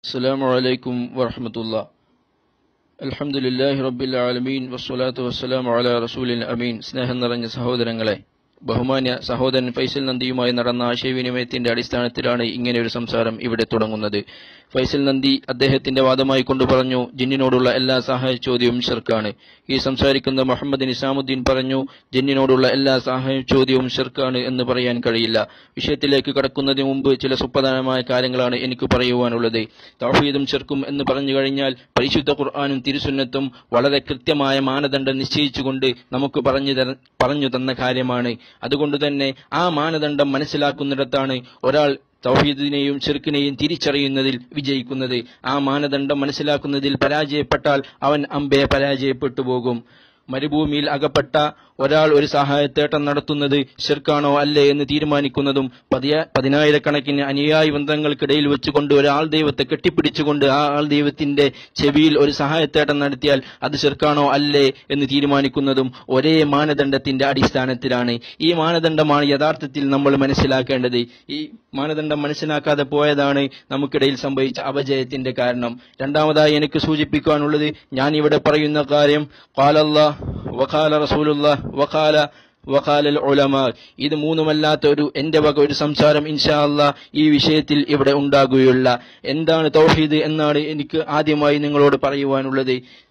السلام عليكم ورحمة الله الحمد لله رب العالمين والصلاة والسلام على رسول الأمين സ്നേഹം നിറഞ്ഞ സഹോദരങ്ങളെ ബഹുമാന്യ സഹോദരൻ ഫൈസൽ നന്ദിയുമായി നടന്ന ആശയവിനിമയത്തിന്റെ അടിസ്ഥാനത്തിലാണ് ഇങ്ങനെ ഒരു സംസാരം ഇവിടെ തുടങ്ങുന്നത് ഫൈസൽ നന്ദി അദ്ദേഹത്തിന്റെ വാദമായി കൊണ്ടു പറഞ്ഞു ജിന്നിനോടുള്ള എല്ലാ സഹായ ചോദ്യവും ഷിർക്കാണ് ഈ സംസാരിക്കുന്ന മുഹമ്മദ് നിസാമുദ്ദീൻ പറഞ്ഞു ജിന്നിനോടുള്ള എല്ലാ സഹായ ചോദ്യവും ഷിർക്കാണ് എന്ന് പറയാൻ കഴിയില്ല വിഷയത്തിലേക്ക് കടക്കുന്നതിന് മുമ്പ് ചില സുപ്രധാനമായ കാര്യങ്ങളാണ് എനിക്ക് പറയുവാനുള്ളത് തൗഹീദും ഷിർക്കും എന്ന് പറഞ്ഞു കഴിഞ്ഞാൽ പരിശുദ്ധ ഖുർആാനും തിരുസുന്നത്തും വളരെ കൃത്യമായ മാനദണ്ഡം നിശ്ചയിച്ചുകൊണ്ട് നമുക്ക് പറഞ്ഞു തര- പറഞ്ഞു തന്ന കാര്യമാണ് അതുകൊണ്ട് തന്നെ ആ മാനദണ്ഡം മനസ്സിലാക്കുന്നിടത്താണ് ഒരാൾ തൗഹീദിനെയും ചെറുക്കിനെയും തിരിച്ചറിയുന്നതിൽ വിജയിക്കുന്നത് ആ മാനദണ്ഡം മനസ്സിലാക്കുന്നതിൽ പരാജയപ്പെട്ടാൽ അവൻ അമ്പെ പരാജയപ്പെട്ടു പോകും മരുഭൂമിയിൽ അകപ്പെട്ട ഒരാൾ ഒരു സഹായത്തേട്ടം നടത്തുന്നത് ശിർക്കാണോ അല്ലേ എന്ന് തീരുമാനിക്കുന്നതും പതിയ- പതിനായിരക്കണക്കിന് അനുയായി ബന്ധങ്ങൾക്കിടയിൽ വെച്ചുകൊണ്ട് ഒരാൾ ദൈവത്തെ കെട്ടിപ്പിടിച്ചുകൊണ്ട് ആ ആൾ ദൈവത്തിന്റെ ചെവിയിൽ ഒരു സഹായത്തേട്ടം നടത്തിയാൽ അത് ശിർക്കാണോ അല്ലേ എന്ന് തീരുമാനിക്കുന്നതും ഒരേ മാനദണ്ഡത്തിന്റെ അടിസ്ഥാനത്തിലാണ് ഈ മാനദണ്ഡമാണ് യഥാർത്ഥത്തിൽ നമ്മൾ മനസ്സിലാക്കേണ്ടത് ഈ മാനദണ്ഡം മനസ്സിലാക്കാതെ പോയതാണ് നമുക്കിടയിൽ സംഭവിച്ച അപജയത്തിന്റെ കാരണം രണ്ടാമതായി എനിക്ക് സൂചിപ്പിക്കാനുള്ളത് ഞാൻ ഇവിടെ പറയുന്ന കാര്യം കാലല്ലാ വഖാല റസൂലുള്ള വഖാല വഖാലൽ ഉലമാ ഇത് മൂന്നുമല്ലാത്ത ഒരു എന്റെ വക ഒരു സംസാരം ഇൻഷാ അല്ലാ ഈ വിഷയത്തിൽ ഇവിടെ ഉണ്ടാകുകയുള്ള എന്താണ് തൗഹീദ് എന്നാണ് എനിക്ക് ആദ്യമായി നിങ്ങളോട് പറയുവാനുള്ളത്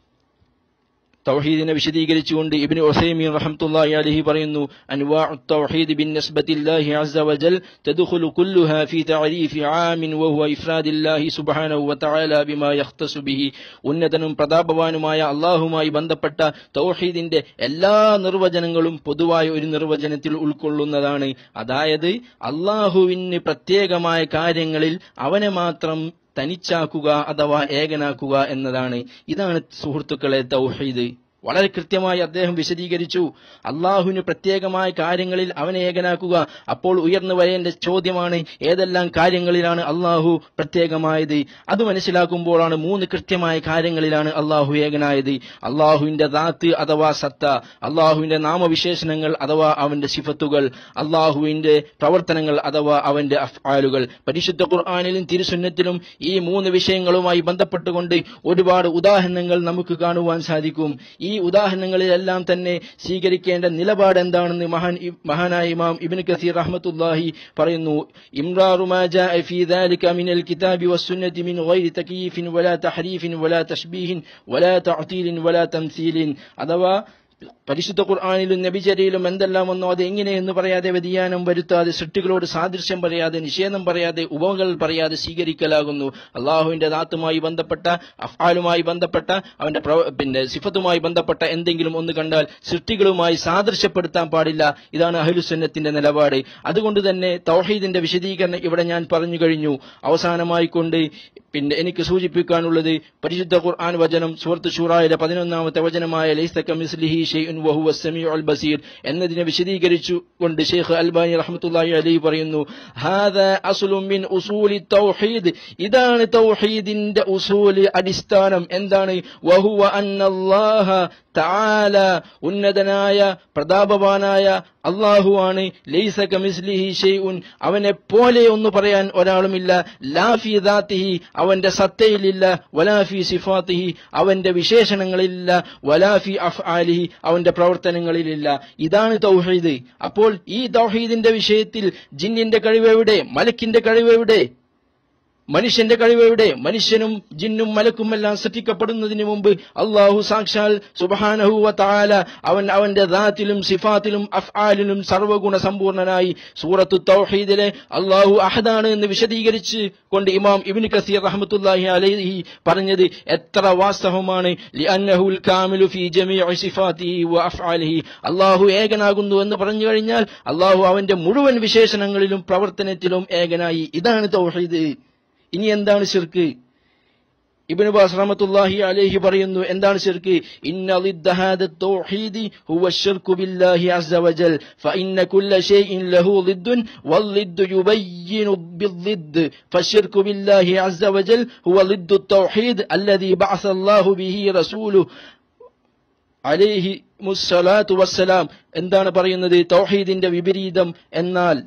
തൗഹീദിനെ വിശദീകരിച്ചുകൊണ്ട് ഇബ്നു ഉസൈമീൻ റഹ്മത്തുള്ളാഹി അലൈഹി പറയുന്നു അൻവാഉ തൗഹീദ് ബിന്നസ്ബത്തില്ലാഹി അസ്സ വജൽ തദ്ഖുലു കുല്ലുഹാ ഫീ തഅരീഫി ആമിൻ വഹുവ ഇഫ്രാദില്ലാഹി സുബ്ഹാനഹു വതആല ബിമാ യഖ്തസു ബിഹി ഉന്നതനും പ്രതാപവാനുമായ അല്ലാഹുമായി ബന്ധപ്പെട്ട തൗഹീദിന്റെ എല്ലാ നിർവചനങ്ങളും പൊതുവായ ഒരു നിർവചനത്തിൽ ഉൾക്കൊള്ളുന്നതാണ് അതായത് അള്ളാഹുവിന് പ്രത്യേകമായ കാര്യങ്ങളിൽ അവനെ മാത്രം തനിച്ചാക്കുക അഥവാ ഏകനാക്കുക എന്നതാണ് ഇതാണ് സുഹൃത്തുക്കളെ തൗഹീദ് വളരെ കൃത്യമായി അദ്ദേഹം വിശദീകരിച്ചു അള്ളാഹുവിന് പ്രത്യേകമായ കാര്യങ്ങളിൽ അവനെ ഏകനാക്കുക അപ്പോൾ ഉയർന്നു വരേണ്ട ചോദ്യമാണ് ഏതെല്ലാം കാര്യങ്ങളിലാണ് അള്ളാഹു പ്രത്യേകമായത് അത് മനസ്സിലാക്കുമ്പോഴാണ് മൂന്ന് കൃത്യമായ കാര്യങ്ങളിലാണ് അള്ളാഹു ഏകനായത് അള്ളാഹുവിന്റെ ദാത്ത് അഥവാ സത്ത അള്ളാഹുവിന്റെ നാമവിശേഷണങ്ങൾ അഥവാ അവന്റെ സിഫത്തുകൾ അള്ളാഹുവിന്റെ പ്രവർത്തനങ്ങൾ അഥവാ അവന്റെ അഫ്ആലുകൾ പരിശുദ്ധ ഖുർആാനിലും തിരുസുന്നത്തിലും ഈ മൂന്ന് വിഷയങ്ങളുമായി ബന്ധപ്പെട്ടുകൊണ്ട് ഒരുപാട് ഉദാഹരണങ്ങൾ നമുക്ക് കാണുവാൻ സാധിക്കും ഈ ഉദാഹരണങ്ങളിലെല്ലാം തന്നെ സ്വീകരിക്കേണ്ട നിലപാട് എന്താണെന്ന് മഹാൻ മഹാനായ ഇമാം ഇബ്നു കസീർ റഹ്മത്തുള്ളാഹി പറയുന്നു ഇംറാറു മാ ജാഅ ഫീ ദാലിക മിനൽ കിതാബി വസ്സുന്നതി മിൻ ഗൈരി തകീഫിൻ വലാ തഹരീഫിൻ വലാ തശ്ബീഹിൻ വലാ തഅതീലിൻ വലാ തംസീലിൻ അഥവാ പരിശുദ്ധ ഖുർആാനിലും നബിചര്യയിലും എന്തെല്ലാം വന്നോ അത് എങ്ങനെയെന്ന് പറയാതെ വ്യതിയാനം വരുത്താതെ സൃഷ്ടികളോട് സാദൃശ്യം പറയാതെ നിഷേധം പറയാതെ ഉപമകൾ പറയാതെ സ്വീകരിക്കലാകുന്നു അള്ളാഹുവിന്റെ ദാത്തുമായി ബന്ധപ്പെട്ട അഫ്ആലുമായി ബന്ധപ്പെട്ട അവന്റെ പ്രവ- പിന്നെ സിഫത്തുമായി ബന്ധപ്പെട്ട എന്തെങ്കിലും ഒന്ന് കണ്ടാൽ സൃഷ്ടികളുമായി സാദൃശ്യപ്പെടുത്താൻ പാടില്ല ഇതാണ് അഹ്ലുസുന്നത്തിന്റെ നിലപാട് അതുകൊണ്ട് തന്നെ തൗഹീദിന്റെ വിശദീകരണം ഇവിടെ ഞാൻ പറഞ്ഞു കഴിഞ്ഞു അവസാനമായി കൊണ്ട് പിന്നെ എനിക്ക് സൂചിപ്പിക്കാനുള്ളത് പരിശുദ്ധ ഖുർആൻ വചനം സുഹൃത്ത് ഷൂറായിലെ പതിനൊന്നാമത്തെ വചനമായ ലൈസ കമിസ്ലിഹി ഷൈഉൻ വഹുവ സമീഉൽ ബസീർ എന്നതിനെ വിശദീകരിച്ചു കൊണ്ട് ഷെയ്ഖ് അൽബാനി റഹ്മത്തുള്ളാഹി അലൈഹി പറയുന്നു ഹാദാ അസ്ലു മിൻ ഉസൂലി തൗഹീദ് ഇതാണ് തൗഹീദിന്റെ ഉസൂല് അടിസ്ഥാനം എന്താണ് വഹുവ അന്നല്ലാഹ തആല ഉന്നതനായ പ്രതാപവാനായ അള്ളാഹുവാണ് ലൈസ കമിസ്ലിഹി ഷൈഉൻ അവനെ പോലെ ഒന്ന് പറയാൻ ഒരാളുമില്ല ലാഫി ദാത്തിഹി അവന്റെ സത്തയിലില്ല വലാഫി സിഫാത്തിഹി അവന്റെ വിശേഷണങ്ങളിലില്ല വലാഫി അഫ്ആലിഹി അവന്റെ പ്രവർത്തനങ്ങളിലില്ല ഇതാണ് തൗഹീദ് അപ്പോൾ ഈ തൗഹീദിന്റെ വിഷയത്തിൽ ജിന്നിന്റെ കഴിവെവിടെ മലക്കിന്റെ കഴിവെവിടെ മനുഷ്യന്റെ കഴിവെവിടെ മനുഷ്യനും ജിന്നും മലക്കുമെല്ലാം സൃഷ്ടിക്കപ്പെടുന്നതിന് മുമ്പ് അള്ളാഹു സാക്ഷാൽ സുബാനഹുവ താല അവൻ അവന്റെ ദാത്തിലും സിഫാത്തിലും അഫ്ആലിലും സർവഗുണ സമ്പൂർണനായി സൂറത്തു തൗഹീദിലെ അള്ളാഹു അഹദാണ് എന്ന് വിശദീകരിച്ച് കൊണ്ട് ഇമാം ഇബ്നു കസീർ റഹ്മത്തുള്ളാഹി അലൈഹി പറഞ്ഞത് എത്ര വാസ്തവമാണ് ലിഅന്നഹുൽ കാമിലു ഫീ ജമീഇ സിഫാത്തിഹി വ അഫ്ആലിഹി അള്ളാഹു ഏകനാകുന്നു എന്ന് പറഞ്ഞു കഴിഞ്ഞാൽ അള്ളാഹു അവന്റെ മുഴുവൻ വിശേഷണങ്ങളിലും പ്രവർത്തനത്തിലും ഏകനായി ഇതാണ് തൗഹീദ് ഇനി എന്താണ് ശിർക്ക് ഇബ്നു ബാസ് റഹ്മത്തുള്ളാഹി അലൈഹി പറയുന്നു എന്താണ് ശിർക്ക് ഇന്ന ളിദ്ദ ഹാദ തൗഹീദി ഹുവ ശിർക്കു ബില്ലാഹി അസ്സ വജൽ ഫഇന്ന കുല്ല ഷൈഇൻ ലഹു ളിദ്ദുൻ വൽളിദ്ദു യുബയ്യിനു ബിൽളിദ്ദ് ഫശിർക്കു ബില്ലാഹി അസ്സ വജൽ ഹുവ ളിദ്ദു തൗഹീദ് അല്ലദി ബഅസ അല്ലാഹു ബിഹി റസൂലുഹു അലൈഹി മുസ്സലാത്തു വസ്സലാം എന്താണ് പറയുന്നത് തൗഹീദിന്റെ വിപരീതം എന്നാൽ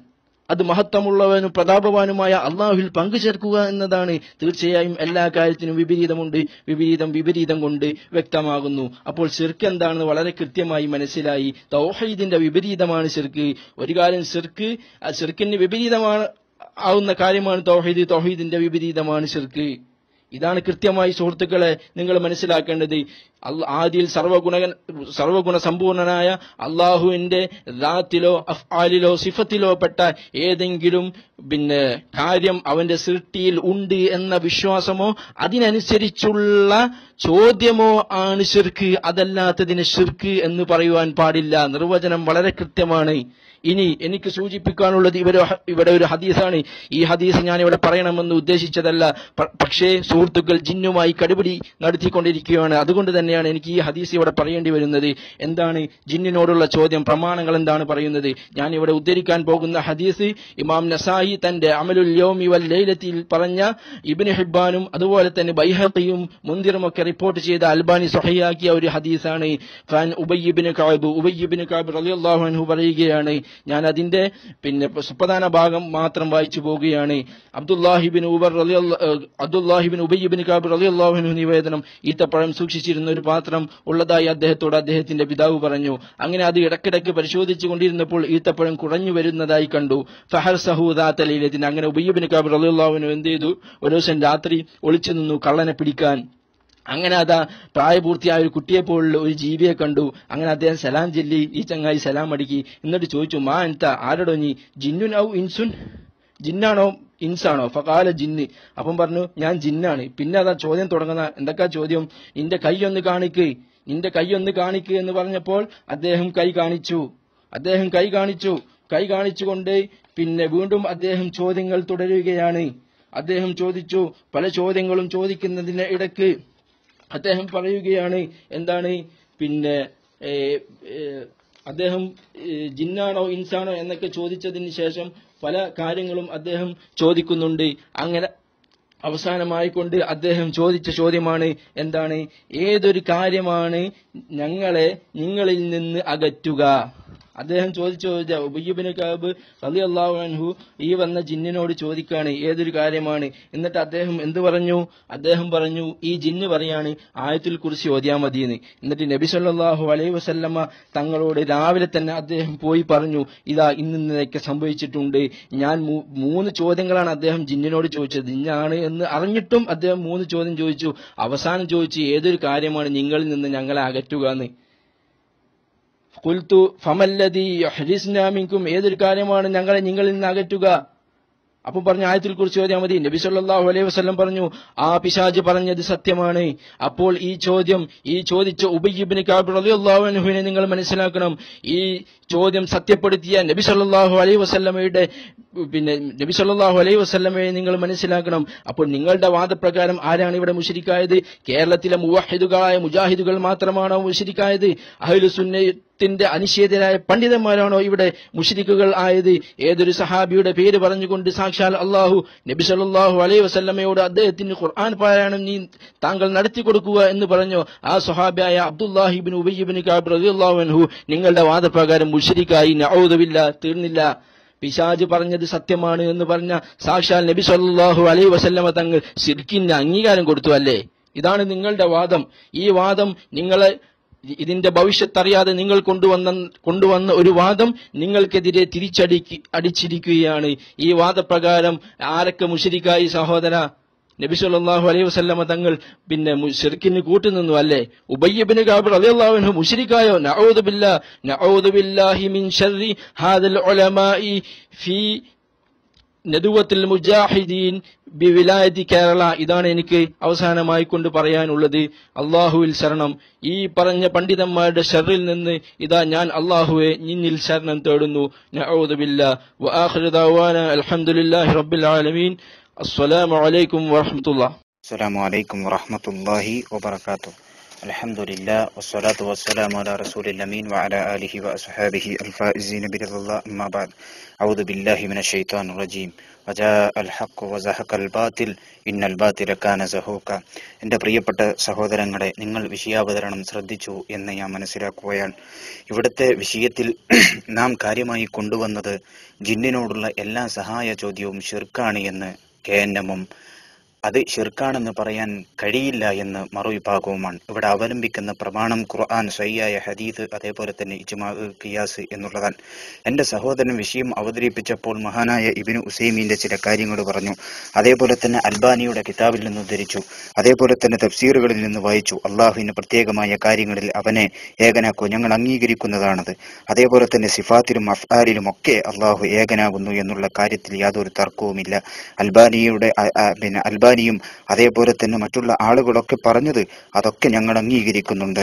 അത് മഹത്വമുള്ളവനും പ്രതാപവാനുമായ അള്ളാഹുവിൽ പങ്കുചേർക്കുക എന്നതാണ് തീർച്ചയായും എല്ലാ കാര്യത്തിനും വിപരീതമുണ്ട് വിപരീതം വിപരീതം കൊണ്ട് വ്യക്തമാകുന്നു അപ്പോൾ ശിർക്ക് എന്താണെന്ന് വളരെ കൃത്യമായി മനസ്സിലായി തൗഹീദിന്റെ വിപരീതമാണ് ശിർക്ക് ഒരു കാര്യം ശിർക്ക് ആ ശിർക്കിന് വിപരീതമാണ് ആവുന്ന കാര്യമാണ് തൗഹീദ് തൗഹീദിന്റെ വിപരീതമാണ് ശിർക്ക് ഇതാണ് കൃത്യമായി സുഹൃത്തുക്കളെ നിങ്ങൾ മനസ്സിലാക്കേണ്ടത് അല്ല- ആദിയിൽ സർവഗുണ സർവഗുണ സമ്പൂർണനായ അള്ളാഹുവിന്റെ ദാത്തിലോ അഫ്ആലിലോ സിഫത്തിലോ പെട്ട ഏതെങ്കിലും പിന്നെ കാര്യം അവന്റെ സൃഷ്ടിയിൽ ഉണ്ട് എന്ന വിശ്വാസമോ അതിനനുസരിച്ചുള്ള ചോദ്യമോ ആണ് ഷിർക്ക് അതല്ലാത്തതിന് ഷിർക്ക് എന്ന് പറയുവാൻ പാടില്ല നിർവചനം വളരെ കൃത്യമാണ് ഇനി എനിക്ക് സൂചിപ്പിക്കാനുള്ളത് ഇവര് ഇവിടെ ഒരു ഹദീസാണ് ഈ ഹദീസ് ഞാൻ ഇവിടെ പറയണമെന്ന് ഉദ്ദേശിച്ചതല്ല പ- പക്ഷേ സുഹൃത്തുക്കൾ ജിന്നുമായി കടുപിടി നടത്തിക്കൊണ്ടിരിക്കുകയാണ് അതുകൊണ്ട് തന്നെയാണ് എനിക്ക് ഈ ഹദീസ് ഇവിടെ പറയേണ്ടി വരുന്നത് എന്താണ് ജിന്നിനോടുള്ള ചോദ്യം പ്രമാണങ്ങൾ എന്താണ് പറയുന്നത് ഞാൻ ഇവിടെ ഉദ്ധരിക്കാൻ പോകുന്ന ഹദീസ് ഇമാം നസായി തന്റെ അമലുൽ യോമി വൽ ലൈലത്തിൽ പറഞ്ഞ ഇബ്നു ഹിബ്ബാനും അതുപോലെ തന്നെ ബൈഹഖിയും മുന്തിറും ഒക്കെ റിപ്പോർട്ട് ചെയ്ത അൽബാനി സഹിയാക്കിയ ഒരു ഹദീസാണ് ഫാൻ ഉബയ്യിബിന് കാബ് ഉബയ്യിബിന് കാബ് റളിയല്ലാഹു അൻഹു പറയുകയാണ് ഞാൻ അതിന്റെ പിന്നെ സുപ്രധാന ഭാഗം മാത്രം വായിച്ചു പോവുകയാണ് അബ്ദുല്ലാഹിബിൻ ഉബർ റളിയല്ല- ഏഹ് അബ്ദുല്ലാഹിബിൻ ഉബയ്യിബിൻ കാബ് റളിയല്ലാഹു അൻഹു നിവേദനം ഈത്തപ്പഴം സൂക്ഷിച്ചിരുന്ന ഒരു പാത്രം ഉള്ളതായി അദ്ദേഹത്തോട് അദ്ദേഹത്തിന്റെ പിതാവ് പറഞ്ഞു അങ്ങനെ അത് ഇടക്കിടക്ക് പരിശോധിച്ചു കൊണ്ടിരുന്നപ്പോൾ ഈത്തപ്പഴം കുറഞ്ഞു വരുന്നതായി കണ്ടു ഫഹർ സഹൂദാത്തലീലത്തിന് അങ്ങനെ ഉബയ്യബിൻ കാബ് റളിയല്ലാഹുവിന് എന്ത് ചെയ്തു ഒരു ദിവസം രാത്രി ഒളിച്ചു നിന്നു കള്ളനെ പിടിക്കാൻ അങ്ങനെ അതാ പ്രായപൂർത്തിയായ ഒരു കുട്ടിയെ പോലുള്ള ഒരു ജീവിയെ കണ്ടു അങ്ങനെ അദ്ദേഹം സലാം ചൊല്ലി ഈ ചങ്ങായി സലാം അടിക്കി എന്നിട്ട് ചോദിച്ചു മാ എന്താ ആരോടോ നീ ജിന്നുൻ ഔ ഇൻസുൻ ജിന്നാണോ ഇൻസാണോ ഫകാല ജിന്ന് അപ്പം പറഞ്ഞു ഞാൻ ജിന്നാണ് പിന്നെ അതാ ചോദ്യം തുടങ്ങുന്ന എന്തൊക്കെ ചോദ്യം നിന്റെ കൈ ഒന്ന് കാണിക്ക് നിന്റെ കൈ ഒന്ന് കാണിക്ക് എന്ന് പറഞ്ഞപ്പോൾ അദ്ദേഹം കൈ കാണിച്ചു അദ്ദേഹം കൈ കാണിച്ചു കൈ കാണിച്ചുകൊണ്ട് പിന്നെ വീണ്ടും അദ്ദേഹം ചോദ്യങ്ങൾ തുടരുകയാണ് അദ്ദേഹം ചോദിച്ചു പല ചോദ്യങ്ങളും ചോദിക്കുന്നതിന് ഇടയ്ക്ക് അദ്ദേഹം പറയുകയാണ് എന്താണ് പിന്നെ ഏ, ഏ, അദ്ദേഹം ഏ, ജിന്നാണോ ഇൻസാണോ എന്നൊക്കെ ചോദിച്ചതിന് ശേഷം പല കാര്യങ്ങളും അദ്ദേഹം ചോദിക്കുന്നുണ്ട് അങ്ങനെ അവസാനമായി കൊണ്ട് അദ്ദേഹം ചോദിച്ച ചോദ്യമാണ് എന്താണ് ഏതൊരു കാര്യമാണ് ഞങ്ങളെ നിങ്ങളിൽ നിന്ന് അകറ്റുക അദ്ദേഹം ചോദിച്ച ചോദ്യം ഉബയ്യബിന് കാബ് അലി അള്ളാഹു അൻഹു ഈ വന്ന ജിന്നിനോട് ചോദിക്കാണ് ഏതൊരു കാര്യമാണ് എന്നിട്ട് അദ്ദേഹം എന്ത് പറഞ്ഞു അദ്ദേഹം പറഞ്ഞു ഈ ജിന്ന് പറയാണ് ആയത്തിൽ കുറിച്ച് ഓതിയാ മതിയെന്ന് എന്നിട്ട് നബി സല്ലല്ലാഹു അലൈഹി വസല്ലമ്മ തങ്ങളോട് രാവിലെ തന്നെ അദ്ദേഹം പോയി പറഞ്ഞു ഇതാ ഇന്നൊക്കെ സംഭവിച്ചിട്ടുണ്ട് ഞാൻ മൂ- മൂന്ന് ചോദ്യങ്ങളാണ് അദ്ദേഹം ജിന്നിനോട് ചോദിച്ചത് ജിന്നാണ് എന്ന് അറിഞ്ഞിട്ടും അദ്ദേഹം മൂന്ന് ചോദ്യം ചോദിച്ചു അവസാനം ചോദിച്ചു ഏതൊരു കാര്യമാണ് നിങ്ങളിൽ നിന്ന് ഞങ്ങളെ അകറ്റുക എന്ന് കുൽത്തു ഫമല്ലതി യഹ്രിസ്നാമിൻകും ഏതൊരു കാര്യമാണ് ഞങ്ങളെ നിങ്ങളിൽ നിന്ന് അകറ്റുക അപ്പൊ പറഞ്ഞ ആയത്തിൽ കുറിച്ച് ചോദ്യം മതി നബി സല്ലല്ലാഹു അലൈഹി വസല്ലം പറഞ്ഞു ആ പിശാജ് പറഞ്ഞത് സത്യമാണ് അപ്പോൾ ഈ ചോദ്യം ഈ ചോദിച്ച ഉബയ്യിബ്നു കഅബ് റളിയല്ലാഹു അൻഹുവിനെ നിങ്ങൾ മനസ്സിലാക്കണം ഈ ചോദ്യം സത്യപ്പെടുത്തിയ നബി സല്ലല്ലാഹു അലൈഹി വസല്ലമയുടെ പിന്നെ നബി സല്ലല്ലാഹു അലൈഹി വസല്ലമയെ നിങ്ങൾ മനസ്സിലാക്കണം അപ്പോൾ നിങ്ങളുടെ വാദപ്രകാരം ആരാണ് ഇവിടെ മുശരിക്കായത് കേരളത്തിലെ മുവഹിദുകളായ മുജാഹിദുകൾ മാത്രമാണോ മുശരിക്കായത് അഹ്ലു സുന്നത്തിന്റെ അനിഷേധരായ പണ്ഡിതന്മാരാണോ ഇവിടെ മുഷരിക്കുകൾ ആയത് ഏതൊരു സഹാബിയുടെ പേര് പറഞ്ഞുകൊണ്ട് സാക്ഷാൽ അള്ളാഹു നബി സല്ലല്ലാഹു അലൈഹി വസല്ലമയോട് അദ്ദേഹത്തിന് ഖുർആൻ പാരായണം നീ താങ്കൾ നടത്തി കൊടുക്കുക എന്ന് പറഞ്ഞു ആ സഹാബിയായ അബ്ദുല്ലാഹിബിൻ ഉബയ്യബിൻ കാബ് റളിയല്ലാഹു അൻഹു നിങ്ങളുടെ വാദപ്രകാരം മുഷരിക്കായി നഔദുബില്ല തീർന്നില്ല പിശാജ് പറഞ്ഞത് സത്യമാണ് എന്ന് പറഞ്ഞ സാക്ഷാൽ നബി സല്ലല്ലാഹു അലൈഹി വസല്ലമ തങ്ങൾ ശിർക്കിന് അംഗീകാരം കൊടുത്തു അല്ലേ ഇതാണ് നിങ്ങളുടെ വാദം ഈ വാദം നിങ്ങളെ ഇതിന്റെ ഭവിഷ്യത്ത് അറിയാതെ നിങ്ങൾ കൊണ്ടുവന്ന കൊണ്ടുവന്ന ഒരു വാദം നിങ്ങൾക്കെതിരെ തിരിച്ചടിക്ക് അടിച്ചിരിക്കുകയാണ് ഈ വാദപ്രകാരം ആരൊക്കെ മുഷരിക്കായി സഹോദര നബി സല്ലല്ലാഹു അലൈഹി വസല്ലമ തങ്ങൾ പിന്നെ ഷിർക്കിന് കൂട്ടുനിന്നു അല്ലേ ഉബയ്യബിന് കാബ് റളിയല്ലാഹു അൻഹു മുശ്രിക്കായോ നഊദു ബില്ലാ നഊദു ബില്ലാഹി മിൻ ശർരി ഹാദൽ ഉലമാഇ ഫീ നദുവത്തുൽ മുജാഹിദീൻ ബിവിലായതി കേരള ഇതാണ് എനിക്ക് അവസാനമായി കൊണ്ട് പറയാനുള്ളത് അള്ളാഹുവിൽ ശരണം ഈ പറഞ്ഞ പണ്ഡിതന്മാരുടെ ഷറിൽ നിന്ന് ഇതാ ഞാൻ അള്ളാഹുവെ നിന്നിൽ ശരണം തേടുന്നു നഊദു ബില്ലാ വആഖിറു ദഅവാന അൽഹംദുലില്ലാഹി റബ്ബിൽ ആലമീൻ അസ്സലാമു അലൈക്കും വറഹ്മത്തുള്ളാഹി അസ്സലാമു അലൈക്കും വറഹ്മത്തുള്ളാഹി വബറകാതുഹു الحمد لله والصلاة والسلام على رسول الأمين وعلى آله وأصحابه الفائزين برضا الله أما بعد أعوذ بالله من الشيطان الرجيم وجاء الحق وزهق الباطل إن الباطل كان زهوقا എൻ്റെ പ്രിയപ്പെട്ട സഹോദരങ്ങളെ നിങ്ങൾ വിഷയാവതരണം ശ്രദ്ധിച്ചു എന്ന് ഞാൻ മനസ്സിലാക്കുകയാണ് ഇവിടുത്തെ വിഷയത്തിൽ നാം കാര്യമായി കൊണ്ടുവന്നത് ജിന്നിനോടുള്ള എല്ലാ സഹായ ചോദ്യവും ഷിർക്കാണ് എന്ന് കെ എൻ എമ്മും അത് ഷിർക്കാണെന്ന് പറയാൻ കഴിയില്ല എന്ന് മറുവിഭാഗവുമാണ് ഇവിടെ അവലംബിക്കുന്ന പ്രമാണം ഖുർആൻ സയ്യായ ഹദീദ് അതേപോലെ തന്നെ ഇജ്മാ ഖിയാസ് എന്നുള്ളതാണ് എൻ്റെ സഹോദരൻ വിഷയം അവതരിപ്പിച്ചപ്പോൾ മഹാനായ ഇബിന് ഉസൈമീന്റെ ചില കാര്യങ്ങൾ പറഞ്ഞു അതേപോലെ തന്നെ അൽബാനിയുടെ കിതാബിൽ നിന്ന് ഉദ്ധരിച്ചു അതേപോലെ തന്നെ തഫ്സീറുകളിൽ നിന്ന് വായിച്ചു അള്ളാഹുവിന് പ്രത്യേകമായ കാര്യങ്ങളിൽ അവനെ ഏകനാക്കൂ ഞങ്ങൾ അംഗീകരിക്കുന്നതാണത് അതേപോലെ തന്നെ സിഫാത്തിലും അഫ്ആലിലും ഒക്കെ അള്ളാഹു ഏകനാകുന്നു എന്നുള്ള കാര്യത്തിൽ യാതൊരു തർക്കവുമില്ല അൽബാനിയുടെ അ- അ- പിന്നെ അൽബാനിയും അതേപോലെ തന്നെ മറ്റുള്ള ആളുകളൊക്കെ പറഞ്ഞത് അതൊക്കെ ഞങ്ങൾ അംഗീകരിക്കുന്നുണ്ട്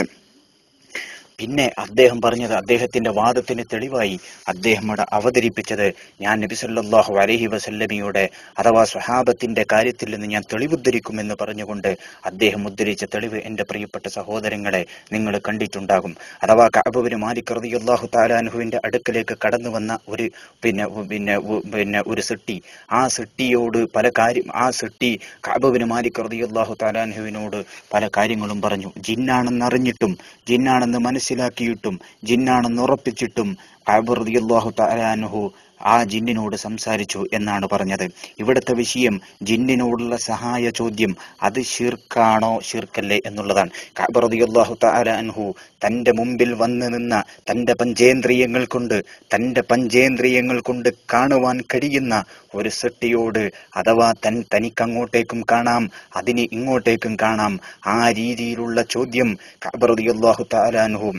പിന്നെ അദ്ദേഹം പറഞ്ഞത് അദ്ദേഹത്തിന്റെ വാദത്തിന് തെളിവായി അദ്ദേഹം അവിടെ അവതരിപ്പിച്ചത് ഞാൻ നബി സല്ലല്ലാഹു അലൈഹി വസല്ലമയുടെ അഥവാ സ്വഹാബത്തിന്റെ കാര്യത്തിൽ നിന്ന് ഞാൻ തെളിവുദ്ധരിക്കുമെന്ന് പറഞ്ഞുകൊണ്ട് അദ്ദേഹം ഉദ്ധരിച്ച തെളിവ് എൻ്റെ പ്രിയപ്പെട്ട സഹോദരങ്ങളെ നിങ്ങൾ കണ്ടിട്ടുണ്ടാകും അഥവാ കഅബുബിന് മാലിക് റളിയല്ലാഹു താലാൻഹുവിന്റെ അടുക്കലേക്ക് കടന്നു വന്ന ഒരു പിന്നെ ഉ- പിന്നെ ഉ- പിന്നെ ഒരു സിട്ടി ആ സിട്ടിയോട് പല കാര്യം ആ സിട്ടി കഅബുബിന് മാലിക് റളിയല്ലാഹു താലാൻഹുവിനോട് പല കാര്യങ്ങളും പറഞ്ഞു ജിന്നാണെന്നറിഞ്ഞിട്ടും ജിന്നാണെന്ന് മനസ്സിലാക്കിയിട്ടും ജിന്നാണെന്ന് ഉറപ്പിച്ചിട്ടും കഅബ് റളിയല്ലാഹു തആലാൻഹു ആ ജിന്നിനോട് സംസാരിച്ചു എന്നാണ് പറഞ്ഞത് ഇവിടുത്തെ വിഷയം ജിന്നിനോടുള്ള സഹായ ചോദ്യം അത് ഷിർക്കാണോ ഷിർക്കല്ലേ എന്നുള്ളതാണ് കഅബ് റളിയല്ലാഹു തആല അൻഹു തന്റെ മുമ്പിൽ വന്നു നിന്ന തന്റെ പഞ്ചേന്ദ്രിയങ്ങൾ കൊണ്ട് തന്റെ പഞ്ചേന്ദ്രിയങ്ങൾ കൊണ്ട് കാണുവാൻ കഴിയുന്ന ഒരു സൃഷ്ടിയോട് അഥവാ തൻ തനിക്ക് അങ്ങോട്ടേക്കും കാണാം അതിന് ഇങ്ങോട്ടേക്കും കാണാം ആ രീതിയിലുള്ള ചോദ്യം കഅബ് റളിയല്ലാഹു തആല അൻഹു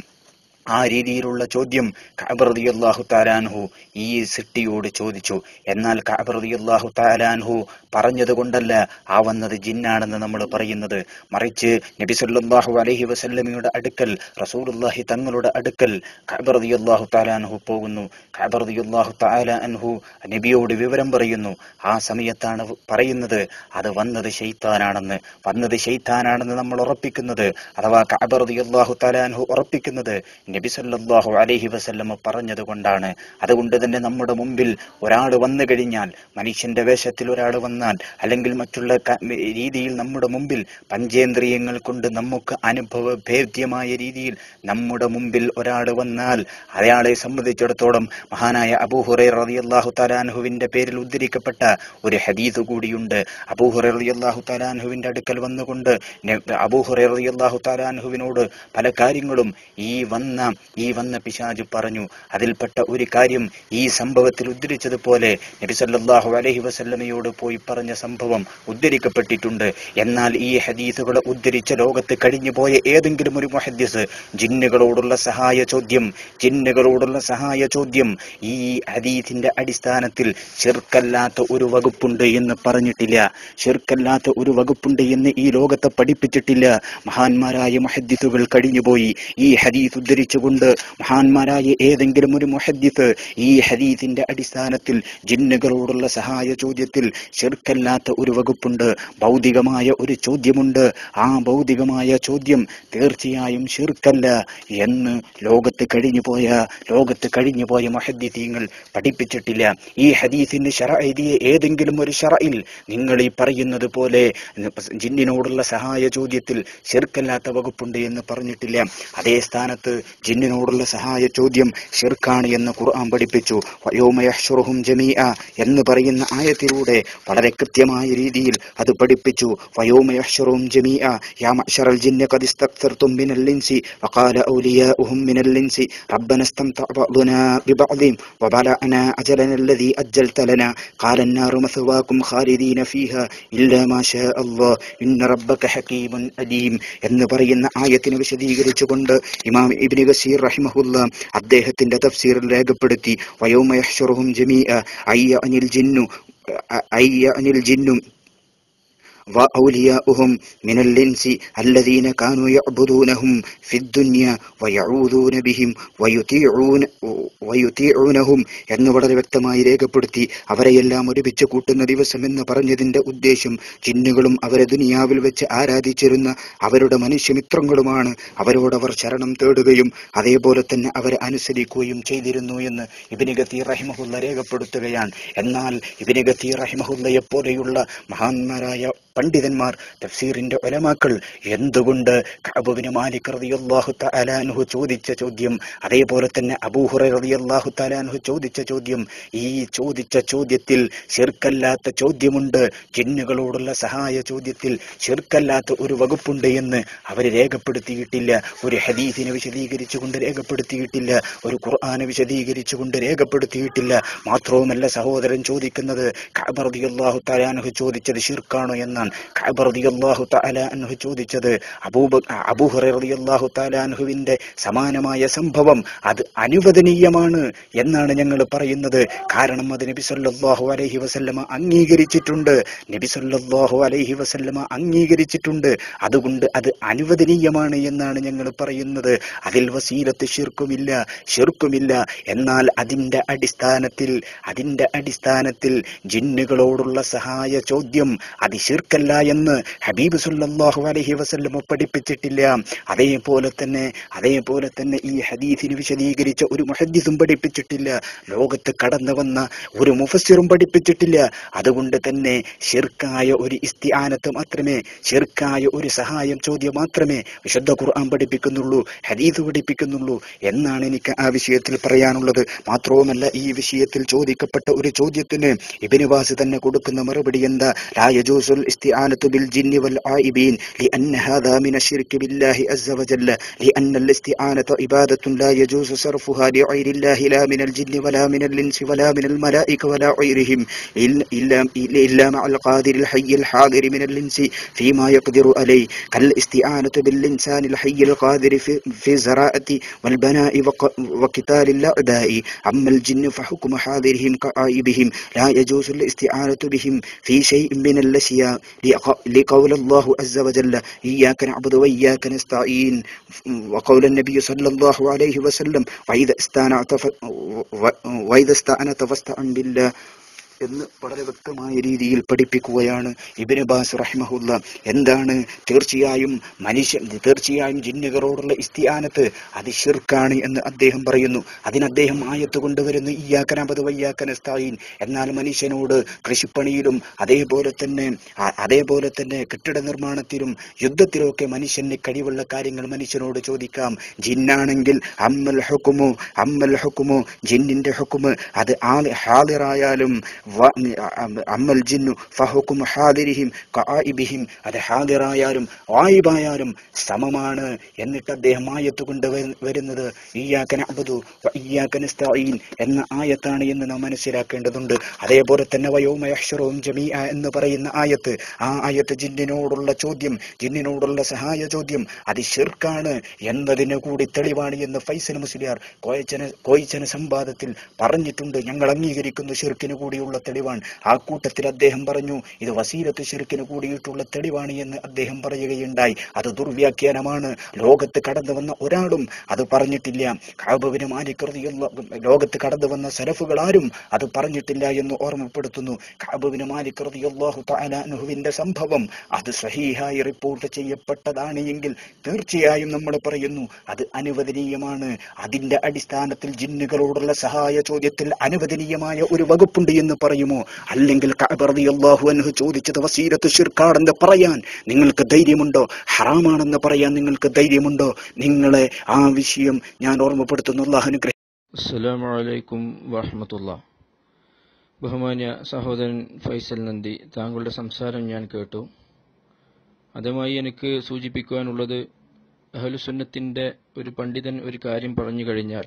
ആ രീതിയിലുള്ള ചോദ്യം കഅബ് റളിയല്ലാഹു താലാൻഹു ഈ സിട്ടിയോട് ചോദിച്ചു എന്നാൽ കഅബ് റളിയല്ലാഹു താലാൻഹു പറഞ്ഞത് കൊണ്ടല്ല ആ വന്നത് ജിന്നാണെന്ന് നമ്മൾ പറയുന്നത് മറിച്ച് നബി സല്ലല്ലാഹു അലൈഹി വസല്ലമയുടെ അടുക്കൽ റസൂലുള്ളാഹി തങ്ങളുടെ അടുക്കൽ കഅബ് റളിയല്ലാഹു താലാൻഹു പോകുന്നു കഅബ് റളിയല്ലാഹു തആല അൻഹു നബിയോട് വിവരം പറയുന്നു ആ സമയത്താണ് പറയുന്നത് അത് വന്നത് ഷെയ്ത്താനാണെന്ന് വന്നത് ഷെയ്ത്താനാണെന്ന് നമ്മൾ ഉറപ്പിക്കുന്നത് അഥവാ കഅബ് റളിയല്ലാഹു തആലാൻഹു ഉറപ്പിക്കുന്നത് നബി സല്ലല്ലാഹു അലൈഹി വസല്ലമ പറഞ്ഞത് കൊണ്ടാണ് അതുകൊണ്ട് തന്നെ നമ്മുടെ മുമ്പിൽ ഒരാൾ വന്നു കഴിഞ്ഞാൽ മനുഷ്യന്റെ വേഷത്തിൽ ഒരാൾ വന്നാൽ അല്ലെങ്കിൽ മറ്റുള്ള ക- രീതിയിൽ നമ്മുടെ മുമ്പിൽ പഞ്ചേന്ദ്രിയങ്ങൾ കൊണ്ട് നമുക്ക് അനുഭവ ഭേദ്യമായ രീതിയിൽ നമ്മുടെ മുമ്പിൽ ഒരാൾ വന്നാൽ അയാളെ സംബന്ധിച്ചിടത്തോളം മഹാനായ അബൂഹുറൈ റളിയല്ലാഹു തആലാൻഹുവിന്റെ പേരിൽ ഉദ്ധരിക്കപ്പെട്ട ഒരു ഹദീസ് കൂടിയുണ്ട് അബൂഹുറൈ റളിയല്ലാഹു തആലാൻഹുവിന്റെ അടുക്കൽ വന്നുകൊണ്ട് നെ- അബൂഹുറൈ റളിയല്ലാഹു തആലാൻഹുവിനോട് പല കാര്യങ്ങളും ഈ വന്ന ഈ വന്ന പിശാജ് പറഞ്ഞു അതിൽപ്പെട്ട ഒരു കാര്യം ഈ സംഭവത്തിൽ ഉദ്ധരിച്ചതുപോലെ നബി സല്ലല്ലാഹു അലൈഹി വസല്ലമയോട് പോയി പറഞ്ഞ സംഭവം ഉദ്ധരിക്കപ്പെട്ടിട്ടുണ്ട് എന്നാൽ ഈ ഹദീസുകളെ ഉദ്ധരിച്ച ലോകത്ത് കഴിഞ്ഞു പോയ ഏതെങ്കിലും ഒരു മുഹദ്ദിസ് ജിന്നുകളോടുള്ള സഹായ ചോദ്യം ജിന്നുകളോടുള്ള സഹായ ചോദ്യം ഈ ഹദീസിന്റെ അടിസ്ഥാനത്തിൽ ഷിർക്കല്ലാത്ത ഒരു വകുപ്പുണ്ട് എന്ന് പറഞ്ഞിട്ടില്ല ഷിർക്കല്ലാത്ത ഒരു വകുപ്പുണ്ട് എന്ന് ഈ ലോകത്തെ പഠിപ്പിച്ചിട്ടില്ല മഹാന്മാരായ മുഹദ്ദിസുകൾ കഴിഞ്ഞുപോയി ഈ ഹദീസ് ഉദ്ധരിച്ചുകൊണ്ട് മഹാന്മാരായ ഏതെങ്കിലും ഒരു മുഹദ്ദിസ് ഈ ഹദീസിന്റെ അടിസ്ഥാനത്തിൽ ജിന്നുകളോടുള്ള സഹായ ചോദ്യത്തിൽ ഷിർക്കല്ലാത്ത ഒരു വകുപ്പുണ്ട് ഭൗതികമായ ഒരു ചോദ്യമുണ്ട് ആ ഭൗതികമായ ചോദ്യം തീർച്ചയായും ഷിർക്കല്ല എന്ന് ലോകത്ത് കഴിഞ്ഞുപോയ ലോകത്ത് കഴിഞ്ഞുപോയ മുഹദ്ദിസീങ്ങൾ പഠിപ്പിച്ചിട്ടില്ല ഈ ഹദീസിന്റെ ഷറഇദിയെ ഏതെങ്കിലും ഒരു ഷറയിൽ നിങ്ങൾ ഈ പറയുന്നത് പോലെ ജിന്നിനോടുള്ള സഹായ ചോദ്യത്തിൽ ഷിർക്കല്ലാത്ത വകുപ്പുണ്ട് എന്ന് പറഞ്ഞിട്ടില്ല അതേ സ്ഥാനത്ത് ജിന്നിനോടുള്ള സഹായ ചോദ്യം ഷിർക്കാണ് എന്ന് ഖുർആൻ പഠിപ്പിച്ചു വയോമയഹ്ഷുറുഹും ജമീഅ എന്ന് പറയുന്ന ആയത്തിലൂടെ വളരെ കൃത്യമായ രീതിയിൽ അത് പഠിപ്പിച്ചു വയോമയഹ്ഷുറുഹും ജമീഅ യാ മഅ്ശറൽ ജിന്ന ഖദ് ഇസ്തക്സർതും മിനൽ ഇൻസി വഖാല ഔലിയാഉഹും മിനൽ ഇൻസി റബ്ബന استمتع بعضنا ببعض وبلغنا أجلنا الذي أجلت لنا قال النار مثواكم خالدين فيها إلا ما شاء الله إن ربك حكيم أليم എന്ന് പറയുന്ന ആയത്തിനെ വിശദീകരിച്ചുകൊണ്ട് ഇമാം ഇബ്നു ഗസീർ റഹിമഹുല്ല അദ്ദേഹത്തിന്റെ തഫ്സീറിൽ രേഖപ്പെടുത്തി വയോമ യഹ്ശുറുഹും ജമീഅ അയ്യ അനിൽ ജിന്നു അയ്യ അനിൽ ജിന്നു وأولياؤهم من الإنس الذين كانوا يعبدونهم في الدنيا ويعوذون بهم ويطيعون ويطيعونهم എന്ന് വളരെ വ്യക്തമായി രേഖപ്പെടുത്തി അവരെയെല്ലാം ഒരുമിച്ച് കൂട്ടുന്ന ദിവസം എന്ന് പറഞ്ഞതിന്റെ ഉദ്ദേശം ജിന്നുകളും അവരെ ദുനിയാവിൽ വെച്ച് ആരാധിച്ചിരുന്ന അവരുടെ മനുഷ്യമിത്രങ്ങളുമാണ് അവരോടവർ ശരണം തേടുകയും അതേപോലെ തന്നെ അവരെ അനുസരിക്കുകയും ചെയ്തിരുന്നു എന്ന് ഇബിന് ഗത്തീർ റഹിമഹുല്ല രേഖപ്പെടുത്തുകയാണ് എന്നാൽ ഇബിന് ഗത്തീർ റഹിമഹുല്ലയെ പോലെയുള്ള മഹാന്മാരായ പണ്ഡിതന്മാർ തഫ്സീറിന്റെ ഒലമാക്കൾ എന്തുകൊണ്ട് കഅബുബിന് മാലിക് റളിയല്ലാഹു തആല അൻഹു ചോദിച്ച ചോദ്യം അതേപോലെ തന്നെ അബൂഹുറ റളിയല്ലാഹു തആല അൻഹു ചോദിച്ച ചോദ്യം ഈ ചോദിച്ച ചോദ്യത്തിൽ ശിർക്കല്ലാത്ത ചോദ്യമുണ്ട് ജിന്നുകളോടുള്ള സഹായ ചോദ്യത്തിൽ ശിർക്കല്ലാത്ത ഒരു വകുപ്പുണ്ട് എന്ന് അവർ രേഖപ്പെടുത്തിയിട്ടില്ല ഒരു ഹദീസിനെ വിശദീകരിച്ചുകൊണ്ട് രേഖപ്പെടുത്തിയിട്ടില്ല ഒരു ഖുർആനെ വിശദീകരിച്ചുകൊണ്ട് രേഖപ്പെടുത്തിയിട്ടില്ല മാത്രവുമല്ല സഹോദരൻ ചോദിക്കുന്നത് കഅബ റളിയല്ലാഹു തആല അൻഹു ചോദിച്ചത് ശിർക്കാണോ എന്നാണ് കഅബ റളിയല്ലാഹു തആല അൻഹു ചോദിച്ചത് അബൂബ അബൂഹുറ റളിയല്ലാഹു തആല അൻഹുവിന്റെ സമാനമായ സംഭവം അത് അനുവദനീയമാണ് എന്നാണ് ഞങ്ങൾ പറയുന്നത് കാരണം അത് നബി സല്ലല്ലാഹു അലൈഹി വസല്ലമ അംഗീകരിച്ചിട്ടുണ്ട് നബി സല്ലല്ലാഹു അലൈഹി വസല്ലമ അംഗീകരിച്ചിട്ടുണ്ട് അതുകൊണ്ട് അത് അനുവദനീയമാണ് എന്നാണ് ഞങ്ങൾ പറയുന്നത് അതിൽ വസീലത്ത് ഷിർക്കുമില്ല ഷിർക്കുമില്ല എന്നാൽ അതിന്റെ അടിസ്ഥാനത്തിൽ അതിന്റെ അടിസ്ഥാനത്തിൽ ജിന്നുകളോടുള്ള സഹായ ചോദ്യം അത് ഷിർക്കല്ല എന്ന് ഹബീബ് സല്ലല്ലാഹു അലൈഹി വസല്ലമ പഠിപ്പിച്ചിട്ടില്ല അതേപോലെ തന്നെ അതേപോലെ തന്നെ ഈ ഹദീസിന് വിശദീകരിച്ച ഒരു മുഹദ്ദിസും പഠിപ്പിച്ചിട്ടില്ല ലോകത്ത് കടന്നു വന്ന ഒരു മുഫസ്സിറും പഠിപ്പിച്ചിട്ടില്ല അതുകൊണ്ട് തന്നെ ഷിർക്കായ ഒരു ഇസ്തിആനത്ത് മാത്രമേ ഷിർക്കായ ഒരു സഹായം ചോദ്യം മാത്രമേ വിശുദ്ധ ഖുർആൻ പഠിപ്പിക്കുന്നുള്ളൂ ഹദീസ് പഠിപ്പിക്കുന്നുള്ളൂ എന്നാണ് എനിക്ക് ആ വിഷയത്തിൽ പറയാനുള്ളത് മാത്രവുമല്ല ഈ വിഷയത്തിൽ ചോദിക്കപ്പെട്ട ഒരു ചോദ്യത്തിന് ഇബ്നു ബാസ് തന്നെ കൊടുക്കുന്ന മറുപടി എന്താ ലാ യജൂസുൽ ഇസ്തിആനത്തു ബിൽ ജിന്നി വൽ ആയിബീൻ لأن هذا من الشرك بالله عز وجل لأن الاستعانة عبادة لا يجوز صرفها لغير الله لا من الجن ولا من الإنس ولا من الملائكة ولا غيرهم إلا, إلا, إلا مع القادر الحي الحاضر من الإنس فيما يقدر عليه كالاستعانة بالإنسان الحي القادر في, في الزراعة والبناء وق- وقتال الأعداء أما الجن فحكم حاضرهم كعائبهم لا يجوز الاستعانة بهم في شيء من الأشياء لق- لقول الله عز وجل إياك نعبد وإياك نستعين وقول النبي صلى الله عليه وسلم وإذا استعنت ف- و- وإذا استعنت فاستعن بالله എന്ന് വളരെ വ്യക്തമായ രീതിയിൽ പഠിപ്പിക്കുകയാണ് ഇബിന് ബാസ് റഹ്മഹുല്ല എന്താണ് തീർച്ചയായും മനുഷ്യൻ തീർച്ചയായും ജിന്നുകളോടുള്ള ഇസ്തിയാനത്ത് അത് ഷിർക്കാണ് എന്ന് അദ്ദേഹം പറയുന്നു അതിന് അദ്ദേഹം ആയത്ത് കൊണ്ടുവരുന്നു ഇയാക്കനബത് വയ്യാക്കനസ്തായിൻ എന്നാൽ മനുഷ്യനോട് കൃഷിപ്പണിയിലും അതേപോലെ തന്നെ അ- അതേപോലെ തന്നെ കെട്ടിട നിർമ്മാണത്തിലും യുദ്ധത്തിലുമൊക്കെ മനുഷ്യന് കഴിവുള്ള കാര്യങ്ങൾ മനുഷ്യനോട് ചോദിക്കാം ജിന്നാണെങ്കിൽ അമ്മൽ ഹുക്കുമു അമ്മൽ ഹുക്കുമു ജിന്നിന്റെ ഹുക്കുമ് അത് ആള് ഹാദിറായാലും വ- അ- അമ്മൽ ജിന്നു ഫഹുക്കും ഹാദിരിഹിം കായിബിഹിം അത് ഹാദിറായാലും വായിബായാലും സമമാണ് എന്നിട്ട് അദ്ദേഹം ആയത്ത് കൊണ്ട് വരു- വരുന്നത് ഇയ്യാക്കന അബദു ഇയ്യാക്കനസ്തഈൻ എന്ന ആയത്താണ് എന്ന് നാം മനസ്സിലാക്കേണ്ടതുണ്ട് അതേപോലെ തന്നെ വയോമയക്ഷറവും ജമീഅ എന്ന് പറയുന്ന ആയത്ത് ആ ആയത്ത് ജിന്നിനോടുള്ള ചോദ്യം ജിന്നിനോടുള്ള സഹായ ചോദ്യം അത് ഷിർക്കാണ് എന്നതിന് കൂടി തെളിവാണ് എന്ന് ഫൈസൽ മുസ്ലിയാർ കോയച്ചന കോയിച്ചന സംവാദത്തിൽ പറഞ്ഞിട്ടുണ്ട് ഞങ്ങൾ അംഗീകരിക്കുന്നു ഷിർക്കിന് കൂടിയുള്ള തെളിവാണ് ആ കൂട്ടത്തിൽ അദ്ദേഹം പറഞ്ഞു ഇത് വസീലത്ത് ഷിർക്കിന് കൂടിയിട്ടുള്ള തെളിവാണ് എന്ന് അദ്ദേഹം പറയുകയുണ്ടായി അത് ദുർവ്യാഖ്യാനമാണ് ലോകത്ത് കടന്നു വന്ന ഒരാളും അത് പറഞ്ഞിട്ടില്ല കാബുവിന് മാലികൃതിയുള്ള ലോകത്ത് കടന്നു വന്ന സലഫുകൾ ആരും അത് പറഞ്ഞിട്ടില്ല എന്ന് ഓർമ്മപ്പെടുത്തുന്നു കാബുവിന് മാലികൃതിയുള്ളാഹു തആലാനുഹുവിന്റെ സംഭവം അത് സഹീഹായി റിപ്പോർട്ട് ചെയ്യപ്പെട്ടതാണ് എങ്കിൽ തീർച്ചയായും നമ്മൾ പറയുന്നു അത് അനുവദനീയമാണ് അതിന്റെ അടിസ്ഥാനത്തിൽ ജിന്നുകളോടുള്ള സഹായ ചോദ്യത്തിൽ അനുവദനീയമായ ഒരു വകുപ്പുണ്ട് എന്ന് പറയുമോ അല്ലെങ്കിൽ അള്ളാഹു അൻഹു ചോദിച്ചത് വസീലത്ത് ഷിർക്കാണെന്ന് പറയാൻ നിങ്ങൾക്ക് ധൈര്യമുണ്ടോ ഹറാമാണെന്ന് പറയാൻ നിങ്ങൾക്ക് ധൈര്യമുണ്ടോ നിങ്ങളെ ആ വിഷയം ഞാൻ ഓർമ്മപ്പെടുത്തുന്നു അള്ളാഹു അനുഗ്രഹം അസ്സലാമു അലൈക്കും വറഹമത്തുള്ള ബഹുമാന്യ സഹോദരൻ ഫൈസൽ നന്ദി താങ്കളുടെ സംസാരം ഞാൻ കേട്ടു അതുമായി എനിക്ക് സൂചിപ്പിക്കുവാനുള്ളത് അഹലുസുന്നത്തിൻ്റെ ഒരു പണ്ഡിതൻ ഒരു കാര്യം പറഞ്ഞു കഴിഞ്ഞാൽ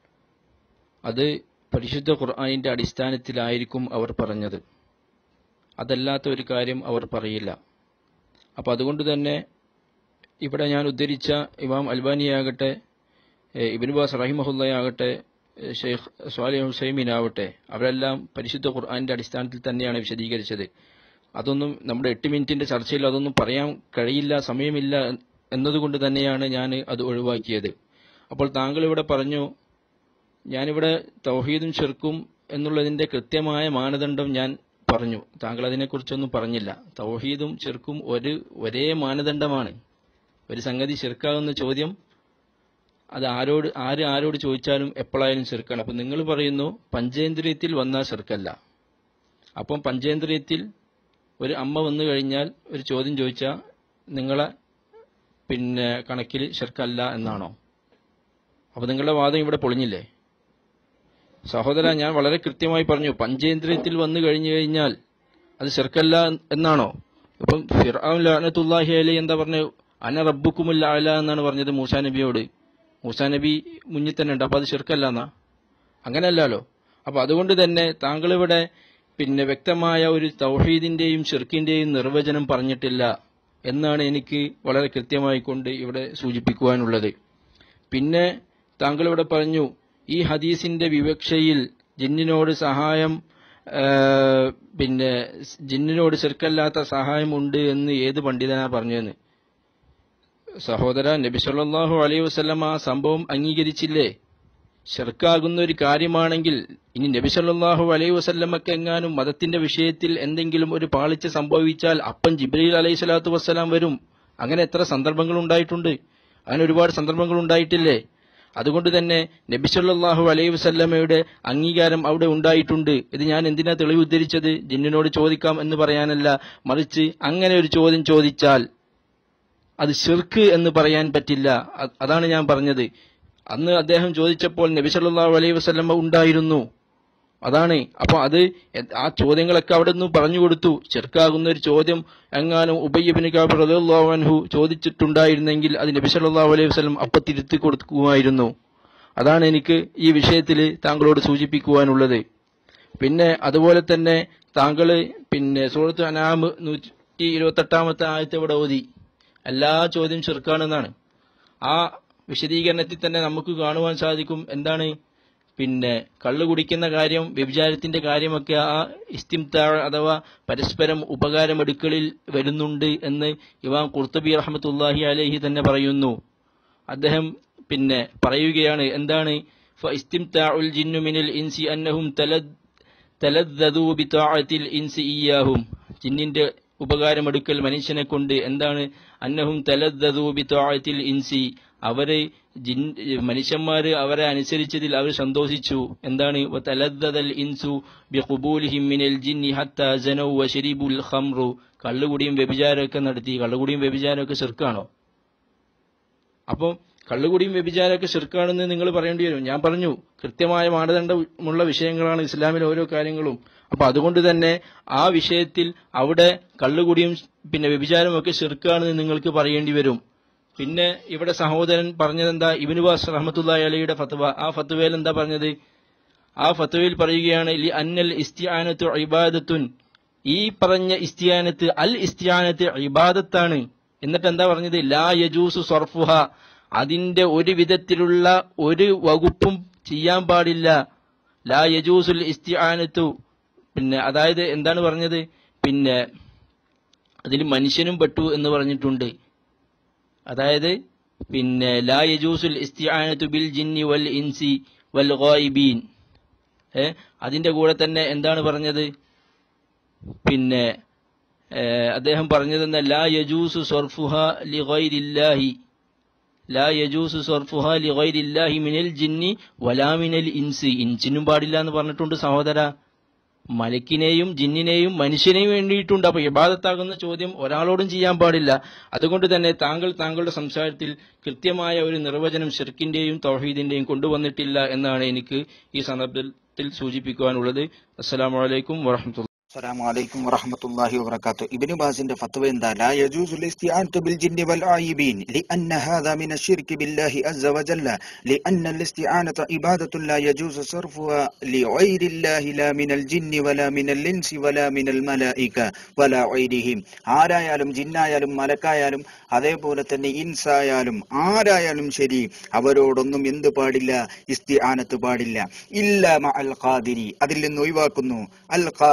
അത് പരിശുദ്ധ ഖുർആാനിൻ്റെ അടിസ്ഥാനത്തിലായിരിക്കും അവർ പറഞ്ഞത് അതല്ലാത്ത ഒരു കാര്യം അവർ പറയില്ല അപ്പോൾ അതുകൊണ്ട് തന്നെ ഇവിടെ ഞാൻ ഉദ്ധരിച്ച ഇമാം അൽബാനിയാകട്ടെ ഏഹ് ഇബ്നു ബാസ് റഹിമഹുല്ലയാകട്ടെ ഏഹ് ഷെയ്ഖ് സ്വാലി ഹുസൈമീൻ ആവട്ടെ അവരെല്ലാം പരിശുദ്ധ ഖുർആാനിന്റെ അടിസ്ഥാനത്തിൽ തന്നെയാണ് വിശദീകരിച്ചത് അതൊന്നും നമ്മുടെ എട്ട് മിനിറ്റിന്റെ ചർച്ചയിൽ അതൊന്നും പറയാൻ കഴിയില്ല സമയമില്ല എന്നതുകൊണ്ട് തന്നെയാണ് ഞാൻ അത് ഒഴിവാക്കിയത് അപ്പോൾ താങ്കൾ ഇവിടെ പറഞ്ഞു ഞാനിവിടെ തൗഹീദും ഷിർക്കും എന്നുള്ളതിന്റെ കൃത്യമായ മാനദണ്ഡം ഞാൻ പറഞ്ഞു താങ്കൾ അതിനെക്കുറിച്ചൊന്നും പറഞ്ഞില്ല തൗഹീദും ഷിർക്കും ഒരു ഒരേ മാനദണ്ഡമാണ് ഒരു സംഗതി ഷിർക്കാകുന്ന ചോദ്യം അത് ആരോട് ആര് ആരോട് ചോദിച്ചാലും എപ്പോഴായാലും ചെറുക്കാണ് അപ്പം നിങ്ങൾ പറയുന്നു പഞ്ചേന്ദ്രിയത്തിൽ വന്നാൽ ചെറുക്കല്ല അപ്പം പഞ്ചേന്ദ്രിയത്തിൽ ഒരു അമ്മ വന്നു കഴിഞ്ഞാൽ ഒരു ചോദ്യം ചോദിച്ചാൽ നിങ്ങളെ പിന്നെ കണക്കിൽ ചെറുക്കല്ല എന്നാണോ അപ്പം നിങ്ങളുടെ വാദം ഇവിടെ പൊളിഞ്ഞില്ലേ സഹോദര ഞാൻ വളരെ കൃത്യമായി പറഞ്ഞു പഞ്ചേന്ദ്രിയത്തിൽ വന്നു കഴിഞ്ഞു കഴിഞ്ഞാൽ അത് ചെറുക്കല്ല എന്നാണോ ഇപ്പം ഫിർആൻ ലാനത്തുല്ലാഹി അലി എന്താ പറഞ്ഞത് അന റബ്ബുക്കുമുല്ല അല എന്നാണ് പറഞ്ഞത് മൂസാ നബിയോട് മൂസാ നബി മുന്നിൽ തന്നെ ഉണ്ട് അപ്പൊ അത് ചെറുക്കല്ല എന്നാ അങ്ങനെയല്ലല്ലോ അപ്പൊ അതുകൊണ്ട് തന്നെ താങ്കൾ ഇവിടെ പിന്നെ വ്യക്തമായ ഒരു തൗഹീദിന്റെയും ഷിർക്കിന്റെയും നിർവചനം പറഞ്ഞിട്ടില്ല എന്നാണ് എനിക്ക് വളരെ കൃത്യമായി കൊണ്ട് ഇവിടെ സൂചിപ്പിക്കുവാനുള്ളത് പിന്നെ താങ്കൾ ഇവിടെ പറഞ്ഞു ഈ ഹദീസിന്റെ വിവക്ഷയിൽ ജിന്നിനോട് സഹായം ആ, പിന്നെ ജിന്നിനോട് ചെറുക്കല്ലാത്ത സഹായമുണ്ട് എന്ന് ഏത് പണ്ഡിതനാ പറഞ്ഞതെന്ന് സഹോദര നബി സല്ലല്ലാഹു അലൈഹി വസല്ലം ആ സംഭവം അംഗീകരിച്ചില്ലേ ഷെർക്കാകുന്ന ഒരു കാര്യമാണെങ്കിൽ ഇനി നബി സല്ലല്ലാഹു അലൈഹി വസല്ലമക്ക് എങ്ങാനും മതത്തിന്റെ വിഷയത്തിൽ എന്തെങ്കിലും ഒരു പാളിച്ച സംഭവിച്ചാൽ അപ്പം ജിബ്രീൽ അലൈഹി സ്വലാത്തു വസ്സലാം വരും അങ്ങനെ എത്ര സന്ദർഭങ്ങൾ ഉണ്ടായിട്ടുണ്ട് അങ്ങനെ ഒരുപാട് സന്ദർഭങ്ങൾ ഉണ്ടായിട്ടില്ലേ അതുകൊണ്ട് തന്നെ നബി സല്ലല്ലാഹു അലൈഹി വസല്ലമയുടെ അംഗീകാരം അവിടെ ഉണ്ടായിട്ടുണ്ട് ഇത് ഞാൻ എന്തിനാ തെളിവ് ഉദ്ധരിച്ചത് ജിന്നിനോട് ചോദിക്കാം എന്ന് പറയാനല്ല മറിച്ച് അങ്ങനെ ഒരു ചോദ്യം ചോദിച്ചാൽ അത് ഷിർക്ക് എന്ന് പറയാൻ പറ്റില്ല അ- അതാണ് ഞാൻ പറഞ്ഞത് അന്ന് അദ്ദേഹം ചോദിച്ചപ്പോൾ നബി സല്ലല്ലാഹു അലൈഹി വസല്ലമ ഉണ്ടായിരുന്നു അതാണ് അപ്പൊ അത് എ- ആ ചോദ്യങ്ങളൊക്കെ അവിടെ നിന്ന് പറഞ്ഞു കൊടുത്തു ചെറുക്കാകുന്ന ഒരു ചോദ്യം എങ്ങാനും ഉബയ്യബിന് കാബ് റളിയല്ലാഹു അൻഹു ചോദിച്ചിട്ടുണ്ടായിരുന്നെങ്കിൽ അത് നബി സല്ലല്ലാഹു അലൈഹി വസല്ലം അപ്പൊ തിരുത്തി കൊടുക്കുമായിരുന്നു അതാണ് എനിക്ക് ഈ വിഷയത്തിൽ താങ്കളോട് സൂചിപ്പിക്കുവാനുള്ളത് പിന്നെ അതുപോലെ തന്നെ താങ്കൾ പിന്നെ സൂറത്ത് അനാമ് നൂറ്റി ഇരുപത്തെട്ടാമത്തെ ആയത്തെ ഇവിടെ ഓതി എല്ലാ ചോദ്യം ചെറുക്കാണെന്നാണ് ആ വിശദീകരണത്തിൽ തന്നെ നമുക്ക് കാണുവാൻ സാധിക്കും എന്താണ് പിന്നെ കള്ളു കുടിക്കുന്ന കാര്യം വ്യഭിചാരത്തിന്റെ കാര്യമൊക്കെ ആ ഇസ്തിംതാ അഥവാ പരസ്പരം ഉപകാരമെടുക്കലിൽ വരുന്നുണ്ട് എന്ന് ഇമാം ഖുർത്തുബി റഹ്മത്തുല്ലാഹി അലൈഹി തന്നെ പറയുന്നു അദ്ദേഹം പിന്നെ പറയുകയാണ് എന്താണ് ഫഇസ്തിംതാഉൽ ജിന്നു മിനൽ ഇൻസി അന്നഹും തലദ് തലദ്ദദു ബിതാഅത്തിൽ ഇൻസി ഇയ്യാഹും ജിന്നിന്റെ ഉപകാരമെടുക്കൽ മനുഷ്യനെ കൊണ്ട് എന്താണ് അന്നഹും തലദ്ദദു ബിതാഅത്തിൽ ഇൻസി അവര് ജിൻ മനുഷ്യന്മാര് അവരെ അനുസരിച്ചതിൽ അവർ സന്തോഷിച്ചു എന്താണ് വതലദ്ദദൽ ഇൻസു ബിഖുബൂലിഹിം മിനൽ ജിന്നി ഹത്താ ജനൗ വശരിബുൽ ഖംറു കള്ളുകുടിയും വ്യഭിചാരമൊക്കെ നടത്തി കള്ളുകുടിയും വ്യഭിചാരമൊക്കെ ശിർക്കാണോ അപ്പം കള്ളുകുടിയും വ്യഭിചാരമൊക്കെ ശിർക്കാണെന്ന് നിങ്ങൾ പറയേണ്ടി വരും ഞാൻ പറഞ്ഞു കൃത്യമായ മാനദണ്ഡമുള്ള വിഷയങ്ങളാണ് ഇസ്ലാമിലെ ഓരോ കാര്യങ്ങളും അപ്പൊ അതുകൊണ്ട് തന്നെ ആ വിഷയത്തിൽ അവിടെ കള്ളുകുടിയും പിന്നെ വ്യഭിചാരവും ഒക്കെ ശിർക്കാണെന്ന് നിങ്ങൾക്ക് പറയേണ്ടി വരും പിന്നെ ഇവിടെ സഹോദരൻ പറഞ്ഞതെന്താ ഇബിനുബാസ് റഹ്മത്തുല്ലാഹി അലിയുടെ ഫത്വ ആ ഫത്വയിൽ എന്താ പറഞ്ഞത് ആ ഫത്വയിൽ പറയുകയാണ് ലി അന്നൽ ഇസ്തിയാനത്തു ഇബാദത്തുൻ ഈ പറഞ്ഞ ഇസ്തിയാനത്ത് അൽ ഇസ്തിയാനത്ത് ഇബാദത്താണ് എന്നിട്ട് എന്താ പറഞ്ഞത് ലാ യജൂസു സർഫുഹ അതിന്റെ ഒരു വിധത്തിലുള്ള ഒരു വകുപ്പും ചെയ്യാൻ പാടില്ല ലാ യജൂസുൽ ഇസ്തിയാനത്തു പിന്നെ അതായത് എന്താണ് പറഞ്ഞത് പിന്നെ അതിൽ മനുഷ്യനും പെട്ടു എന്ന് പറഞ്ഞിട്ടുണ്ട് അതായത് പിന്നെ ലാ യജൂസുൽ ഇസ്തിആനത്തു ബിൽ ജിന്നി വൽ ഇൻസി വൽ ഗായിബീൻ ഏ അതിന്റെ കൂടെ തന്നെ എന്താണ് പറഞ്ഞത് പിന്നെ ഏ, അദ്ദേഹം പറഞ്ഞതെന്ന ലാ യജൂസു സർഫുഹ ലി ഗൈരില്ലാഹി ലാ യജൂസു സർഫുഹ ലി ഗൈരില്ലാഹി മിനൽ ജിന്നി വലാ മിനൽ ഇൻസി ഇൻസിനും പാടില്ല എന്ന് പറഞ്ഞിട്ടുണ്ട് സഹോദര മലക്കിനെയും ജിന്നിനെയും മനുഷ്യനെയും വേണ്ടിയിട്ടുണ്ട് അപ്പൊ ഇബാദത്താകുന്ന ചോദ്യം ഒരാളോടും ചെയ്യാൻ പാടില്ല അതുകൊണ്ട് തന്നെ താങ്കൾ താങ്കളുടെ സംസാരത്തിൽ കൃത്യമായ ഒരു നിർവചനം ഷിർക്കിന്റെയും തൗഹീദിന്റെയും കൊണ്ടുവന്നിട്ടില്ല എന്നാണ് എനിക്ക് ഈ സന്ദർഭത്തിൽ സൂചിപ്പിക്കുവാനുള്ളത് അസ്സലാമു അലൈക്കും വറഹമത്തുള്ള السلام عليكم ورحمة الله وبركاته ابن باز فتوى إن لا يجوز الاستعانة بالجن والعايبين لأن هذا من الشرك بالله عز وجل لأن الاستعانة عبادة لا يجوز صرفها لغير الله لا من الجن ولا من الإنس ولا من الملائكة ولا غيرهم ആരായാലും ജിന്നായാലും മലക്കായാലും അതേപോലെ തന്നെ ഇൻസായാലും ആരായാലും ശരി അവരോടൊന്നും എന്ത് പാടില്ല ഇസ്തിആനത്ത് പാടില്ല ഇല്ല മ അൽ ഖാദിരി അതിൽ നിന്ന് ഒഴിവാക്കുന്നു അൽ ഖാദിരി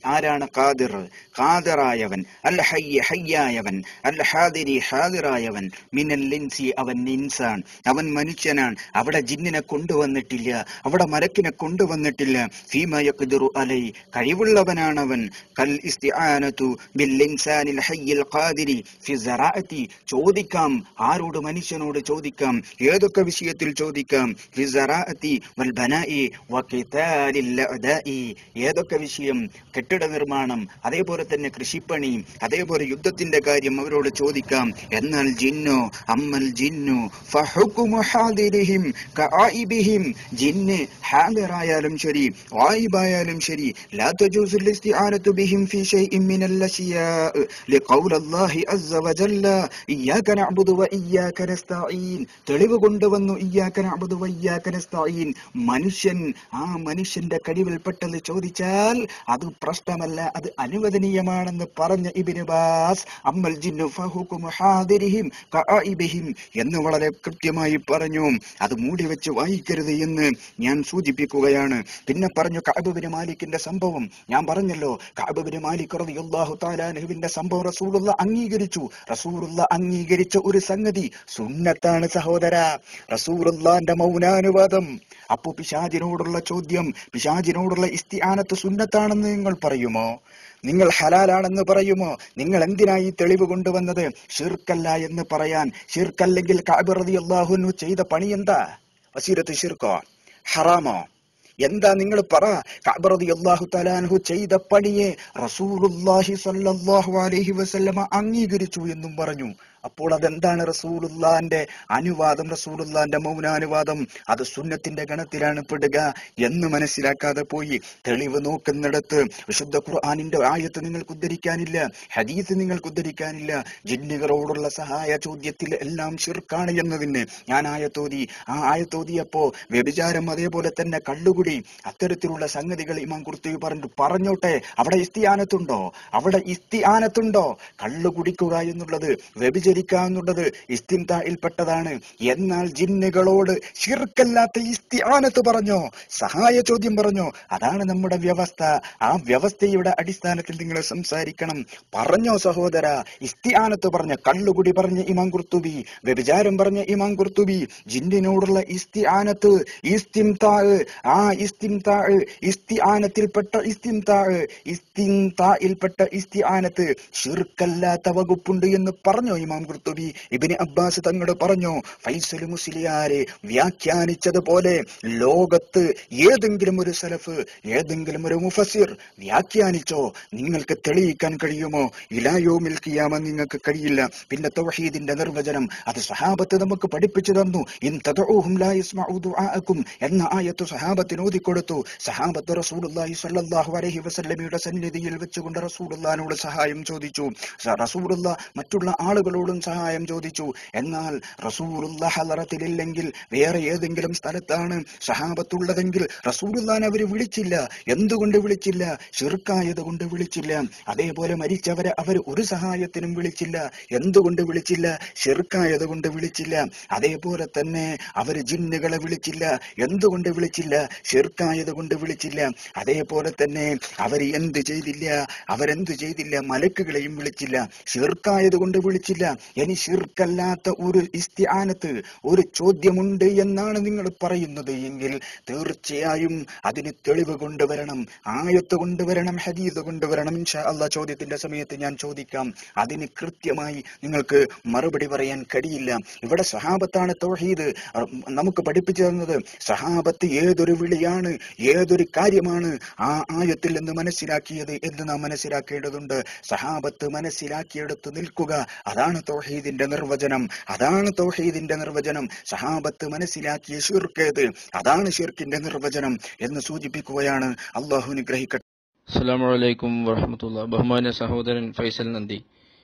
ആരാണ് ഖാദിർ ഖാദിറായവൻ അൽ ഹയ്യ ഹയ്യായവൻ അൽ ഹാദിരി ഹാദിറായവൻ മിനൽ ലിൻസി അവൻ ഇൻസാൻ അവൻ മനുഷ്യനാണ് അവിടെ ജിന്നിനെ കൊണ്ടുവന്നിട്ടില്ല അവിടെ മലക്കിനെ കൊണ്ടുവന്നിട്ടില്ല ഫീമ യഖ്ദിറു അലൈ കഴിവുള്ളവനാണവൻ കൽ ഇസ്തിആനതു ബിൽ ഇൻസാനിൽ ഹയ്യിൽ ഖാദിരി ഫി സറാഅത്തി ചോദിക്കാം ആരോട് മനുഷ്യനോട് ചോദിക്കാം ഏതൊക്കെ വിഷയത്തിൽ ചോദിക്കാം ഫി സറാഅത്തി വൽ ബനാഇ വ ഖിതാലിൽ അദാഇ ഏതൊക്കെ വിഷയം കെട്ടിട നിർമ്മാണം അതേപോലെ തന്നെ കൃഷിപ്പണി അതേപോലെ യുദ്ധത്തിന്റെ കാര്യം അവരോട് ചോദിക്കാം എന്നാൽ ജിന്നു അമ്മൽ ജിന്നു ഫഹുക്കുമു ഹാദിരിഹിം കആയിബിഹിം ജിന്ന് ഹാദിറായാലും ശരി ആയിബായാലും ശരി ലാ തജൂസുൽ ഇസ്തിആനതു ബിഹിം ഫീ ഷൈഇൻ മിനൽ അശിയാ لقول الله عز وجل إياك نعبد وإياك نستعين തെളിവ് കൊണ്ടുവന്നു ഇയ്യാക നഅബുദു വയ്യാക നസ്തഈൻ മനുഷ്യൻ ആ മനുഷ്യന്റെ കഴിവിൽപ്പെട്ടത് ചോദിച്ചാൽ അത് പ്രശ്നമല്ല അത് അനുവദനീയമാണെന്ന് പറഞ്ഞ ഇബ്നു ബാസ് അമ്മൽ ജിന്നു ഫഹുകുമു ഹാദിരിഹിം കആയിബിഹിം എന്ന് വളരെ കൃത്യമായി പറഞ്ഞു അത് മൂടി വെച്ച് വായിക്കരുത് എന്ന് ഞാൻ സൂചിപ്പിക്കുകയാണ് പിന്നെ പറഞ്ഞു കഅബിന് മാലിക്കിന്റെ സംഭവം ഞാൻ പറഞ്ഞല്ലോ കഅബിന് മാലിക് റളിയല്ലാഹു തആല അൻഹുവിന്റെ സംഭവം റസൂലുള്ള അംഗീകരിച്ചു റസൂലുള്ള അംഗീകരിച്ച ഒരു സംഗതി സുന്നത്താണ് സഹോദര റസൂലുള്ളാന്റെ മൗനാനുവാദം അപ്പോ പിശാജിനോടുള്ള ചോദ്യം പിശാജിനോടുള്ള ഇസ്തിആനത്ത് സുന്നത്താണെന്ന് നിങ്ങൾ പറയുമോ നിങ്ങൾ ഹലാലാണെന്ന് പറയുമോ നിങ്ങൾ എന്തിനായി തെളിവ് കൊണ്ടുവന്നത് ഷിർക്കല്ല എന്ന് പറയാൻ ഷിർക്കല്ലെങ്കിൽ കഅബ് റളിയല്ലാഹു ചെയ്ത പണി എന്താ വസീരത്ത് ഷിർക്കോ ഹറാമോ എന്താ നിങ്ങൾ പറ കഅബറതി അള്ളാഹു തലാൻഹു ചെയ്ത പണിയെ റസൂലുല്ലാഹി സ്വല്ലല്ലാഹു അലൈഹി വസല്ലമ അംഗീകരിച്ചു എന്നും പറഞ്ഞു അപ്പോൾ അതെന്താണ് റസൂലുള്ളാന്റെ അനുവാദം റസൂലുള്ളാന്റെ മൗനാനുവാദം അത് സുന്നത്തിന്റെ ഗണത്തിലാണ് പെടുക എന്ന് മനസ്സിലാക്കാതെ പോയി തെളിവ് നോക്കുന്നിടത്ത് വിശുദ്ധ ഖുർആാനിന്റെ ആയത്ത് നിങ്ങൾക്ക് ഉദ്ധരിക്കാനില്ല ഹദീസ് നിങ്ങൾക്ക് ഉദ്ധരിക്കാനില്ല ജിന്നുകളോടുള്ള സഹായ ചോദ്യത്തിൽ എല്ലാം ഷിർക്കാണ് എന്നതിന് ഞാൻ ആയത്തോതി ആ ആയത്തോതിയപ്പോ വ്യഭിചാരം അതേപോലെ തന്നെ കള്ളുകുടി അത്തരത്തിലുള്ള സംഗതികൾ ഇമാം കുർത്തുബി പറഞ്ഞു പറഞ്ഞോട്ടെ അവിടെ ഇസ്തിയാനത്തുണ്ടോ അവിടെ ഇസ്തിയാനത്തുണ്ടോ കള്ളു കുടിക്കുക എന്നുള്ളത് വ്യഭിചരിക്കുക എന്നുള്ളത് ഇസ്തിൻതായിൽപ്പെട്ടതാണ് എന്നാൽ ജിന്നുകളോട് ഷിർക്കല്ലാത്ത ഇസ്തിയാനത്ത് പറഞ്ഞോ സഹായ ചോദ്യം പറഞ്ഞോ അതാണ് നമ്മുടെ വ്യവസ്ഥ ആ വ്യവസ്ഥയുടെ അടിസ്ഥാനത്തിൽ നിങ്ങൾ സംസാരിക്കണം പറഞ്ഞോ സഹോദര ഇസ്തിയാനത്ത് പറഞ്ഞ കള്ളുകുടി പറഞ്ഞ ഇമാം കുർത്തുബി വ്യഭിചാരം പറഞ്ഞ ഇമാം കുർത്തുബി ജിന്നിനോടുള്ള ഇസ്തിയാനത്ത് ഇസ്തിംതാ ആ ഇസ്തിംതാ ഇസ്തിയാനത്തിൽപ്പെട്ട ഇസ്തിംതാ ഇസ്തിംതായിൽപ്പെട്ട ഇസ്തിയാനത്ത് ഷിർക്കല്ലാത്ത വകുപ്പുണ്ട് എന്ന് പറഞ്ഞോ ഇമാം കുർത്തുബി ഇബിന് അബ്ബാസ് തങ്ങളോട് പറഞ്ഞു ഫൈസൽ മുസ്ലിയാരെ വ്യാഖ്യാനിച്ചതുപോലെ ലോകത്ത് ഏതെങ്കിലും ഒരു സലഫ് ഏതെങ്കിലും ഒരു മുഫസിർ വ്യാഖ്യാനിച്ചോ നിങ്ങൾക്ക് തെളിയിക്കാൻ കഴിയുമോ ഇലായോമിൽ കിയാമ നിങ്ങൾക്ക് കഴിയില്ല പിന്നെ തൗഹീദിന്റെ നിർവചനം അത് സഹാബത്ത് നമുക്ക് പഠിപ്പിച്ചു തന്നു ഇൻ തദഊഹും ലാ യസ്മഉ ദുആഅക്കും എന്ന ആയത്ത് സഹാബത്തിന് ഓതിക്കൊടുത്തു സഹാബത്ത് റസൂലുള്ളാഹി സ്വല്ലല്ലാഹു അലൈഹി വസല്ലമയുടെ സന്നിധിയിൽ വെച്ചുകൊണ്ട് റസൂലുള്ളാഹിനോട് സഹായം ചോദിച്ചു സ- റസൂലുള്ള മറ്റുള്ള ആളുകളോടും സഹായം ചോദിച്ചു എന്നാൽ റസൂലുള്ള ഹലറത്തിലില്ലെങ്കിൽ വേറെ ഏതെങ്കിലും സ്ഥലത്താണ് സഹാബത്തുള്ളതെങ്കിൽ റസൂലുള്ളാൻ അവർ വിളിച്ചില്ല എന്തുകൊണ്ട് വിളിച്ചില്ല ഷിർക്കായത് കൊണ്ട് വിളിച്ചില്ല അതേപോലെ മരിച്ചവരെ അവർ ഒരു സഹായത്തിനും വിളിച്ചില്ല എന്തുകൊണ്ട് വിളിച്ചില്ല ഷിർക്കായത് കൊണ്ട് വിളിച്ചില്ല അതേപോലെ തന്നെ അവർ ജിന്നുകളെ വിളിച്ചില്ല എന്തുകൊണ്ട് വിളിച്ചില്ല ഷിർക്കായത് കൊണ്ട് വിളിച്ചില്ല അതേപോലെ തന്നെ അവർ എന്ത് ചെയ്തില്ല അവരെന്ത് ചെയ്തില്ല മലക്കുകളെയും വിളിച്ചില്ല ഷിർക്കായത് കൊണ്ട് വിളിച്ചില്ല ഇനി ഷിർക്കല്ലാത്ത ഒരു ഇസ്തിയാനത്ത് ഒരു ചോദ്യമുണ്ട് എന്നാണ് നിങ്ങൾ പറയുന്നത് എങ്കിൽ തീർച്ചയായും അതിന് തെളിവ് കൊണ്ടുവരണം ആയത്ത് കൊണ്ടുവരണം ഹദീദ് കൊണ്ടുവരണം ഇൻഷാ അള്ളാഹ് ചോദ്യത്തിന്റെ സമയത്ത് ഞാൻ ചോദിക്കാം അതിന് കൃത്യമായി നിങ്ങൾക്ക് മറുപടി പറയാൻ കഴിയില്ല ഇവിടെ സഹാബത്താണ് തൗഹീദ് അഹ് നമുക്ക് പഠിപ്പിച്ചു തന്നത് സഹാബത്ത് ഏതൊരു വിളിയാണ് ഏതൊരു കാര്യമാണ് ആ ആയത്തിൽ നിന്ന് മനസ്സിലാക്കിയത് എന്ന് നാം മനസ്സിലാക്കേണ്ടതുണ്ട് സഹാബത്ത് മനസ്സിലാക്കിയെടുത്ത് നിൽക്കുക അതാണ് തൗഹീദിന്റെ നിർവചനം അതാണ് തൗഹീദിന്റെ നിർവചനം സഹാബത്ത് മനസ്സിലാക്കിയ ഷിർക്കേത് അതാണ് ഷിർക്കിന്റെ നിർവചനം എന്ന് സൂചിപ്പിക്കുകയാണ് അള്ളാഹു അനുഗ്രഹിക്കട്ടെ അസ്സലാമു അലൈക്കും വറഹമത്തുള്ള ബഹുമാന സഹോദരൻ ഫൈസൽ നന്ദി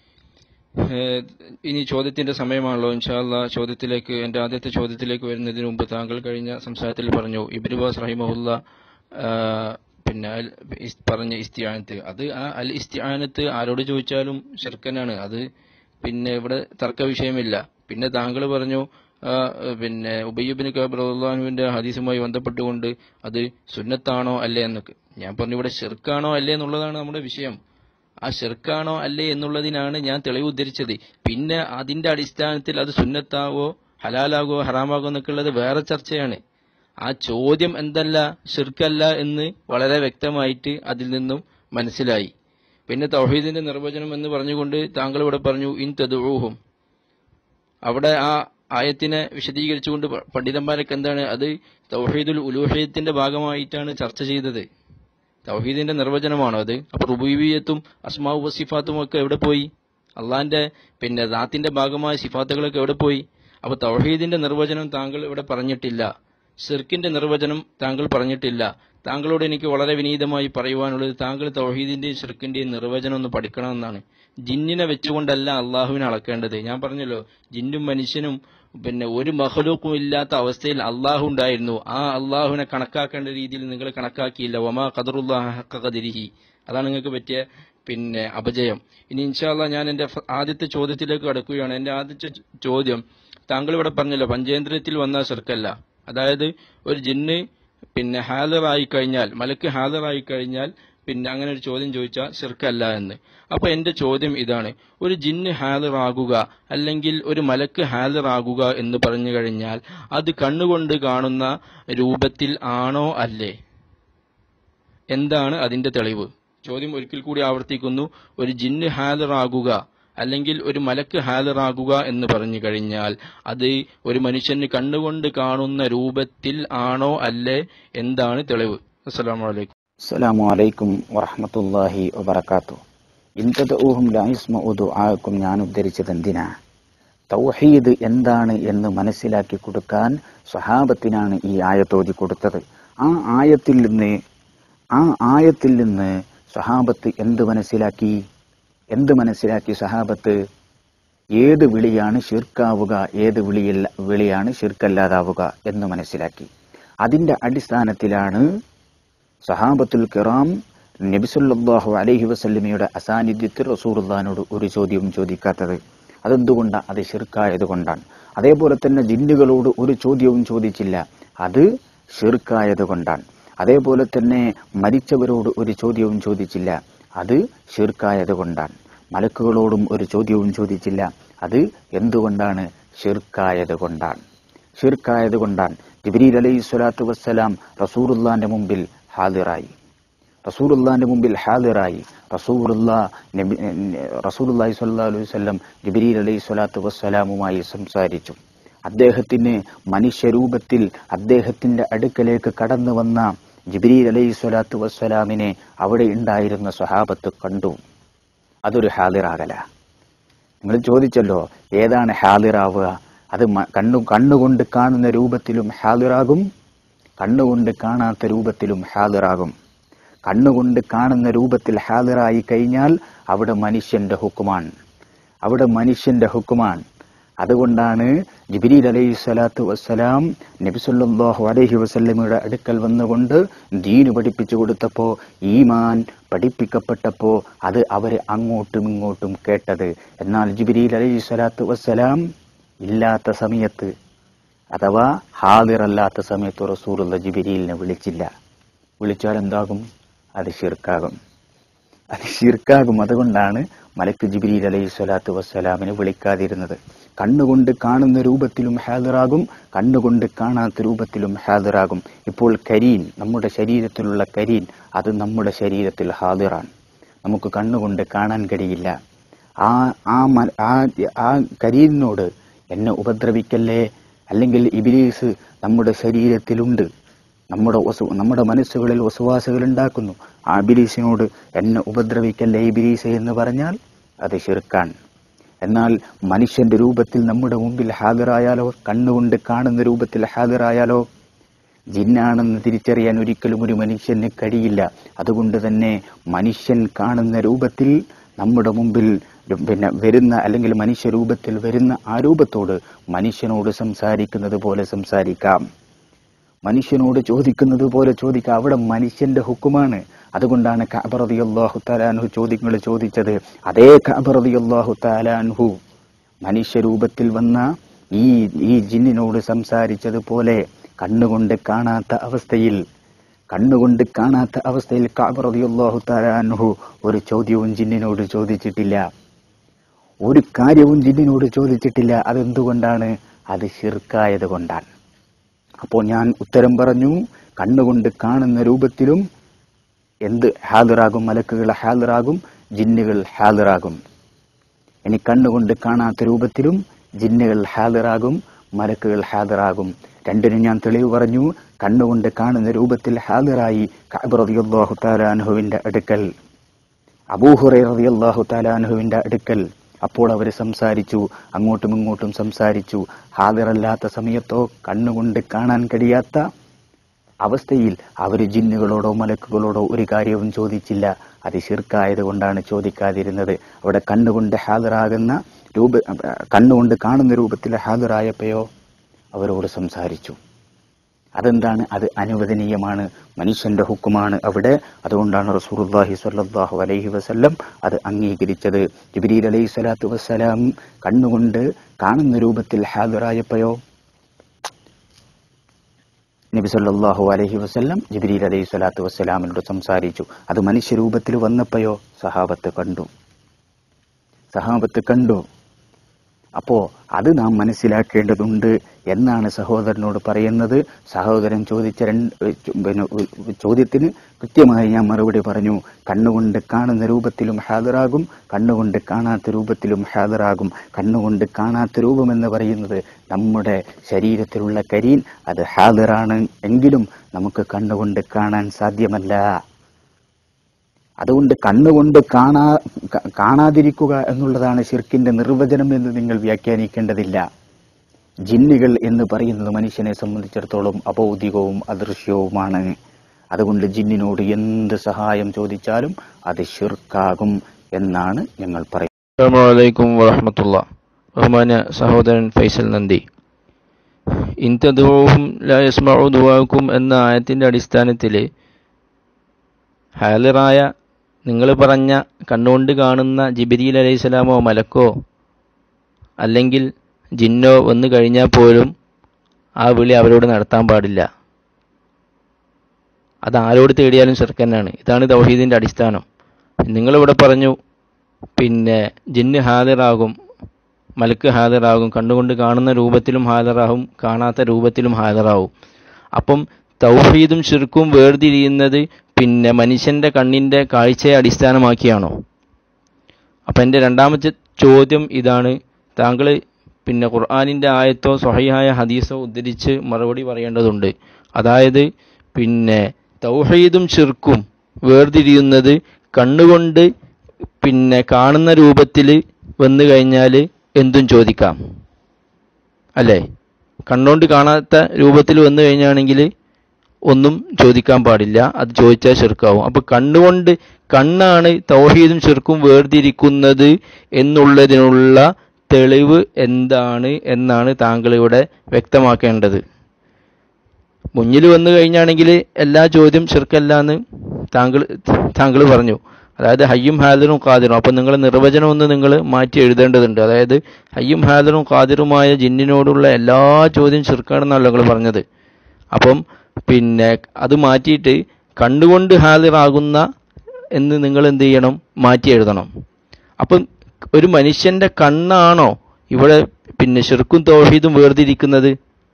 ഏഹ് ഇനി ചോദ്യത്തിന്റെ സമയമാണല്ലോ ഇൻഷാല്ല ചോദ്യത്തിലേക്ക് എന്റെ ആദ്യത്തെ ചോദ്യത്തിലേക്ക് വരുന്നതിന് മുമ്പ് താങ്കൾ കഴിഞ്ഞ സംസാരത്തിൽ പറഞ്ഞു ഇബ്നുബാസ് റഹിമഹുല്ല ആഹ് പിന്നെ അൽ ഇസ് പറഞ്ഞ ഇസ്തിയാനത്ത് അത് ആ അൽ ഇസ്തിയാനത്ത് ആരോട് ചോദിച്ചാലും ശർക്കനാണ് അത് പിന്നെ ഇവിടെ തർക്ക വിഷയമില്ല പിന്നെ താങ്കൾ പറഞ്ഞു ആ, പിന്നെ ഉബയ്യബിന് കബറുല്ലാഹുവിന്റെ ഹദീസുമായി ബന്ധപ്പെട്ടുകൊണ്ട് അത് സുന്നത്താണോ അല്ലേ എന്നൊക്കെ ഞാൻ പറഞ്ഞു ഇവിടെ ഷിർക്കാണോ അല്ലേ എന്നുള്ളതാണ് നമ്മുടെ വിഷയം ആ ഷിർക്കാണോ അല്ലേ എന്നുള്ളതിനാണ് ഞാൻ തെളിവ് ഉദ്ധരിച്ചത് പിന്നെ അതിന്റെ അടിസ്ഥാനത്തിൽ അത് സുന്നത്താവോ ഹലാലാകോ ഹറാമാകോ എന്നൊക്കെ ഉള്ളത് വേറെ ചർച്ചയാണ് ആ ചോദ്യം എന്തല്ല ഷിർക്കല്ല എന്ന് വളരെ വ്യക്തമായിട്ട് അതിൽ നിന്നും മനസ്സിലായി പിന്നെ തൗഹീദിന്റെ നിർവചനം എന്ന് പറഞ്ഞുകൊണ്ട് താങ്കൾ ഇവിടെ പറഞ്ഞു ഇൻ തദുഹും അവിടെ ആ ആയത്തിനെ വിശദീകരിച്ചുകൊണ്ട് പ- പണ്ഡിതന്മാരൊക്കെ എന്താണ് അത് തൗഹീദുൽ ഉലൂഹിയത്തിന്റെ ഭാഗമായിട്ടാണ് ചർച്ച ചെയ്തത് തൗഹീദിന്റെ നിർവചനമാണോ അത് അപ്പൊ റുബൂബിയത്തും അസ്മാഉ വസിഫാത്തും ഒക്കെ എവിടെ പോയി അള്ളാന്റെ പിന്നെ ദാത്തിന്റെ ഭാഗമായ സിഫാത്തുകളൊക്കെ എവിടെ പോയി അപ്പൊ തൗഹീദിന്റെ നിർവചനം താങ്കൾ ഇവിടെ പറഞ്ഞിട്ടില്ല ഷിർക്കിന്റെ നിർവചനം താങ്കൾ പറഞ്ഞിട്ടില്ല താങ്കളോട് എനിക്ക് വളരെ വിനീതമായി പറയുവാനുള്ളത് താങ്കൾ തൗഹീദിന്റെയും ഷിർക്കിന്റെയും നിർവചനം ഒന്ന് പഠിക്കണമെന്നാണ് ജിന്നിനെ വെച്ചുകൊണ്ടല്ല അള്ളാഹുവിനെ അളക്കേണ്ടത് ഞാൻ പറഞ്ഞല്ലോ ജിന്നും മനുഷ്യനും പിന്നെ ഒരു മഹലൂക്കും ഇല്ലാത്ത അവസ്ഥയിൽ അള്ളാഹു ഉണ്ടായിരുന്നു ആ അള്ളാഹുവിനെ കണക്കാക്കേണ്ട രീതിയിൽ നിങ്ങൾ കണക്കാക്കിയില്ല വമാ ഖദറുല്ലാഹി അതാണ് നിങ്ങൾക്ക് പറ്റിയ പിന്നെ അപജയം ഇനി ഇൻഷാല്ല ഞാൻ എന്റെ ഫ- ആദ്യത്തെ ചോദ്യത്തിലേക്ക് കടക്കുകയാണ് എന്റെ ആദ്യത്തെ ചോ- ചോദ്യം താങ്കൾ ഇവിടെ പറഞ്ഞല്ലോ പഞ്ചേന്ദ്രിയത്തിൽ വന്ന ചെറുക്കല്ല അതായത് ഒരു ജിന്ന് പിന്നെ ഹാജറായി കഴിഞ്ഞാൽ മലക്ക് ഹാജറായി കഴിഞ്ഞാൽ പിന്നെ അങ്ങനെ ഒരു ചോദ്യം ചോദിച്ചാൽ ചെറുക്കല്ല എന്ന് അപ്പൊ എന്റെ ചോദ്യം ഇതാണ് ഒരു ജിന്ന് ഹാജറാകുക അല്ലെങ്കിൽ ഒരു മലക്ക് ഹാജറാകുക എന്ന് പറഞ്ഞു കഴിഞ്ഞാൽ അത് കണ്ണുകൊണ്ട് കാണുന്ന രൂപത്തിൽ ആണോ അല്ലേ എന്താണ് അതിന്റെ തെളിവ് ചോദ്യം ഒരിക്കൽ കൂടി ആവർത്തിക്കുന്നു ഒരു ജിന്ന് ഹാജറാകുക അല്ലെങ്കിൽ ഒരു മലക്ക് ഹാജറാകുക എന്ന് പറഞ്ഞു കഴിഞ്ഞാൽ അത് ഒരു മനുഷ്യന് കണ്ണുകൊണ്ട് കാണുന്ന രൂപത്തിൽ ആണോ അല്ലേ എന്താണ് തെളിവ് അസ്സലാമു അലൈക്കും അസ്സലാമു അലൈക്കും വറഹ്മത്തുള്ളാഹി വബറകാത്തു ഇൻതദഊഹും ലാ യസ്മഉ ദുആഅക്കും ഞാൻ ഉദ്ധരിച്ചത് എന്തിനാ തൗഹീദ് എന്താണ് എന്ന് മനസ്സിലാക്കി കൊടുക്കാൻ സ്വഹാബത്തിനാണ് ഈ ആയത്തോതി കൊടുത്തത് ആ ആയത്തിൽ നിന്ന് ആ ആയത്തിൽ നിന്ന് സ്വഹാബത്ത് എന്ത് മനസ്സിലാക്കി എന്ത് മനസ്സിലാക്കി സ്വഹാബത്ത് ഏത് വിളിയാണ് ഷിർക്കാവുക ഏത് വിളിയിൽ വിളിയാണ് ഷിർക്കല്ലാതാവുക എന്ന് മനസ്സിലാക്കി അതിന്റെ അടിസ്ഥാനത്തിലാണ് സഹാബത്തുൽ കിറാം നബിസുല്ലാഹു അലൈഹി വസല്ലമയുടെ അസാന്നിധ്യത്തിൽ റസൂറുല്ലാനോട് ഒരു ചോദ്യവും ചോദിക്കാത്തത് അതെന്തുകൊണ്ടാണ് അത് ഷിർക്കായത് കൊണ്ടാണ് അതേപോലെ തന്നെ ജിന്നുകളോട് ഒരു ചോദ്യവും ചോദിച്ചില്ല അത് ഷിർക്കായത് കൊണ്ടാണ് അതേപോലെ തന്നെ മരിച്ചവരോട് ഒരു ചോദ്യവും ചോദിച്ചില്ല അത് ഷിർക്കായത് കൊണ്ടാണ് മലക്കുകളോടും ഒരു ചോദ്യവും ചോദിച്ചില്ല അത് എന്തുകൊണ്ടാണ് ഷിർക്കായത് കൊണ്ടാണ് ഷിർക്കായത് കൊണ്ടാണ് ജിബ്രീൽ അലൈഹി സ്വലാത്തു വസ്സലാം റസൂറുല്ലാന്റെ മുമ്പിൽ ഹാദിറായി റസൂറുല്ലാന്റെ മുമ്പിൽ ഹാദിറായി റസൂറുല്ലാ നബി റസൂലുള്ളാഹി സ്വല്ലല്ലാഹു അലൈഹി വസല്ലം ജിബ്രീൽ അലൈഹി സ്വലാത്തു വസ്സലാമുമായി സംസാരിച്ചു അദ്ദേഹത്തിന് മനുഷ്യരൂപത്തിൽ അദ്ദേഹത്തിന്റെ അടുക്കലേക്ക് കടന്നു വന്ന ജിബ്രീൽ അലൈഹി സ്വലാത്തു വസ്സലാമിനെ അവിടെ ഉണ്ടായിരുന്ന സ്വഹാബത്ത് കണ്ടു അതൊരു ഹാദിറാകല നിങ്ങൾ ചോദിച്ചല്ലോ ഏതാണ് ഹാദിറാവുക അത് മ- കണ്ണു കണ്ണുകൊണ്ട് കാണുന്ന രൂപത്തിലും ഹാദിറാകും കണ്ണുകൊണ്ട് കാണാത്ത രൂപത്തിലും ഹാദിറാകും കണ്ണുകൊണ്ട് കാണുന്ന രൂപത്തിൽ ഹാദിറായി കഴിഞ്ഞാൽ അവിടെ മനുഷ്യന്റെ ഹുക്കുമാണ് അവിടെ മനുഷ്യന്റെ ഹുക്കുമാണ് അതുകൊണ്ടാണ് ജിബിരിൽ അലൈഹി സ്വലാത്തു വസ്സലാം നബിസുല്ലാഹു അലൈഹി വസല്ലമയുടെ അടുക്കൽ വന്നുകൊണ്ട് ദീന് പഠിപ്പിച്ചു കൊടുത്തപ്പോ ഈമാൻ പഠിപ്പിക്കപ്പെട്ടപ്പോ അത് അവര് അങ്ങോട്ടും ഇങ്ങോട്ടും കേട്ടത് എന്നാൽ ജിബിരിൽ അലൈഹി സ്വലാത്തു വസ്സലാം ഇല്ലാത്ത സമയത്ത് അഥവാ ഹാദിറല്ലാത്ത സമയത്ത് റസൂലുള്ള ജിബിരിലിനെ വിളിച്ചില്ല വിളിച്ചാൽ എന്താകും അത് ഷിർക്കാകും അത് ഷിർക്കാകും അതുകൊണ്ടാണ് മലക്ക് ജിബ്രീൽ അലൈഹി സ്വലാത്തു വസ്സലാമിനെ വിളിക്കാതിരുന്നത് കണ്ണുകൊണ്ട് കാണുന്ന രൂപത്തിലും ഹാദിറാകും കണ്ണുകൊണ്ട് കാണാത്ത രൂപത്തിലും ഹാദിറാകും ഇപ്പോൾ കരീൻ നമ്മുടെ ശരീരത്തിലുള്ള കരീൻ അത് നമ്മുടെ ശരീരത്തിൽ ഹാദിറാണ് നമുക്ക് കണ്ണുകൊണ്ട് കാണാൻ കഴിയില്ല ആ ആ മ- ആ ആ കരീനോട് എന്നെ ഉപദ്രവിക്കല്ലേ അല്ലെങ്കിൽ ഇബിലീസ് നമ്മുടെ ശരീരത്തിലുണ്ട് നമ്മുടെ വസു നമ്മുടെ മനസ്സുകളിൽ വസുവാസുകൾ ഉണ്ടാക്കുന്നു ആ ഇബിലീസിനോട് എന്നെ ഉപദ്രവിക്കല്ലേ ഇബിലീസ് എന്ന് പറഞ്ഞാൽ അത് ഷിർക്കാൻ എന്നാൽ മനുഷ്യന്റെ രൂപത്തിൽ നമ്മുടെ മുമ്പിൽ ഹാജരായാലോ കണ്ണുകൊണ്ട് കാണുന്ന രൂപത്തിൽ ഹാജരായാലോ ജിന്നാണെന്ന് തിരിച്ചറിയാൻ ഒരിക്കലും ഒരു മനുഷ്യന് കഴിയില്ല അതുകൊണ്ട് തന്നെ മനുഷ്യൻ കാണുന്ന രൂപത്തിൽ നമ്മുടെ മുമ്പിൽ പിന്നെ വരുന്ന അല്ലെങ്കിൽ മനുഷ്യ രൂപത്തിൽ വരുന്ന ആ രൂപത്തോട് മനുഷ്യനോട് സംസാരിക്കുന്നത് പോലെ സംസാരിക്കാം മനുഷ്യനോട് ചോദിക്കുന്നത് പോലെ ചോദിക്കാം അവിടെ മനുഷ്യന്റെ ഹുക്കുമാണ് അതുകൊണ്ടാണ് കഅബറതി അള്ളാഹു താലാൻഹു ചോദ്യങ്ങൾ ചോദിച്ചത് അതേ കഅബറതി അള്ളാഹു താലാൻഹു മനുഷ്യരൂപത്തിൽ വന്ന ഈ ഈ ജിന്നിനോട് സംസാരിച്ചതുപോലെ കണ്ണുകൊണ്ട് കാണാത്ത അവസ്ഥയിൽ കണ്ണുകൊണ്ട് കാണാത്ത അവസ്ഥയിൽ കാബ് റളിയല്ലാഹു തആല അൻഹു ഒരു ചോദ്യവും ജിന്നിനോട് ചോദിച്ചിട്ടില്ല ഒരു കാര്യവും ജിന്നിനോട് ചോദിച്ചിട്ടില്ല അതെന്തുകൊണ്ടാണ് അത് ഷിർക്കായത് കൊണ്ടാണ് അപ്പോൾ ഞാൻ ഉത്തരം പറഞ്ഞു കണ്ണുകൊണ്ട് കാണുന്ന രൂപത്തിലും എന്ത് ഹാദിറാകും മലക്കുകൾ ഹാദിറാകും ജിന്നുകൾ ഹാദിറാകും ഇനി കണ്ണുകൊണ്ട് കാണാത്ത രൂപത്തിലും ജിന്നുകൾ ഹാദിറാകും മലക്കുകൾ ഹാദിറാകും രണ്ടിനും ഞാൻ തെളിവ് പറഞ്ഞു കണ്ണുകൊണ്ട് കാണുന്ന രൂപത്തിൽ ഹാദിറായി കഅബ് റളിയല്ലാഹു തആല അൻഹുവിന്റെ അടുക്കൽ അബൂഹുറൈ റളിയല്ലാഹു തആല അൻഹുവിന്റെ അടുക്കൽ അപ്പോൾ അവർ സംസാരിച്ചു അങ്ങോട്ടും ഇങ്ങോട്ടും സംസാരിച്ചു ഹാദിറല്ലാത്ത സമയത്തോ കണ്ണുകൊണ്ട് കാണാൻ കഴിയാത്ത അവസ്ഥയിൽ അവർ ജിന്നുകളോടോ മലക്കുകളോടോ ഒരു കാര്യവും ചോദിച്ചില്ല അത് ശിർക്കായത് കൊണ്ടാണ് ചോദിക്കാതിരുന്നത് അവിടെ കണ്ണുകൊണ്ട് ഹാജറാകുന്ന രൂപ കണ്ണുകൊണ്ട് കാണുന്ന രൂപത്തിൽ ഹാജറായപ്പോയോ അവരോട് സംസാരിച്ചു അതെന്താണ് അത് അനുവദനീയമാണ് മനുഷ്യന്റെ ഹുക്കുമാണ് അവിടെ അതുകൊണ്ടാണ് റസൂലുള്ളാഹി സ്വല്ലല്ലാഹു അലൈഹി വസല്ലം അത് അംഗീകരിച്ചത് ജിബ്രീൽ അലൈഹി സ്വലാത്തു വസ്സലാം കണ്ണുകൊണ്ട് കാണുന്ന രൂപത്തിൽ ഹാജറായപ്പോയോ നബി സല്ലല്ലാഹു അലൈഹി വസല്ലം ജിബ്രീൽ അലൈഹി സ്വലാത്തു വസ്സലാമിനോട് സംസാരിച്ചു അത് മനുഷ്യരൂപത്തിൽ വന്നപ്പോയോ സഹാബത്ത് കണ്ടു സഹാബത്ത് കണ്ടു അപ്പോ അത് നാം മനസ്സിലാക്കേണ്ടതുണ്ട് എന്നാണ് സഹോദരനോട് പറയുന്നത് സഹോദരൻ ചോദിച്ച രണ്ട് പിന്നെ ചോദ്യത്തിന് കൃത്യമായി ഞാൻ മറുപടി പറഞ്ഞു കണ്ണുകൊണ്ട് കാണുന്ന രൂപത്തിലും ഹാജറാകും കണ്ണുകൊണ്ട് കാണാത്ത രൂപത്തിലും ഹാജറാകും കണ്ണുകൊണ്ട് കാണാത്ത രൂപം എന്ന് പറയുന്നത് നമ്മുടെ ശരീരത്തിലുള്ള കരീൻ അത് ഹാജറാണ് എങ്കിലും നമുക്ക് കണ്ണുകൊണ്ട് കാണാൻ സാധ്യമല്ല അതുകൊണ്ട് കണ്ണുകൊണ്ട് കാണാ ക- കാണാതിരിക്കുക എന്നുള്ളതാണ് ഷിർക്കിന്റെ നിർവചനം എന്ന് നിങ്ങൾ വ്യാഖ്യാനിക്കേണ്ടതില്ല ജിന്നുകൾ എന്ന് പറയുന്നത് മനുഷ്യനെ സംബന്ധിച്ചിടത്തോളം അബൗദികവും അദൃശ്യവുമാണ് അതുകൊണ്ട് ജിന്നിനോട് എന്ത് സഹായം ചോദിച്ചാലും അത് ഷിർക്കാകും എന്നാണ് ഞങ്ങൾ പറയുന്നത് അസ്സാമലൈക്കും വറഹമത്തുള്ള ബഹുമാന്യ സഹോദരൻ ഫൈസൽ നന്ദി ഇൻതദൂഹും ലാ യസ്മഉ ദുആക്കും എന്ന ആയത്തിൻ്റെ അടിസ്ഥാനത്തിൽ ഹാലിറായ നിങ്ങൾ പറഞ്ഞ കണ്ണുകൊണ്ട് കാണുന്ന ജിബിരിൽ അലൈഹിസ്സലാമോ മലക്കോ അല്ലെങ്കിൽ ജിന്നോ വന്നു കഴിഞ്ഞാൽ പോലും ആ വിളി അവരോട് നടത്താൻ പാടില്ല അത് ആരോട് തേടിയാലും ചെറുക്കനാണ് ഇതാണ് തൗഹീദിൻ്റെ അടിസ്ഥാനം നിങ്ങളിവിടെ പറഞ്ഞു പിന്നെ ജിന്ന് ഹാജറാകും മലക്ക് ഹാജറാകും കണ്ണുകൊണ്ട് കാണുന്ന രൂപത്തിലും ഹാജറാകും കാണാത്ത രൂപത്തിലും ഹാജറാകും അപ്പം തൗഹീദും ഷിർക്കും വേർതിരിയുന്നത് പിന്നെ മനുഷ്യൻ്റെ കണ്ണിൻ്റെ കാഴ്ചയെ അടിസ്ഥാനമാക്കിയാണോ അപ്പം എൻ്റെ രണ്ടാമത്തെ ചോദ്യം ഇതാണ് താങ്കൾ പിന്നെ ഖുർആാനിൻ്റെ ആയത്തോ സ്വഹീഹായ ഹദീസോ ഉദ്ധരിച്ച് മറുപടി പറയേണ്ടതുണ്ട് അതായത് പിന്നെ തൗഹീദും ഷിർക്കും വേർതിരിയുന്നത് കണ്ണുകൊണ്ട് പിന്നെ കാണുന്ന രൂപത്തിൽ വന്നു കഴിഞ്ഞാൽ എന്തും ചോദിക്കാം അല്ലേ കണ്ണുകൊണ്ട് കാണാത്ത രൂപത്തിൽ വന്നു കഴിഞ്ഞാണെങ്കിൽ ഒന്നും ചോദിക്കാൻ പാടില്ല അത് ചോദിച്ചാൽ ചെറുക്കാവും അപ്പോൾ കണ്ണുകൊണ്ട് കണ്ണാണ് തൗഹീദും ചെറുക്കും വേർതിരിക്കുന്നത് എന്നുള്ളതിനുള്ള തെളിവ് എന്താണ് എന്നാണ് താങ്കൾ ഇവിടെ വ്യക്തമാക്കേണ്ടത് മുന്നിൽ വന്നു കഴിഞ്ഞാണെങ്കിൽ എല്ലാ ചോദ്യം ചെറുക്കല്ല എന്ന് താങ്കൾ താങ്കൾ പറഞ്ഞു അതായത് ഹയ്യും ഹാദറും ഖാദിറും അപ്പം നിങ്ങൾ നിർവചനം ഒന്ന് നിങ്ങൾ മാറ്റി എഴുതേണ്ടതുണ്ട് അതായത് ഹയ്യും ഹാദറും ഖാദിറുമായ ജിന്നിനോടുള്ള എല്ലാ ചോദ്യം ചെറുക്കാണെന്നല്ല നിങ്ങൾ പറഞ്ഞത് അപ്പം പിന്നെ അത് മാറ്റിയിട്ട് കണ്ടുകൊണ്ട് ഹാദിറാകുന്ന എന്ന് നിങ്ങൾ എന്ത് ചെയ്യണം മാറ്റി എഴുതണം അപ്പം ഒരു മനുഷ്യൻ്റെ കണ്ണാണോ ഇവിടെ പിന്നെ ശിർക്കും തൗഹീദും വേർതിരിക്കുന്നത്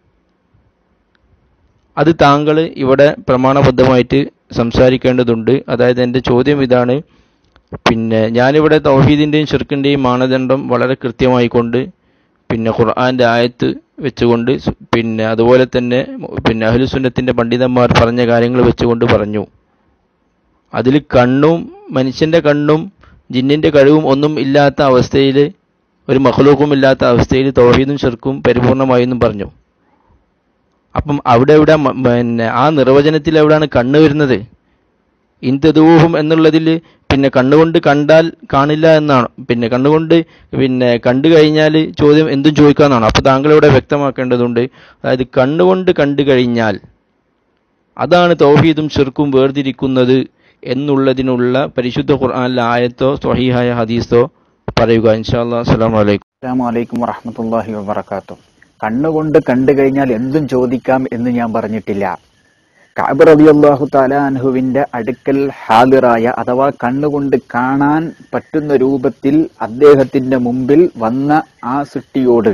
അത് താങ്കൾ ഇവിടെ പ്രമാണബദ്ധമായിട്ട് സംസാരിക്കേണ്ടതുണ്ട് അതായത് എൻ്റെ ചോദ്യം ഇതാണ് പിന്നെ ഞാനിവിടെ തൗഹീദിൻ്റെയും ഷിർക്കിൻ്റെയും മാനദണ്ഡം വളരെ കൃത്യമായി കൊണ്ട് പിന്നെ ഖുർആൻ്റെ ആയത്ത് വെച്ചുകൊണ്ട് സ് പിന്നെ അതുപോലെ തന്നെ പിന്നെ അഹ്ലുസുന്നത്തിൻ്റെ പണ്ഡിതന്മാർ പറഞ്ഞ കാര്യങ്ങൾ വെച്ചുകൊണ്ട് പറഞ്ഞു അതിൽ കണ്ണും മനുഷ്യൻ്റെ കണ്ണും ജിന്നിൻ്റെ കഴിവും ഒന്നും ഇല്ലാത്ത അവസ്ഥയിൽ ഒരു മഹ്ലൂക്കും ഇല്ലാത്ത അവസ്ഥയിൽ തൗഹീദും ഷിർക്കും പരിപൂർണമായെന്നും പറഞ്ഞു അപ്പം അവിടെ എവിടെ മ- പിന്നെ ആ നിർവചനത്തിൽ എവിടെയാണ് കണ്ണ് വരുന്നത് ഇന്തദൂഹും എന്നുള്ളതിൽ പിന്നെ കണ്ണുകൊണ്ട് കണ്ടാൽ കാണില്ല എന്നാണ് പിന്നെ കണ്ണുകൊണ്ട് പിന്നെ കണ്ടു കഴിഞ്ഞാൽ ചോദ്യം എന്തും ചോദിക്കാമെന്നാണ് അപ്പോൾ താങ്കൾ ഇവിടെ വ്യക്തമാക്കേണ്ടതുണ്ട് അതായത് കണ്ണുകൊണ്ട് കണ്ടു കഴിഞ്ഞാൽ അതാണ് തൗഹീദും ഷിർക്കും വേർതിരിക്കുന്നത് എന്നുള്ളതിനുള്ള പരിശുദ്ധ ഖുർആനിലെ ആയത്തോ സ്വഹീഹായ ഹദീസോ പറയുക ഇൻഷാ അല്ലാ അസ്സലാമു അലൈക്കും അസ്സാം വലൈക്കും വറഹമത്തല്ലാഹി വബർക്കാത്തു കണ്ണുകൊണ്ട് കണ്ടു കഴിഞ്ഞാൽ എന്തും ചോദിക്കാം എന്ന് ഞാൻ പറഞ്ഞിട്ടില്ല കഅബ് റളിയല്ലാഹു തആല അൻഹുവിന്റെ അടുക്കൽ ഹാദിറായ അഥവാ കണ്ണുകൊണ്ട് കാണാൻ പറ്റുന്ന രൂപത്തിൽ അദ്ദേഹത്തിന്റെ മുമ്പിൽ വന്ന ആ സൃഷ്ടിയോട്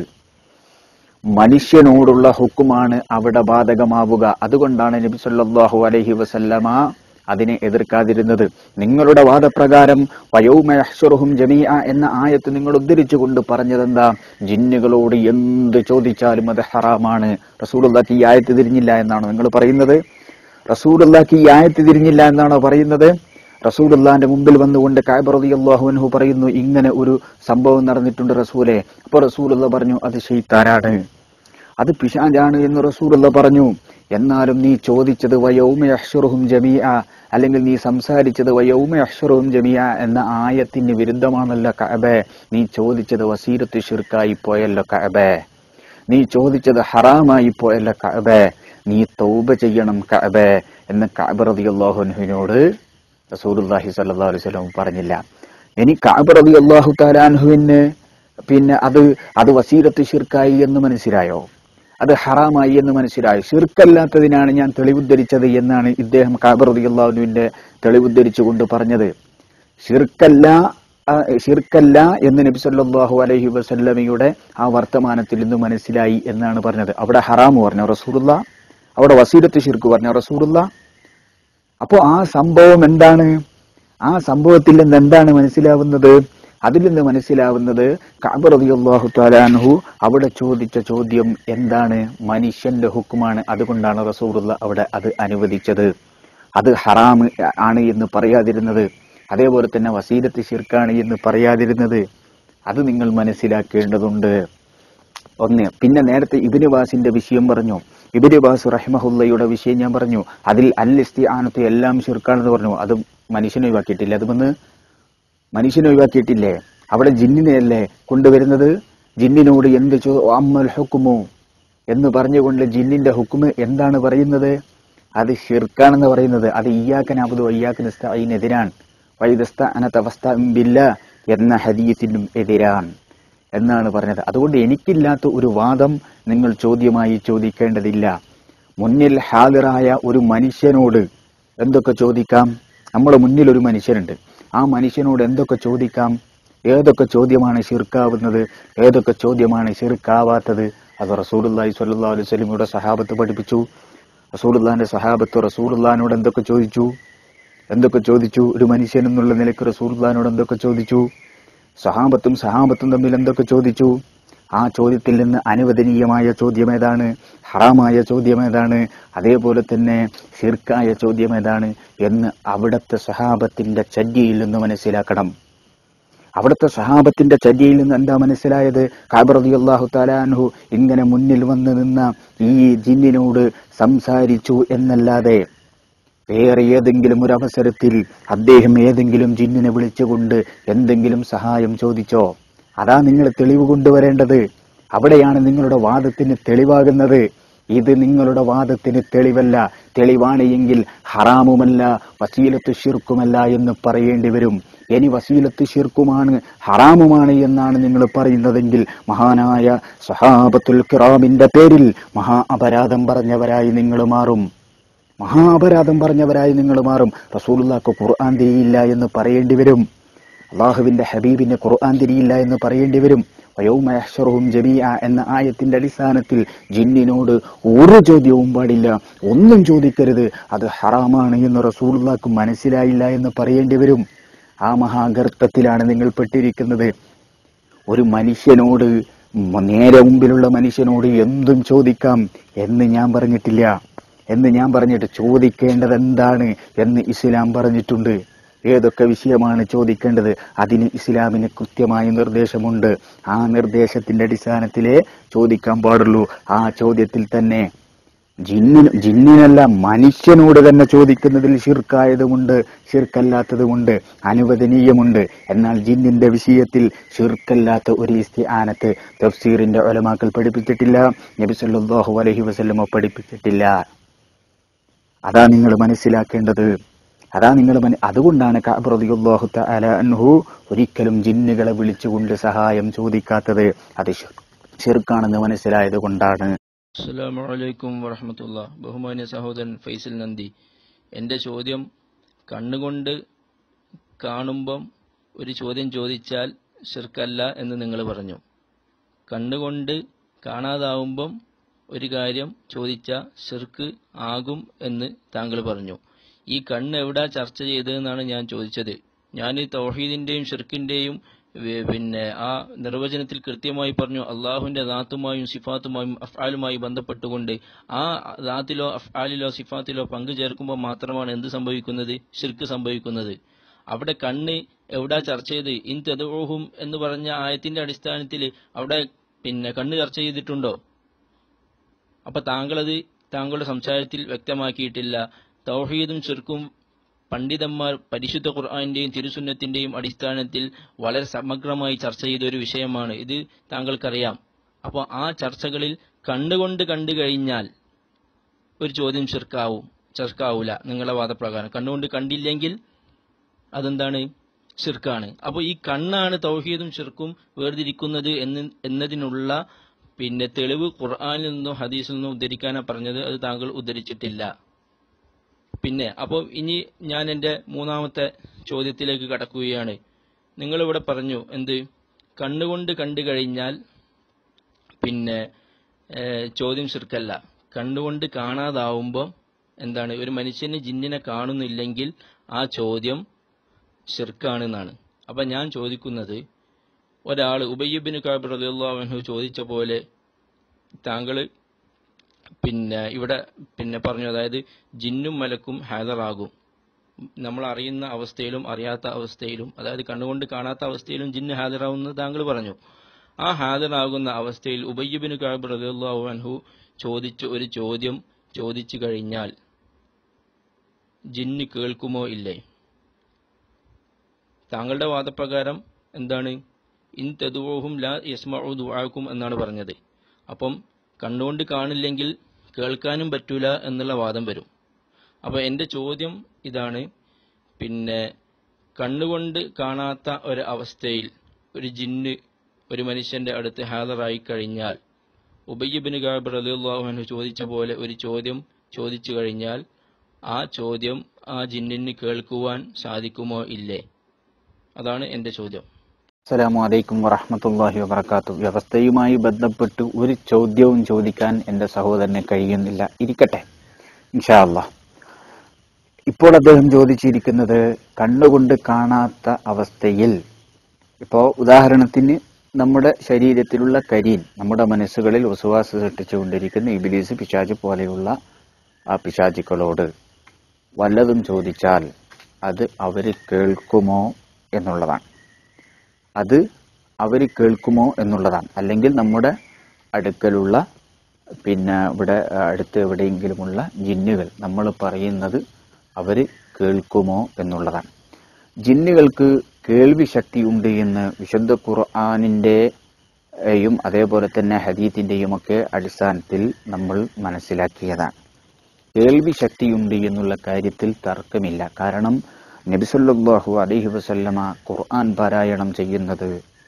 മനുഷ്യനോടുള്ള ഹുക്കുമാണ് അവിടെ ബാധകമാവുക അതുകൊണ്ടാണ് നബി സല്ലല്ലാഹു അലൈഹി വസല്ലമ അതിനെ എതിർക്കാതിരുന്നത് നിങ്ങളുടെ വാദപ്രകാരം വയോമയഹ്ഷറുഹും ജമീഅ എന്ന ആയത്ത് നിങ്ങൾ ഉദ്ധരിച്ചുകൊണ്ട് പറഞ്ഞതെന്താ ജിന്നുകളോട് എന്ത് ചോദിച്ചാലും അത് ഹറാമാണ് റസൂലുള്ളാഹി ഈ ആയത്ത് തിരിഞ്ഞില്ല എന്നാണ് നിങ്ങൾ പറയുന്നത് റസൂലുള്ളാഹി ഈ ആയത്ത് തിരിഞ്ഞില്ല എന്നാണോ പറയുന്നത് റസൂലുള്ളാന്റെ മുമ്പിൽ വന്നുകൊണ്ട് കായബ് റളിയല്ലാഹു അൻഹു പറയുന്നു ഇങ്ങനെ ഒരു സംഭവം നടന്നിട്ടുണ്ട് റസൂലെ അപ്പോൾ റസൂലുള്ള പറഞ്ഞു അത് ഷെയ്ത്താനാണ് അത് പിശാജാണ് എന്ന് റസൂലുള്ള പറഞ്ഞു എന്നാലും നീ ചോദിച്ചത് വയൗമയഹ്ഷറുഹും ജമീഅ അല്ലെങ്കിൽ നീ സംസാരിച്ചത് വയൗമയഹ്ഷറുഹും ജമീഅ എന്ന ആയത്തിന് വിരുദ്ധമാണല്ലോ കഅബേ നീ ചോദിച്ചത് വസീരത്ത് ഷിർക്കായി പോയല്ലോ കഅബേ നീ ചോദിച്ചത് ഹറാമായി പോയല്ലോ കഅബേ നീ തൗബ ചെയ്യണം കഅബേ എന്ന് കഅബ് റളിയല്ലാഹു അൻഹുവിനോട് റസൂലുള്ളാഹി സ്വല്ലല്ലാഹു അലൈഹി വസല്ലം പറഞ്ഞില്ല ഇനി കഅബ് റളിയല്ലാഹു തആല അൻഹുവിന് പിന്നെ അത് അത് വസീലത്ത് ഷിർക്കായി എന്ന് മനസ്സിലായോ അത് ഹറാമായി എന്ന് മനസ്സിലായി ഷിർക്കല്ലാത്തതിനാണ് ഞാൻ തെളിവുദ്ധരിച്ചത് എന്നാണ് ഇദ്ദേഹം കഅബ് റളിയല്ലാഹുവിന്റെ തെളിവുദ്ധരിച്ചുകൊണ്ട് പറഞ്ഞത് ഷിർക്കല്ല ആ, ഷിർക്കല്ല എന്ന് നബി സല്ലല്ലാഹു അലൈഹി വസല്ലമയുടെ ആ വർത്തമാനത്തിൽ നിന്ന് മനസ്സിലായി എന്നാണ് പറഞ്ഞത് അവിടെ ഹറാം പറഞ്ഞു റസൂലുള്ള അവിടെ വസീലത്ത് ഷിർക്ക് പറഞ്ഞു റസൂലുള്ള അപ്പോ ആ സംഭവം എന്താണ് ആ സംഭവത്തിൽ നിന്ന് എന്താണ് മനസ്സിലാവുന്നത് അതിൽ നിന്ന് മനസ്സിലാവുന്നത് കഅബ് റളിയല്ലാഹു തആല അൻഹു അവിടെ ചോദിച്ച ചോദ്യം എന്താണ് മനുഷ്യന്റെ ഹുക്കുമാണ് അതുകൊണ്ടാണ് റസൂലുള്ള അവിടെ അത് അനുവദിച്ചത് അത് ഹറാം ആണ് എന്ന് പറയാതിരുന്നത് അതേപോലെ തന്നെ വസീലത്ത് ഷിർക്കാണ് എന്ന് പറയാതിരുന്നത് അത് നിങ്ങൾ മനസ്സിലാക്കേണ്ടതുണ്ട് ഒന്ന് പിന്നെ നേരത്തെ ഇബിന് ബാസിന്റെ വിഷയം പറഞ്ഞു ഇബിന് ബാസ് റഹ്മഹുല്ലയുടെ വിഷയം ഞാൻ പറഞ്ഞു അതിൽ അൽ ഇസ്തിആനത്ത് എല്ലാം ഷിർക്കാണെന്ന് പറഞ്ഞു അത് മനുഷ്യനെ ഒഴിവാക്കിയിട്ടില്ല അത് വന്ന് മനുഷ്യനെ ഒഴിവാക്കിയിട്ടില്ലേ അവിടെ ജിന്നിനെയല്ലേ കൊണ്ടുവരുന്നത് ജിന്നിനോട് എന്ത് ചോ അമ്മൽ ഹുക്കുമോ എന്ന് പറഞ്ഞുകൊണ്ട് ജിന്നിന്റെ ഹുക്കുമ് എന്താണ് പറയുന്നത് അത് ഷിർക്കാണെന്ന് പറയുന്നത് അത് ഇയ്യാക്കൻ അബുദോ ഇയ്യാക്കൻ എതിരാണ് വൈദസ്ത അനതവസ്ഥ ബില്ല എന്ന ഹദീസിനും എതിരാണ് എന്നാണ് പറഞ്ഞത് അതുകൊണ്ട് എനിക്കില്ലാത്ത ഒരു വാദം നിങ്ങൾ ചോദ്യമായി ചോദിക്കേണ്ടതില്ല മുന്നിൽ ഹാജറായ ഒരു മനുഷ്യനോട് എന്തൊക്കെ ചോദിക്കാം നമ്മുടെ മുന്നിൽ ഒരു മനുഷ്യനുണ്ട് ആ മനുഷ്യനോട് എന്തൊക്കെ ചോദിക്കാം ഏതൊക്കെ ചോദ്യമാണ് ഷിർക്കാവുന്നത് ഏതൊക്കെ ചോദ്യമാണ് ഷിർക്കാവാത്തത് അത് റസൂലുള്ളാഹി സ്വല്ലല്ലാഹു അലൈഹി വസല്ലമയുടെ സഹാബത്ത് പഠിപ്പിച്ചു റസൂലുള്ളാഹിന്റെ സഹാബത്ത് റസൂലുള്ളാഹിനോട് എന്തൊക്കെ ചോദിച്ചു എന്തൊക്കെ ചോദിച്ചു ഒരു മനുഷ്യൻ എന്നുള്ള നിലയ്ക്ക് റസൂലുള്ളാഹിനോട് എന്തൊക്കെ ചോദിച്ചു സഹാബത്തും സഹാബത്തും തമ്മിൽ എന്തൊക്കെ ചോദിച്ചു ആ ചോദ്യത്തിൽ നിന്ന് അനുവദനീയമായ ചോദ്യം ഏതാണ് ഹറാമായ ചോദ്യം ഏതാണ് അതേപോലെ തന്നെ ഷിർക്കായ ചോദ്യം ഏതാണ് എന്ന് അവിടുത്തെ സഹാബത്തിന്റെ ചര്യയിൽ നിന്ന് മനസ്സിലാക്കണം അവിടുത്തെ സഹാബത്തിന്റെ ചര്യയിൽ നിന്ന് എന്താ മനസ്സിലായത് കാബറതി അള്ളാഹു താലാൻഹു ഇങ്ങനെ മുന്നിൽ വന്ന് നിന്ന ഈ ജിന്നിനോട് സംസാരിച്ചു എന്നല്ലാതെ വേറെ ഏതെങ്കിലും ഒരു അവസരത്തിൽ അദ്ദേഹം ഏതെങ്കിലും ജിന്നിനെ വിളിച്ചുകൊണ്ട് എന്തെങ്കിലും സഹായം ചോദിച്ചോ അതാ നിങ്ങൾ തെളിവ് കൊണ്ടുവരേണ്ടത് അവിടെയാണ് നിങ്ങളുടെ വാദത്തിന് തെളിവാകുന്നത് ഇത് നിങ്ങളുടെ വാദത്തിന് തെളിവല്ല തെളിവാണ് എങ്കിൽ ഹറാമുമല്ല വസീലത്ത് ഷിർക്കുമല്ല എന്ന് പറയേണ്ടി വരും ഇനി വസീലത്ത് ഷിർക്കുമാണ് ഹറാമുമാണ് എന്നാണ് നിങ്ങൾ പറയുന്നതെങ്കിൽ മഹാനായ സഹാബത്തുൽ കിറാമിന്റെ പേരിൽ മഹാ അപരാധം പറഞ്ഞവരായി നിങ്ങൾ മാറും മഹാ അപരാധം പറഞ്ഞവരായി നിങ്ങൾ മാറും റസൂലുള്ളാക്ക് ഖുർആൻ തിരിയില്ല എന്ന് പറയേണ്ടി വരും അള്ളാഹുവിന്റെ ഹബീബിന് ഖുർആൻ തിരിയില്ല എന്ന് പറയേണ്ടി വരും വയോമയഹ്ഷറുഹും ജമീഅ എന്ന ആയത്തിന്റെ അടിസ്ഥാനത്തിൽ ജിന്നിനോട് ഒരു ചോദ്യവും പാടില്ല ഒന്നും ചോദിക്കരുത് അത് ഹറാമാണ് എന്ന് റസൂലുള്ളാക്ക് മനസ്സിലായില്ല എന്ന് പറയേണ്ടി വരും ആ മഹാഗർത്തത്തിലാണ് നിങ്ങൾ പെട്ടിരിക്കുന്നത് ഒരു മനുഷ്യനോട് മ- നേരെ മുമ്പിലുള്ള മനുഷ്യനോട് എന്തും ചോദിക്കാം എന്ന് ഞാൻ പറഞ്ഞിട്ടില്ല എന്ന് ഞാൻ പറഞ്ഞിട്ട് ചോദിക്കേണ്ടത് എന്താണ് എന്ന് ഇസ്ലാം പറഞ്ഞിട്ടുണ്ട് ഏതൊക്കെ വിഷയമാണ് ചോദിക്കേണ്ടത് അതിന് ഇസ്ലാമിന് കൃത്യമായ നിർദ്ദേശമുണ്ട് ആ നിർദ്ദേശത്തിന്റെ അടിസ്ഥാനത്തിലേ ചോദിക്കാൻ പാടുള്ളൂ ആ ചോദ്യത്തിൽ തന്നെ ജിന്നിന് ജിന്നിനല്ല മനുഷ്യനോട് തന്നെ ചോദിക്കുന്നതിൽ ഷിർക്കായതുമുണ്ട് ഷിർക്കല്ലാത്തതുമുണ്ട് അനുവദനീയമുണ്ട് എന്നാൽ ജിന്നിന്റെ വിഷയത്തിൽ ഷിർക്കല്ലാത്ത ഒരു ഇസ്തിആനത്ത് തഫ്സീറിന്റെ ഒലമാക്കൾ പഠിപ്പിച്ചിട്ടില്ല നബി സല്ലല്ലാഹു അലൈഹി വസല്ലമ പഠിപ്പിച്ചിട്ടില്ല അതാ നിങ്ങൾ മനസ്സിലാക്കേണ്ടത് അതാ നിങ്ങൾ മന- അതുകൊണ്ടാണ് കഅബ് റളിയല്ലാഹു തആല അൻഹു ഒരിക്കലും ജിന്നുകളെ വിളിച്ചുകൊണ്ട് സഹായം ചോദിക്കാത്തത് അത് ഷിർ- ചെറുക്കാണെന്ന് മനസ്സിലായത് കൊണ്ടാണ് അസ്സലാമു അലൈക്കും വറഹമത്തുള്ള ബഹുമാന്യ സഹോദരൻ ഫൈസൽ നന്ദി എൻ്റെ ചോദ്യം കണ്ണുകൊണ്ട് കാണുമ്പം ഒരു ചോദ്യം ചോദിച്ചാൽ ഷിർക്കല്ല എന്ന് നിങ്ങൾ പറഞ്ഞു കണ്ണുകൊണ്ട് കാണാതാവുമ്പം ഒരു കാര്യം ചോദിച്ചാൽ ഷിർക്ക് ആകും എന്ന് താങ്കൾ പറഞ്ഞു ഈ കണ്ണ് എവിടാ ചർച്ച ചെയ്തതെന്നാണ് ഞാൻ ചോദിച്ചത് ഞാൻ ഈ തൗഹീദിന്റെയും ഷിർക്കിന്റെയും വി- പിന്നെ ആ നിർവചനത്തിൽ കൃത്യമായി പറഞ്ഞു അള്ളാഹുവിന്റെ ദാത്തുമായും സിഫാത്തുമായും അഫ്ആലുമായി ബന്ധപ്പെട്ടുകൊണ്ട് ആ ദാത്തിലോ അഫ്ആലിലോ സിഫാത്തിലോ പങ്കു ചേർക്കുമ്പോൾ മാത്രമാണ് എന്ത് സംഭവിക്കുന്നത് ഷിർക്ക് സംഭവിക്കുന്നത് അവിടെ കണ്ണ് എവിടാ ചർച്ച ചെയ്ത് ഇൻ തെതുഹും എന്ന് പറഞ്ഞ ആയത്തിന്റെ അടിസ്ഥാനത്തിൽ അവിടെ പിന്നെ കണ്ണ് ചർച്ച ചെയ്തിട്ടുണ്ടോ അപ്പൊ താങ്കളത് താങ്കളുടെ സംസാരത്തിൽ വ്യക്തമാക്കിയിട്ടില്ല തൗഹീദും ഷിർക്കും പണ്ഡിതന്മാർ പരിശുദ്ധ ഖുർആന്റെയും തിരുസുന്നത്തിന്റെയും അടിസ്ഥാനത്തിൽ വളരെ സമഗ്രമായി ചർച്ച ചെയ്ത ഒരു വിഷയമാണ് ഇത് താങ്കൾക്കറിയാം അപ്പോൾ ആ ചർച്ചകളിൽ കണ്ടുകൊണ്ട് കണ്ടു കഴിഞ്ഞാൽ ഒരു ചോദ്യം ചെറുക്കാവും ചെറുക്കാവൂല നിങ്ങളുടെ വാദപ്രകാരം കണ്ണുകൊണ്ട് കണ്ടില്ലെങ്കിൽ അതെന്താണ് ഷിർക്കാണ് അപ്പോൾ ഈ കണ്ണാണ് തൗഹീദും ഷിർക്കും വേർതിരിക്കുന്നത് എന്ന് എന്നതിനുള്ള പിന്നെ തെളിവ് ഖുർആനിൽ നിന്നോ ഹദീസിൽ നിന്നോ ഉദ്ധരിക്കാനാ പറഞ്ഞത് അത് താങ്കൾ ഉദ്ധരിച്ചിട്ടില്ല പിന്നെ അപ്പോൾ ഇനി ഞാൻ എൻ്റെ മൂന്നാമത്തെ ചോദ്യത്തിലേക്ക് കടക്കുകയാണ് നിങ്ങളിവിടെ പറഞ്ഞു എന്ത് കണ്ണുകൊണ്ട് കണ്ടു കഴിഞ്ഞാൽ പിന്നെ ഏഹ്, ചോദ്യം ഷിർക്കല്ല കണ്ണുകൊണ്ട് കാണാതാവുമ്പോൾ എന്താണ് ഒരു മനുഷ്യന് ജിന്നിനെ കാണുന്നില്ലെങ്കിൽ ആ ചോദ്യം ഷിർക്കാണെന്നാണ് അപ്പൊ ഞാൻ ചോദിക്കുന്നത് ഒരാൾ ഉബയ്യബിന് കാബ് റളിയല്ലാഹു ചോദിച്ച പോലെ താങ്കൾ പിന്നെ ഇവിടെ പിന്നെ പറഞ്ഞു അതായത് ജിന്നും മലക്കും ഹാജറാകും നമ്മൾ അറിയുന്ന അവസ്ഥയിലും അറിയാത്ത അവസ്ഥയിലും അതായത് കണ്ണുകൊണ്ട് കാണാത്ത അവസ്ഥയിലും ജിന്ന് ഹാജരാകുന്നത് താങ്കൾ പറഞ്ഞു ആ ഹാജരാകുന്ന അവസ്ഥയിൽ ഉബയ്യബിന് കാബ് റളിയല്ലാഹു അൻഹു ചോദിച്ച ഒരു ചോദ്യം ചോദിച്ചു കഴിഞ്ഞാൽ ജിന്ന് കേൾക്കുമോ ഇല്ലേ താങ്കളുടെ വാദപ്രകാരം എന്താണ് ഇൻ തെതുവോഹും ലാ യസ്മഉ ദുആക്കും എന്നാണ് പറഞ്ഞത് അപ്പം കണ്ണുകൊണ്ട് കാണില്ലെങ്കിൽ കേൾക്കാനും പറ്റൂല എന്നുള്ള വാദം വരും അപ്പോൾ എൻ്റെ ചോദ്യം ഇതാണ് പിന്നെ കണ്ണുകൊണ്ട് കാണാത്ത ഒരു അവസ്ഥയിൽ ഒരു ജിന്ന് ഒരു മനുഷ്യന്റെ അടുത്ത് ഹാജറായി കഴിഞ്ഞാൽ ഉബയ്യബിന് ഗാബ് റളിയല്ലാഹു അൻഹു ചോദിച്ച പോലെ ഒരു ചോദ്യം ചോദിച്ചു കഴിഞ്ഞാൽ ആ ചോദ്യം ആ ജിന്നിന് കേൾക്കുവാൻ സാധിക്കുമോ ഇല്ലേ അതാണ് എൻ്റെ ചോദ്യം അസ്സലാമു അലൈക്കും വറഹ്മത്തുള്ളാഹി വബറകാത്തു വ്യവസ്ഥയുമായി ബന്ധപ്പെട്ട് ഒരു ചോദ്യവും ചോദിക്കാൻ എൻ്റെ സഹോദരന് കഴിയുന്നില്ല ഇരിക്കട്ടെ ഇൻഷാ അല്ലാ ഇപ്പോൾ അദ്ദേഹം ചോദിച്ചിരിക്കുന്നത് കണ്ണുകൊണ്ട് കാണാത്ത അവസ്ഥയിൽ ഇപ്പോ ഉദാഹരണത്തിന് നമ്മുടെ ശരീരത്തിലുള്ള കരീൻ നമ്മുടെ മനസ്സുകളിൽ വസുവാസ സൃഷ്ടിച്ചുകൊണ്ടിരിക്കുന്ന ഇബിലീസ് പിശാജ് പോലെയുള്ള ആ പിശാചുക്കളോട് വല്ലതും ചോദിച്ചാൽ അത് അവർ കേൾക്കുമോ എന്നുള്ളതാണ് അത് അവർ കേൾക്കുമോ എന്നുള്ളതാണ് അല്ലെങ്കിൽ നമ്മുടെ അടുക്കലുള്ള പിന്നെ ഇവിടെ അടുത്ത് എവിടെയെങ്കിലുമുള്ള ജിന്നുകൾ നമ്മൾ പറയുന്നത് അവർ കേൾക്കുമോ എന്നുള്ളതാണ് ജിന്നുകൾക്ക് കേൾവി ശക്തിയുണ്ട് എന്ന് വിശുദ്ധ ഖുർആാനിൻ്റെയും അതേപോലെ തന്നെ ഹദീത്തിൻ്റെയും ഒക്കെ അടിസ്ഥാനത്തിൽ നമ്മൾ മനസ്സിലാക്കിയതാണ് കേൾവി ശക്തിയുണ്ട് എന്നുള്ള കാര്യത്തിൽ തർക്കമില്ല കാരണം നബിസല്ലാഹു അലൈഹി വസല്ലമ ഖുർആൻ പാരായണം ചെയ്യുന്നത്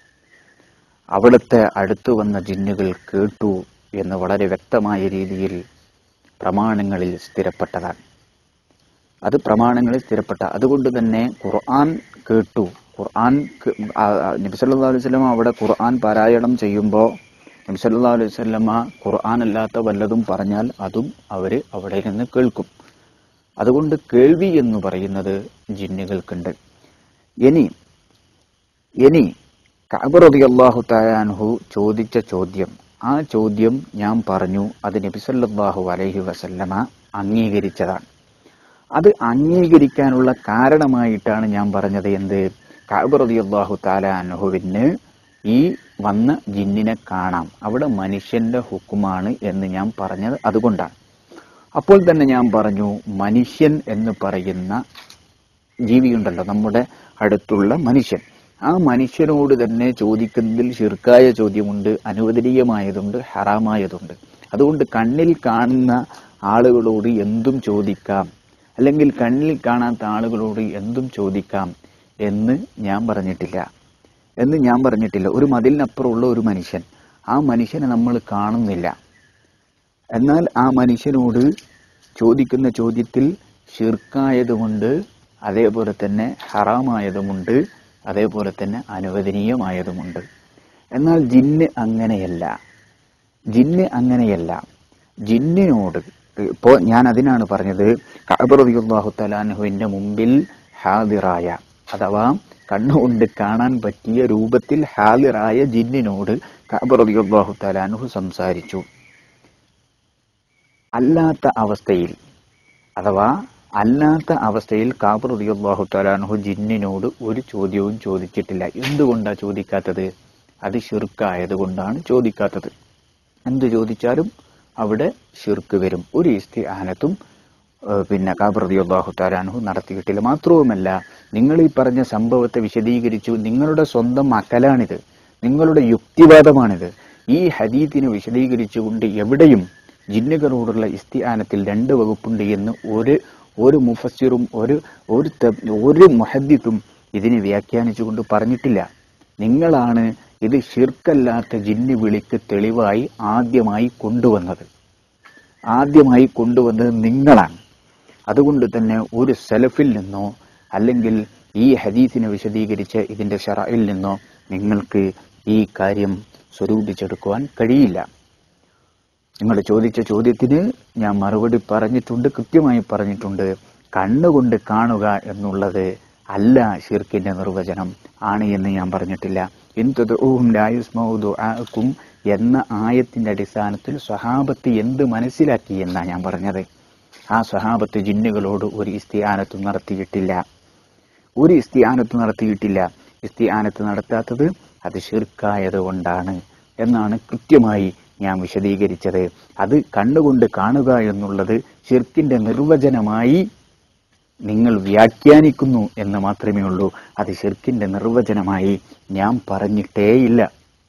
അവിടുത്തെ അടുത്തു വന്ന ജിന്നുകൾ കേട്ടു എന്ന് വളരെ വ്യക്തമായ രീതിയിൽ പ്രമാണങ്ങളിൽ സ്ഥിരപ്പെട്ടതാണ് അത് പ്രമാണങ്ങളിൽ സ്ഥിരപ്പെട്ട അതുകൊണ്ട് തന്നെ ഖുർആൻ കേട്ടു ഖുർആൻ നബി സല്ലല്ലാഹു അലൈഹി വസല്ലമ അവിടെ ഖുർആൻ പാരായണം ചെയ്യുമ്പോൾ നബി സല്ലല്ലാഹു അലൈഹി വസല്ലമ ഖുർആൻ അല്ലാത്ത വല്ലതും പറഞ്ഞാൽ അതും അവര് അവിടെ നിന്ന് കേൾക്കും അതുകൊണ്ട് കേൾവി എന്ന് പറയുന്നത് ജിന്നുകൾക്കുണ്ട് ഇനി ഇനി കഅബ് റളിയല്ലാഹു തആലാൻഹു ചോദിച്ച ചോദ്യം ആ ചോദ്യം ഞാൻ പറഞ്ഞു അത് നബി സല്ലല്ലാഹു അലൈഹി വസല്ലമ അംഗീകരിച്ചതാണ് അത് അംഗീകരിക്കാനുള്ള കാരണമായിട്ടാണ് ഞാൻ പറഞ്ഞത് എന്ത് കഅബ് റളിയല്ലാഹു തആല അൻഹുവിന് ഈ വന്ന ജിന്നിനെ കാണാം അവിടെ മനുഷ്യന്റെ ഹുക്കുമാണ് എന്ന് ഞാൻ പറഞ്ഞത് അതുകൊണ്ടാണ് അപ്പോൾ തന്നെ ഞാൻ പറഞ്ഞു മനുഷ്യൻ എന്ന് പറയുന്ന ജീവിയുണ്ടല്ലോ നമ്മുടെ അടുത്തുള്ള മനുഷ്യൻ ആ മനുഷ്യനോട് തന്നെ ചോദിക്കുന്നതിൽ ശിർക്കായ ചോദ്യമുണ്ട് അനുവദനീയമായതുണ്ട് ഹറാമായതുണ്ട് അതുകൊണ്ട് കണ്ണിൽ കാണുന്ന ആളുകളോട് എന്തും ചോദിക്കാം അല്ലെങ്കിൽ കണ്ണിൽ കാണാത്ത ആളുകളോട് എന്തും ചോദിക്കാം എന്ന് ഞാൻ പറഞ്ഞിട്ടില്ല എന്ന് ഞാൻ പറഞ്ഞിട്ടില്ല ഒരു മതിലിനപ്പുറമുള്ള ഒരു മനുഷ്യൻ ആ മനുഷ്യനെ നമ്മൾ കാണുന്നില്ല എന്നാൽ ആ മനുഷ്യനോട് ചോദിക്കുന്ന ചോദ്യത്തിൽ ഷിർക്കായതുമുണ്ട് അതേപോലെ തന്നെ ഹറാമായതുമുണ്ട് അതേപോലെ തന്നെ അനുവദനീയമായതുമുണ്ട് എന്നാൽ ജിന്ന് അങ്ങനെയല്ല ജിന്ന് അങ്ങനെയല്ല ജിന്നിനോട് ഇപ്പോ ഞാൻ അതിനാണ് പറഞ്ഞത് കഅബറദിയുള്ളാഹു തലാൻഹുവിന്റെ മുമ്പിൽ ഹാദിറായ അഥവാ കണ്ണുകൊണ്ട് കാണാൻ പറ്റിയ രൂപത്തിൽ ഹാദിറായ ജിന്നിനോട് കഅബറദിയുള്ളാഹു തലാൻഹു സംസാരിച്ചു അല്ലാത്ത അവസ്ഥയിൽ അഥവാ അല്ലാത്ത അവസ്ഥയിൽ കാബർ റളിയല്ലാഹു തആലാഹു ജിന്നിനോട് ഒരു ചോദ്യവും ചോദിച്ചിട്ടില്ല എന്തുകൊണ്ടാ ചോദിക്കാത്തത് അത് ഷിർക്കായത് കൊണ്ടാണ് ചോദിക്കാത്തത് എന്ത് ചോദിച്ചാലും അവിടെ ഷിർക്ക് വരും ഒരു ഇസ്തിആനത്തും ഏഹ്, പിന്നെ കാബർ റളിയല്ലാഹു തആലാഹു നടത്തിയിട്ടില്ല മാത്രവുമല്ല നിങ്ങൾ ഈ പറഞ്ഞ സംഭവത്തെ വിശദീകരിച്ചു നിങ്ങളുടെ സ്വന്തം അക്കലാണിത് നിങ്ങളുടെ യുക്തിവാദമാണിത് ഈ ഹദീത്തിനെ വിശദീകരിച്ചുകൊണ്ട് എവിടെയും ജിന്നുകളോടുള്ള ഇസ്തിആനത്തിൽ രണ്ട് വകുപ്പുണ്ട് എന്ന് ഒരു ഒരു മുഫസ്സിറും ഒരു ഒരു ത- ഒരു മുഹദ്ദിത്തും ഇതിനെ വ്യാഖ്യാനിച്ചുകൊണ്ട് പറഞ്ഞിട്ടില്ല നിങ്ങളാണ് ഇത് ഷിർക്കല്ലാത്ത ജിന്ന് വിളിക്ക് തെളിവായി ആദ്യമായി കൊണ്ടുവന്നത് ആദ്യമായി കൊണ്ടുവന്നത് നിങ്ങളാണ് അതുകൊണ്ട് തന്നെ ഒരു സലഫിൽ നിന്നോ അല്ലെങ്കിൽ ഈ ഹദീസിനെ വിശദീകരിച്ച ഇതിന്റെ ഷറയിൽ നിന്നോ നിങ്ങൾക്ക് ഈ കാര്യം സ്വരൂപിച്ചെടുക്കുവാൻ കഴിയില്ല നിങ്ങൾ ചോദിച്ച ചോദ്യത്തിന് ഞാൻ മറുപടി പറഞ്ഞിട്ടുണ്ട് കൃത്യമായി പറഞ്ഞിട്ടുണ്ട് കണ്ണുകൊണ്ട് കാണുക എന്നുള്ളത് അല്ല ഷിർക്കിന്റെ നിർവചനം ആണ് എന്ന് ഞാൻ പറഞ്ഞിട്ടില്ല ഇൻതുദഊഹും ലാ യുസ്മഉ ദുആഅക്കും എന്ന ആയത്തിന്റെ അടിസ്ഥാനത്തിൽ സ്വഹാബത്ത് എന്ത് മനസ്സിലാക്കി എന്നാ ഞാൻ പറഞ്ഞത് ആ സ്വഹാബത്ത് ജിന്നുകളോട് ഒരു ഇസ്തിയാനത്തും നടത്തിയിട്ടില്ല ഒരു ഇസ്തിയാനത്ത് നടത്തിയിട്ടില്ല ഇസ്തിയാനത്ത് നടത്താത്തത് അത് ഷിർക്കായത് കൊണ്ടാണ് എന്നാണ് കൃത്യമായി ഞാൻ വിശദീകരിച്ചത് അത് കണ്ണുകൊണ്ട് കാണുക എന്നുള്ളത് ഷിർക്കിന്റെ നിർവചനമായി നിങ്ങൾ വ്യാഖ്യാനിക്കുന്നു എന്ന് മാത്രമേ ഉള്ളൂ അത് ഷിർക്കിന്റെ നിർവചനമായി ഞാൻ പറഞ്ഞിട്ടേയില്ല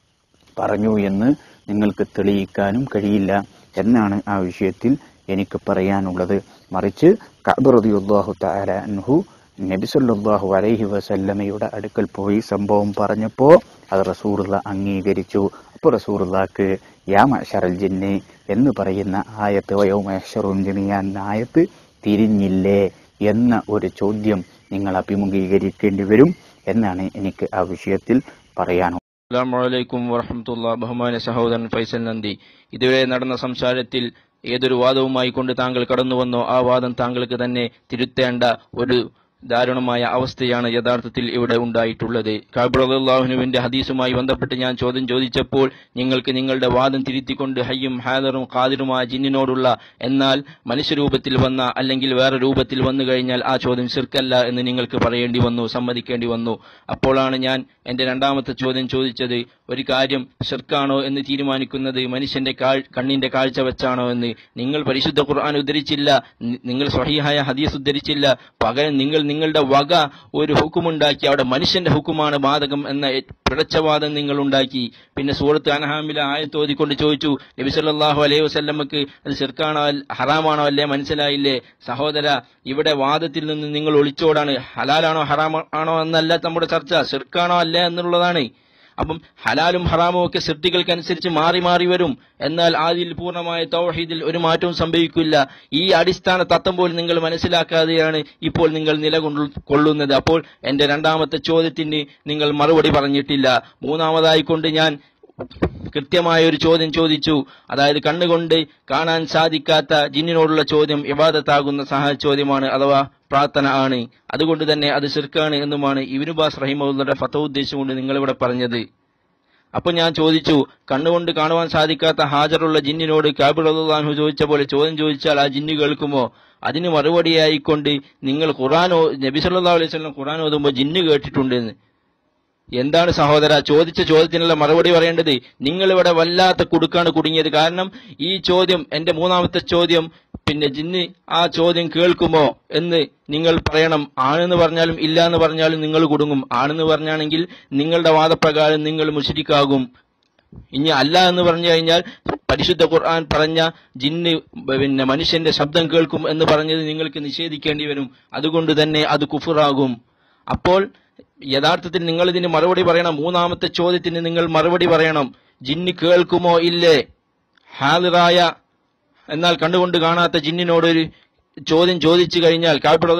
പറഞ്ഞു എന്ന് നിങ്ങൾക്ക് തെളിയിക്കാനും കഴിയില്ല എന്നാണ് ആ വിഷയത്തിൽ എനിക്ക് പറയാനുള്ളത് മറിച്ച് കഅബറദിയുല്ലാഹു തആല അൻഹു നബി സല്ലല്ലാഹു അലൈഹി വസല്ലമയുടെ അടുക്കൽ പോയി സംഭവം പറഞ്ഞപ്പോൾ അത് റസൂറുള്ള അംഗീകരിച്ചു അപ്പോൾ റസൂറുള്ളാക്ക് യാ മഅ്ശറൽ ജിന്ന് എന്ന് പറയുന്ന ആയത്ത് വയോമഹ്ഷറുൻ ജമിയാൻ എന്ന ആയത്ത് തിരിഞ്ഞില്ലേ എന്ന ഒരു ചോദ്യം നിങ്ങൾ അഭിമുഖീകരിക്കേണ്ടി വരും എന്നാണ് എനിക്ക് ആ വിഷയത്തിൽ പറയാനുള്ളത് അസ്സാമലൈക്കും വറഹമത്തുള്ള ബഹുമാന സഹോദരൻ ഫൈസൽ നന്ദി ഇതുവരെ നടന്ന സംസാരത്തിൽ ഏതൊരു വാദവുമായി കൊണ്ട് താങ്കൾ കടന്നു വന്നോ ആ വാദം താങ്കൾക്ക് തന്നെ തിരുത്തേണ്ട ഒരു ദാരുണമായ അവസ്ഥയാണ് യഥാർത്ഥത്തിൽ ഇവിടെ ഉണ്ടായിട്ടുള്ളത് കാബുറുല്ലാഹുനുവിന്റെ ഹദീസുമായി ബന്ധപ്പെട്ട് ഞാൻ ചോദ്യം ചോദിച്ചപ്പോൾ നിങ്ങൾക്ക് നിങ്ങളുടെ വാദം തിരുത്തിക്കൊണ്ട് ഹയ്യും ഹാദറും ഖാദിറുമായ ജിന്നിനോടുള്ള എന്നാൽ മനുഷ്യരൂപത്തിൽ വന്ന അല്ലെങ്കിൽ വേറെ രൂപത്തിൽ വന്നു കഴിഞ്ഞാൽ ആ ചോദ്യം ശിർക്കല്ല എന്ന് നിങ്ങൾക്ക് പറയേണ്ടി വന്നു സമ്മതിക്കേണ്ടി വന്നു അപ്പോഴാണ് ഞാൻ എന്റെ രണ്ടാമത്തെ ചോദ്യം ചോദിച്ചത് ഒരു കാര്യം ഷിർക്കാണോ എന്ന് തീരുമാനിക്കുന്നത് മനുഷ്യന്റെ കാഴ് കണ്ണിന്റെ കാഴ്ച വെച്ചാണോ എന്ന് നിങ്ങൾ പരിശുദ്ധ ഖുർആൻ ഉദ്ധരിച്ചില്ല നി- നിങ്ങൾ സ്വഹീഹായ ഹദീസ് ഉദ്ധരിച്ചില്ല പകരം നിങ്ങൾ നിങ്ങളുടെ വക ഒരു ഹുക്കുമുണ്ടാക്കി അവിടെ മനുഷ്യന്റെ ഹുക്കുമാണ് ബാധകം എന്ന എ- പിഴച്ചവാദം നിങ്ങൾ ഉണ്ടാക്കി പിന്നെ സൂറത്ത് അനഹാമിലെ ആയത്തോതിക്കൊണ്ട് ചോദിച്ചു നബി സല്ലല്ലാഹു അലൈഹി വസല്ലമക്ക് അത് ഷിർക്കാണോ അൽ- ഹറാമാണോ അല്ലേ മനസ്സിലായില്ലേ സഹോദര ഇവിടെ വാദത്തിൽ നിന്ന് നിങ്ങൾ ഒളിച്ചോടാണ് ഹലാലാണോ ഹറാമാണോ എന്നല്ല നമ്മുടെ ചർച്ച ഷിർക്കാണോ അല്ലേ എന്നുള്ളതാണ് അപ്പം ഹലാലും ഹറാമും ഒക്കെ സൃഷ്ടികൾക്കനുസരിച്ച് മാറി മാറി വരും എന്നാൽ ആദിൽ പൂർണ്ണമായ തൗഹീദിൽ ഒരു മാറ്റവും സംഭവിക്കില്ല ഈ അടിസ്ഥാന തത്വം പോലും നിങ്ങൾ മനസ്സിലാക്കാതെയാണ് ഇപ്പോൾ നിങ്ങൾ നിലകൊള്ളുന്നത് അപ്പോൾ എന്റെ രണ്ടാമത്തെ ചോദ്യത്തിന് നിങ്ങൾ മറുപടി പറഞ്ഞിട്ടില്ല മൂന്നാമതായി കൊണ്ട് ഞാൻ കൃത്യമായ ഒരു ചോദ്യം ചോദിച്ചു അതായത് കണ്ണുകൊണ്ട് കാണാൻ സാധിക്കാത്ത ജിന്നിനോടുള്ള ചോദ്യം ഇബാദത്താകുന്ന സഹ ചോദ്യമാണ് അഥവാ പ്രാർത്ഥന ആണ് അതുകൊണ്ട് തന്നെ അത് ശിർക്കാണ് എന്നുമാണ് ഇബിനുബാസ് റഹിമുള്ളയുടെ ഫത്ത ഉദ്ദേശിച്ചുകൊണ്ട് നിങ്ങളിവിടെ പറഞ്ഞത് അപ്പൊ ഞാൻ ചോദിച്ചു കണ്ണുകൊണ്ട് കാണുവാൻ സാധിക്കാത്ത ഹാജറുള്ള ജിന്നിനോട് കാബിറുല്ലാഹു ചോദിച്ച പോലെ ചോദ്യം ചോദിച്ചാൽ ആ ജിന്ന് കേൾക്കുമോ അതിന് മറുപടിയായിക്കൊണ്ട് നിങ്ങൾ ഖുറാനോ നബി സല്ലല്ലാഹു അലൈഹി വസല്ലം ഖുറാൻ ഓതുമ്പോൾ ജിന്ന് കേട്ടിട്ടുണ്ടെന്ന് എന്താണ് സഹോദര ചോദിച്ച ചോദ്യത്തിനുള്ള മറുപടി പറയേണ്ടത് നിങ്ങൾ ഇവിടെ വല്ലാത്ത കുടുക്കാണ് കുടുങ്ങിയത് കാരണം ഈ ചോദ്യം എന്റെ മൂന്നാമത്തെ ചോദ്യം പിന്നെ ജിന്ന് ആ ചോദ്യം കേൾക്കുമോ എന്ന് നിങ്ങൾ പറയണം ആണെന്ന് പറഞ്ഞാലും ഇല്ല എന്ന് പറഞ്ഞാലും നിങ്ങൾ കുടുങ്ങും ആണെന്ന് പറഞ്ഞാണെങ്കിൽ നിങ്ങളുടെ വാദപ്രകാരം നിങ്ങൾ മുഷരിക്കാകും ഇനി അല്ല എന്ന് പറഞ്ഞു കഴിഞ്ഞാൽ പരിശുദ്ധ ഖുർആൻ പറഞ്ഞ ജിന്ന് പിന്നെ മനുഷ്യന്റെ ശബ്ദം കേൾക്കും എന്ന് പറഞ്ഞത് നിങ്ങൾക്ക് നിഷേധിക്കേണ്ടി വരും അതുകൊണ്ട് തന്നെ അത് കുഫുറാകും അപ്പോൾ യഥാർത്ഥത്തിൽ നിങ്ങൾ ഇതിന് മറുപടി പറയണം മൂന്നാമത്തെ ചോദ്യത്തിന് നിങ്ങൾ മറുപടി പറയണം ജിന്ന് കേൾക്കുമോ ഇല്ലേ ഹാദിറായ എന്നാൽ കണ്ടുകൊണ്ട് കാണാത്ത ജിന്നിനോട് ഒരു ചോദ്യം ചോദിച്ചു കഴിഞ്ഞാൽ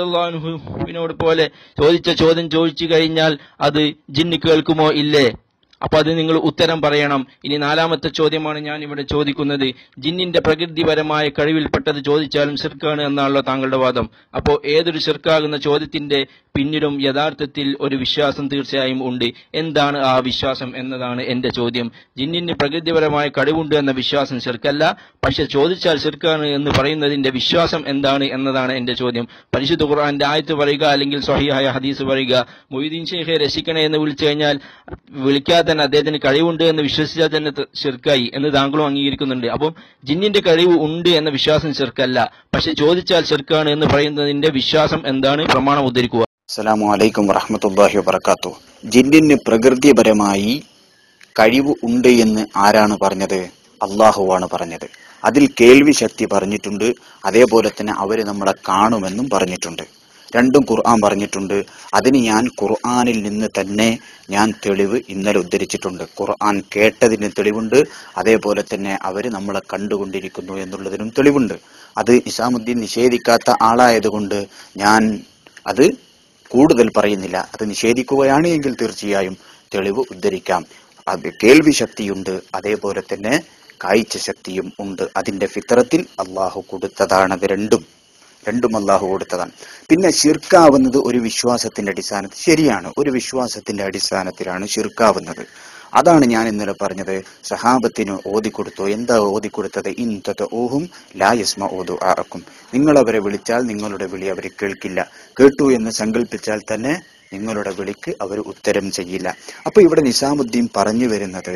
കാബിനോട് പോലെ ചോദിച്ച ചോദ്യം ചോദിച്ചു കഴിഞ്ഞാൽ അത് ജിന്ന് കേൾക്കുമോ ഇല്ലേ അപ്പൊ അത് നിങ്ങൾ ഉത്തരം പറയണം ഇനി നാലാമത്തെ ചോദ്യമാണ് ഞാൻ ഇവിടെ ചോദിക്കുന്നത് ജിന്നിന്റെ പ്രകൃതിപരമായ കഴിവിൽപ്പെട്ടത് ചോദിച്ചാലും ശിർക്കാണ് എന്നാണല്ലോ താങ്കളുടെ വാദം അപ്പോൾ ഏതൊരു ശിർക്കാകുന്ന ചോദ്യത്തിന്റെ പിന്നിലും യഥാർത്ഥത്തിൽ ഒരു വിശ്വാസം തീർച്ചയായും ഉണ്ട് എന്താണ് ആ വിശ്വാസം എന്നതാണ് എന്റെ ചോദ്യം ജിന്നിന് പ്രകൃതിപരമായ കഴിവുണ്ട് എന്ന വിശ്വാസം ശിർക്കല്ല പക്ഷെ ചോദിച്ചാൽ ശിർക്കാണ് എന്ന് പറയുന്നതിന്റെ വിശ്വാസം എന്താണ് എന്നതാണ് എന്റെ ചോദ്യം പരിശുദ്ധ ഖുർആന്റെ ആയത്ത് പറയുക അല്ലെങ്കിൽ സ്വഹിയായ ഹദീസ് പറയുക മൊയ്തീൻ ഷെയ്ഖെ രക്ഷിക്കണേ എന്ന് വിളിച്ചു കഴിഞ്ഞാൽ വിളിക്കാതെ തന്നെ അദ്ദേഹത്തിന് കഴിവുണ്ട് എന്ന് വിശ്വസിച്ചാൽ തന്നെ ത- ശിർക്കായി എന്ന് താങ്കളും അംഗീകരിക്കുന്നുണ്ട് അപ്പം ജിന്നിന്റെ കഴിവ് ഉണ്ട് എന്ന വിശ്വാസം ശിർക്കല്ല പക്ഷെ ചോദിച്ചാൽ ശിർക്കാണ് എന്ന് പറയുന്നതിന്റെ വിശ്വാസം എന്താണ് പ്രമാണം ഉദ്ധരിക്കുക അസ്സലാമു അലൈക്കും വറഹ്മത്തുള്ളാഹി വബറകാത്തു ജിന്നിന് പ്രകൃതിപരമായി കഴിവ് ഉണ്ട് എന്ന് ആരാണ് പറഞ്ഞത് അള്ളാഹുവാണ് പറഞ്ഞത് അതിൽ കേൾവി ശക്തി പറഞ്ഞിട്ടുണ്ട് അതേപോലെ തന്നെ അവര് നമ്മളെ കാണുമെന്നും പറഞ്ഞിട്ടുണ്ട് രണ്ടും ഖുർആൻ പറഞ്ഞിട്ടുണ്ട് അതിന് ഞാൻ ഖുർആനിൽ നിന്ന് തന്നെ ഞാൻ തെളിവ് ഇന്നലെ ഉദ്ധരിച്ചിട്ടുണ്ട് ഖുർആൻ കേട്ടതിന് തെളിവുണ്ട് അതേപോലെ തന്നെ അവര് നമ്മളെ കണ്ടുകൊണ്ടിരിക്കുന്നു എന്നുള്ളതിനും തെളിവുണ്ട് അത് ഇസാമുദ്ദീൻ നിഷേധിക്കാത്ത ആളായതുകൊണ്ട് ഞാൻ അത് കൂടുതൽ പറയുന്നില്ല അത് നിഷേധിക്കുകയാണ് എങ്കിൽ തീർച്ചയായും തെളിവ് ഉദ്ധരിക്കാം അത് കേൾവി ശക്തിയുണ്ട് അതേപോലെ തന്നെ കാഴ്ച ശക്തിയും ഉണ്ട് അതിന്റെ ഫിത്രത്തിൽ അള്ളാഹു കൊടുത്തതാണ് അത് രണ്ടും രണ്ടും അള്ളാഹു കൊടുത്തതാണ് പിന്നെ ഷിർക്കാവുന്നത് ഒരു വിശ്വാസത്തിന്റെ അടിസ്ഥാനത്തിൽ ശരിയാണ് ഒരു വിശ്വാസത്തിന്റെ അടിസ്ഥാനത്തിലാണ് ഷിർക്കാവുന്നത് അതാണ് ഞാൻ ഇന്നലെ പറഞ്ഞത് സഹാബത്തിന് ഓതിക്കൊടുത്തു എന്താ ഓതിക്കൊടുത്തത് ഇൻ ഓഹും ലായസ്മ ഓതു ആക്കും നിങ്ങൾ അവരെ വിളിച്ചാൽ നിങ്ങളുടെ വിളി അവർ കേൾക്കില്ല കേട്ടു എന്ന് സങ്കല്പിച്ചാൽ തന്നെ നിങ്ങളുടെ വിളിക്ക് അവർ ഉത്തരം ചെയ്യില്ല അപ്പൊ ഇവിടെ നിസാമുദ്ദീൻ പറഞ്ഞു വരുന്നത്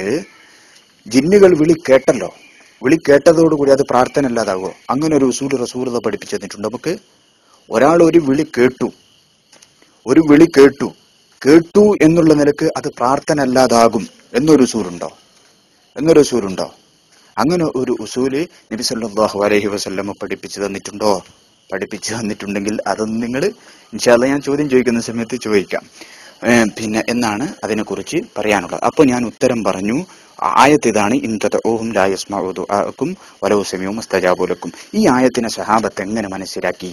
ജിന്നുകൾ വിളി കേട്ടല്ലോ വിളി കേട്ടതോടുകൂടി അത് പ്രാർത്ഥന അല്ലാതാകുമോ അങ്ങനെ ഒരു ഉസൂൽ റസൂലത പഠിപ്പിച്ചു തന്നിട്ടുണ്ട് നമുക്ക് ഒരാൾ ഒരു വിളി കേട്ടു ഒരു വിളി കേട്ടു കേട്ടു എന്നുള്ള നിലക്ക് അത് പ്രാർത്ഥന അല്ലാതാകും എന്നൊരു ഉസൂലുണ്ടോ എന്നൊരു ഉസൂലുണ്ടോ അങ്ങനെ ഒരു ഉസൂല് നബി സല്ലല്ലാഹു അലൈഹി വസല്ലമ പഠിപ്പിച്ചു തന്നിട്ടുണ്ടോ പഠിപ്പിച്ചു തന്നിട്ടുണ്ടെങ്കിൽ അതൊന്ന് നിങ്ങൾ ഇൻഷാല്ല ഞാൻ ചോദ്യം ചോദിക്കുന്ന സമയത്ത് ചോദിക്കാം ഏ, പിന്നെ എന്നാണ് അതിനെക്കുറിച്ച് പറയാനുള്ളത് അപ്പോൾ ഞാൻ ഉത്തരം പറഞ്ഞു ആയത്ത് ഇതാണ് ഇൻതോഹും ലായസ്മാവുദു ആക്കും വലവുസമിയും മസ്തജാബുലക്കും ഈ ആയത്തിനെ സഹാബത്ത് എങ്ങനെ മനസ്സിലാക്കി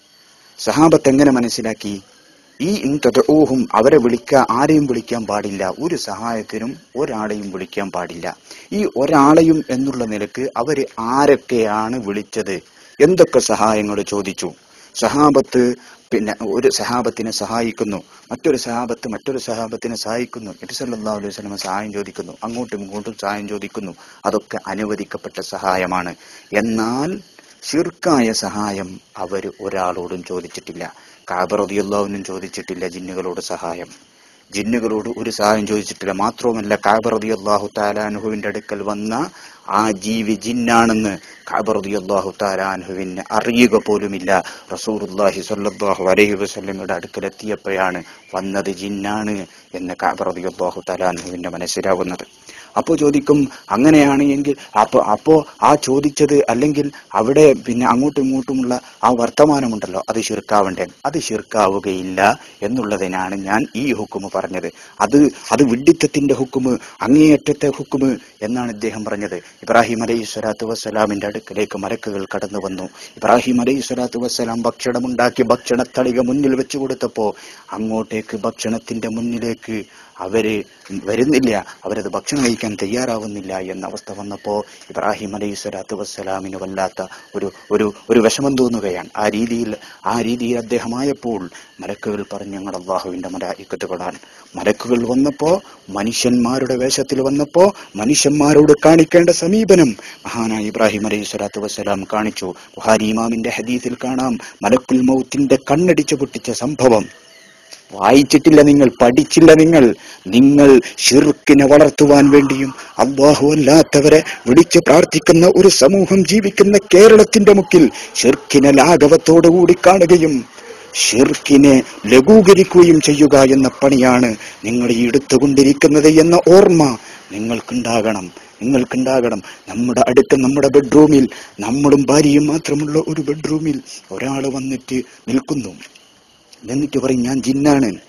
സഹാബത്ത് എങ്ങനെ മനസ്സിലാക്കി ഈ ഇൻതോഹും അവരെ വിളിക്കുക ആരെയും വിളിക്കാൻ പാടില്ല ഒരു സഹായത്തിനും ഒരാളെയും വിളിക്കാൻ പാടില്ല ഈ ഒരാളെയും എന്നുള്ള നിലക്ക് അവര് ആരൊക്കെയാണ് വിളിച്ചത് എന്തൊക്കെ സഹായങ്ങൾ ചോദിച്ചു സഹാബത്ത് പിന്നെ ഒരു സഹാബത്തിനെ സഹായിക്കുന്നു മറ്റൊരു സഹാബത്ത് മറ്റൊരു സഹാബത്തിനെ സഹായിക്കുന്നു നബി സല്ലല്ലാഹു അലൈഹി വസല്ലം സഹായം ചോദിക്കുന്നു അങ്ങോട്ടും ഇങ്ങോട്ടും സഹായം ചോദിക്കുന്നു അതൊക്കെ അനുവദിക്കപ്പെട്ട സഹായമാണ് എന്നാൽ ഷിർക്കായ സഹായം അവർ ഒരാളോടും ചോദിച്ചിട്ടില്ല കാബറതിയുള്ളവനും ചോദിച്ചിട്ടില്ല ജിന്നുകളോട് സഹായം ജിന്നുകളോട് ഒരു സഹായം ചോദിച്ചിട്ടില്ല മാത്രവുമല്ല കാബറതി അള്ളാഹു താലാനുഹുവിന്റെ അടുക്കൽ വന്ന ആ ജീവി ജിന്നാണെന്ന് കാബറതി അള്ളാഹു താലാനുഹുവിന് അറിയുക പോലുമില്ല റസൂറുല്ലാഹി സ്വല്ലല്ലാഹു അലൈഹി വസല്ലമയുടെ അടുക്കലെത്തിയപ്പോഴാണ് വന്നത് ജിന്നാണ് എന്ന് കാബറതി അള്ളാഹു താലാനുഹുവിന്റെ മനസ്സിലാവുന്നത് അപ്പോൾ ചോദിക്കും അങ്ങനെയാണ് എങ്കിൽ അപ്പോ അപ്പോ ആ ചോദിച്ചത് അല്ലെങ്കിൽ അവിടെ പിന്നെ അങ്ങോട്ടും ഇങ്ങോട്ടുമുള്ള ആ വർത്തമാനമുണ്ടല്ലോ അത് ശിർക്കാവണ്ടേ അത് ശിർക്കാവുകയില്ല എന്നുള്ളതിനാണ് ഞാൻ ഈ ഹുക്കുമ് പറഞ്ഞത് അത് അത് വിഡിത്തത്തിന്റെ ഹുക്കുമ് അങ്ങേയറ്റത്തെ ഹുക്കുമ് എന്നാണ് ഇദ്ദേഹം പറഞ്ഞത് ഇബ്രാഹിം അലൈഹി സ്വലാത്തു വസ്സലാമിന്റെ അടുക്കലേക്ക് മലക്കുകൾ കടന്നു വന്നു ഇബ്രാഹിം അലൈഹി സ്വലാത്തു വസ്സലാം ഭക്ഷണമുണ്ടാക്കി ഭക്ഷണത്തളിക മുന്നിൽ വെച്ചു കൊടുത്തപ്പോ അങ്ങോട്ടേക്ക് ഭക്ഷണത്തിന്റെ മുന്നിലേക്ക് അവര് വരുന്നില്ല അവരത് ഭക്ഷണം കഴിക്കാൻ തയ്യാറാവുന്നില്ല എന്ന അവസ്ഥ വന്നപ്പോ ഇബ്രാഹിം അലൈഹി സ്വലാത്തു വസ്സലാമിന് വല്ലാത്ത ഒരു ഒരു ഒരു വിഷമം തോന്നുകയാണ് ആ രീതിയിൽ ആ രീതിയിൽ അദ്ദേഹമായപ്പോൾ മലക്കുകൾ പറഞ്ഞു ഞങ്ങൾ അള്ളാഹുവിന്റെ മലായിക്കത്തുകളാണ് മലക്കുകൾ വന്നപ്പോ മനുഷ്യന്മാരുടെ വേഷത്തിൽ വന്നപ്പോ മനുഷ്യന്മാരോട് കാണിക്കേണ്ട സമീപനം മഹാനായ ഇബ്രാഹിം അലൈഹി സ്വലാത്തു വസ്സലാം കാണിച്ചു ബുഹാരി ഇമാമിന്റെ ഹദീസിൽ കാണാം മലക്കുൽ മൗത്തിന്റെ കണ്ണടിച്ചു പൊട്ടിച്ച സംഭവം വായിച്ചിട്ടില്ല നിങ്ങൾ പഠിച്ചില്ല നിങ്ങൾ നിങ്ങൾ ഷിർക്കിനെ വളർത്തുവാൻ വേണ്ടിയും അള്ളാഹു അല്ലാത്തവരെ വിളിച്ചു പ്രാർത്ഥിക്കുന്ന ഒരു സമൂഹം ജീവിക്കുന്ന കേരളത്തിന്റെ മുക്കിൽ ഷിർക്കിനെ ലാഘവത്തോടുകൂടി കാണുകയും ഷിർക്കിനെ ലഘൂകരിക്കുകയും ചെയ്യുക എന്ന പണിയാണ് നിങ്ങൾ ഈ എടുത്തുകൊണ്ടിരിക്കുന്നത് എന്ന ഓർമ്മ നിങ്ങൾക്കുണ്ടാകണം നിങ്ങൾക്കുണ്ടാകണം നമ്മുടെ അടുത്ത നമ്മുടെ ബെഡ്റൂമിൽ നമ്മളും ഭാര്യയും മാത്രമുള്ള ഒരു ബെഡ്റൂമിൽ ഒരാൾ വന്നിട്ട് നിൽക്കുന്നു എന്നിട്ട് പറയും ഞാൻ ജിന്നാണ്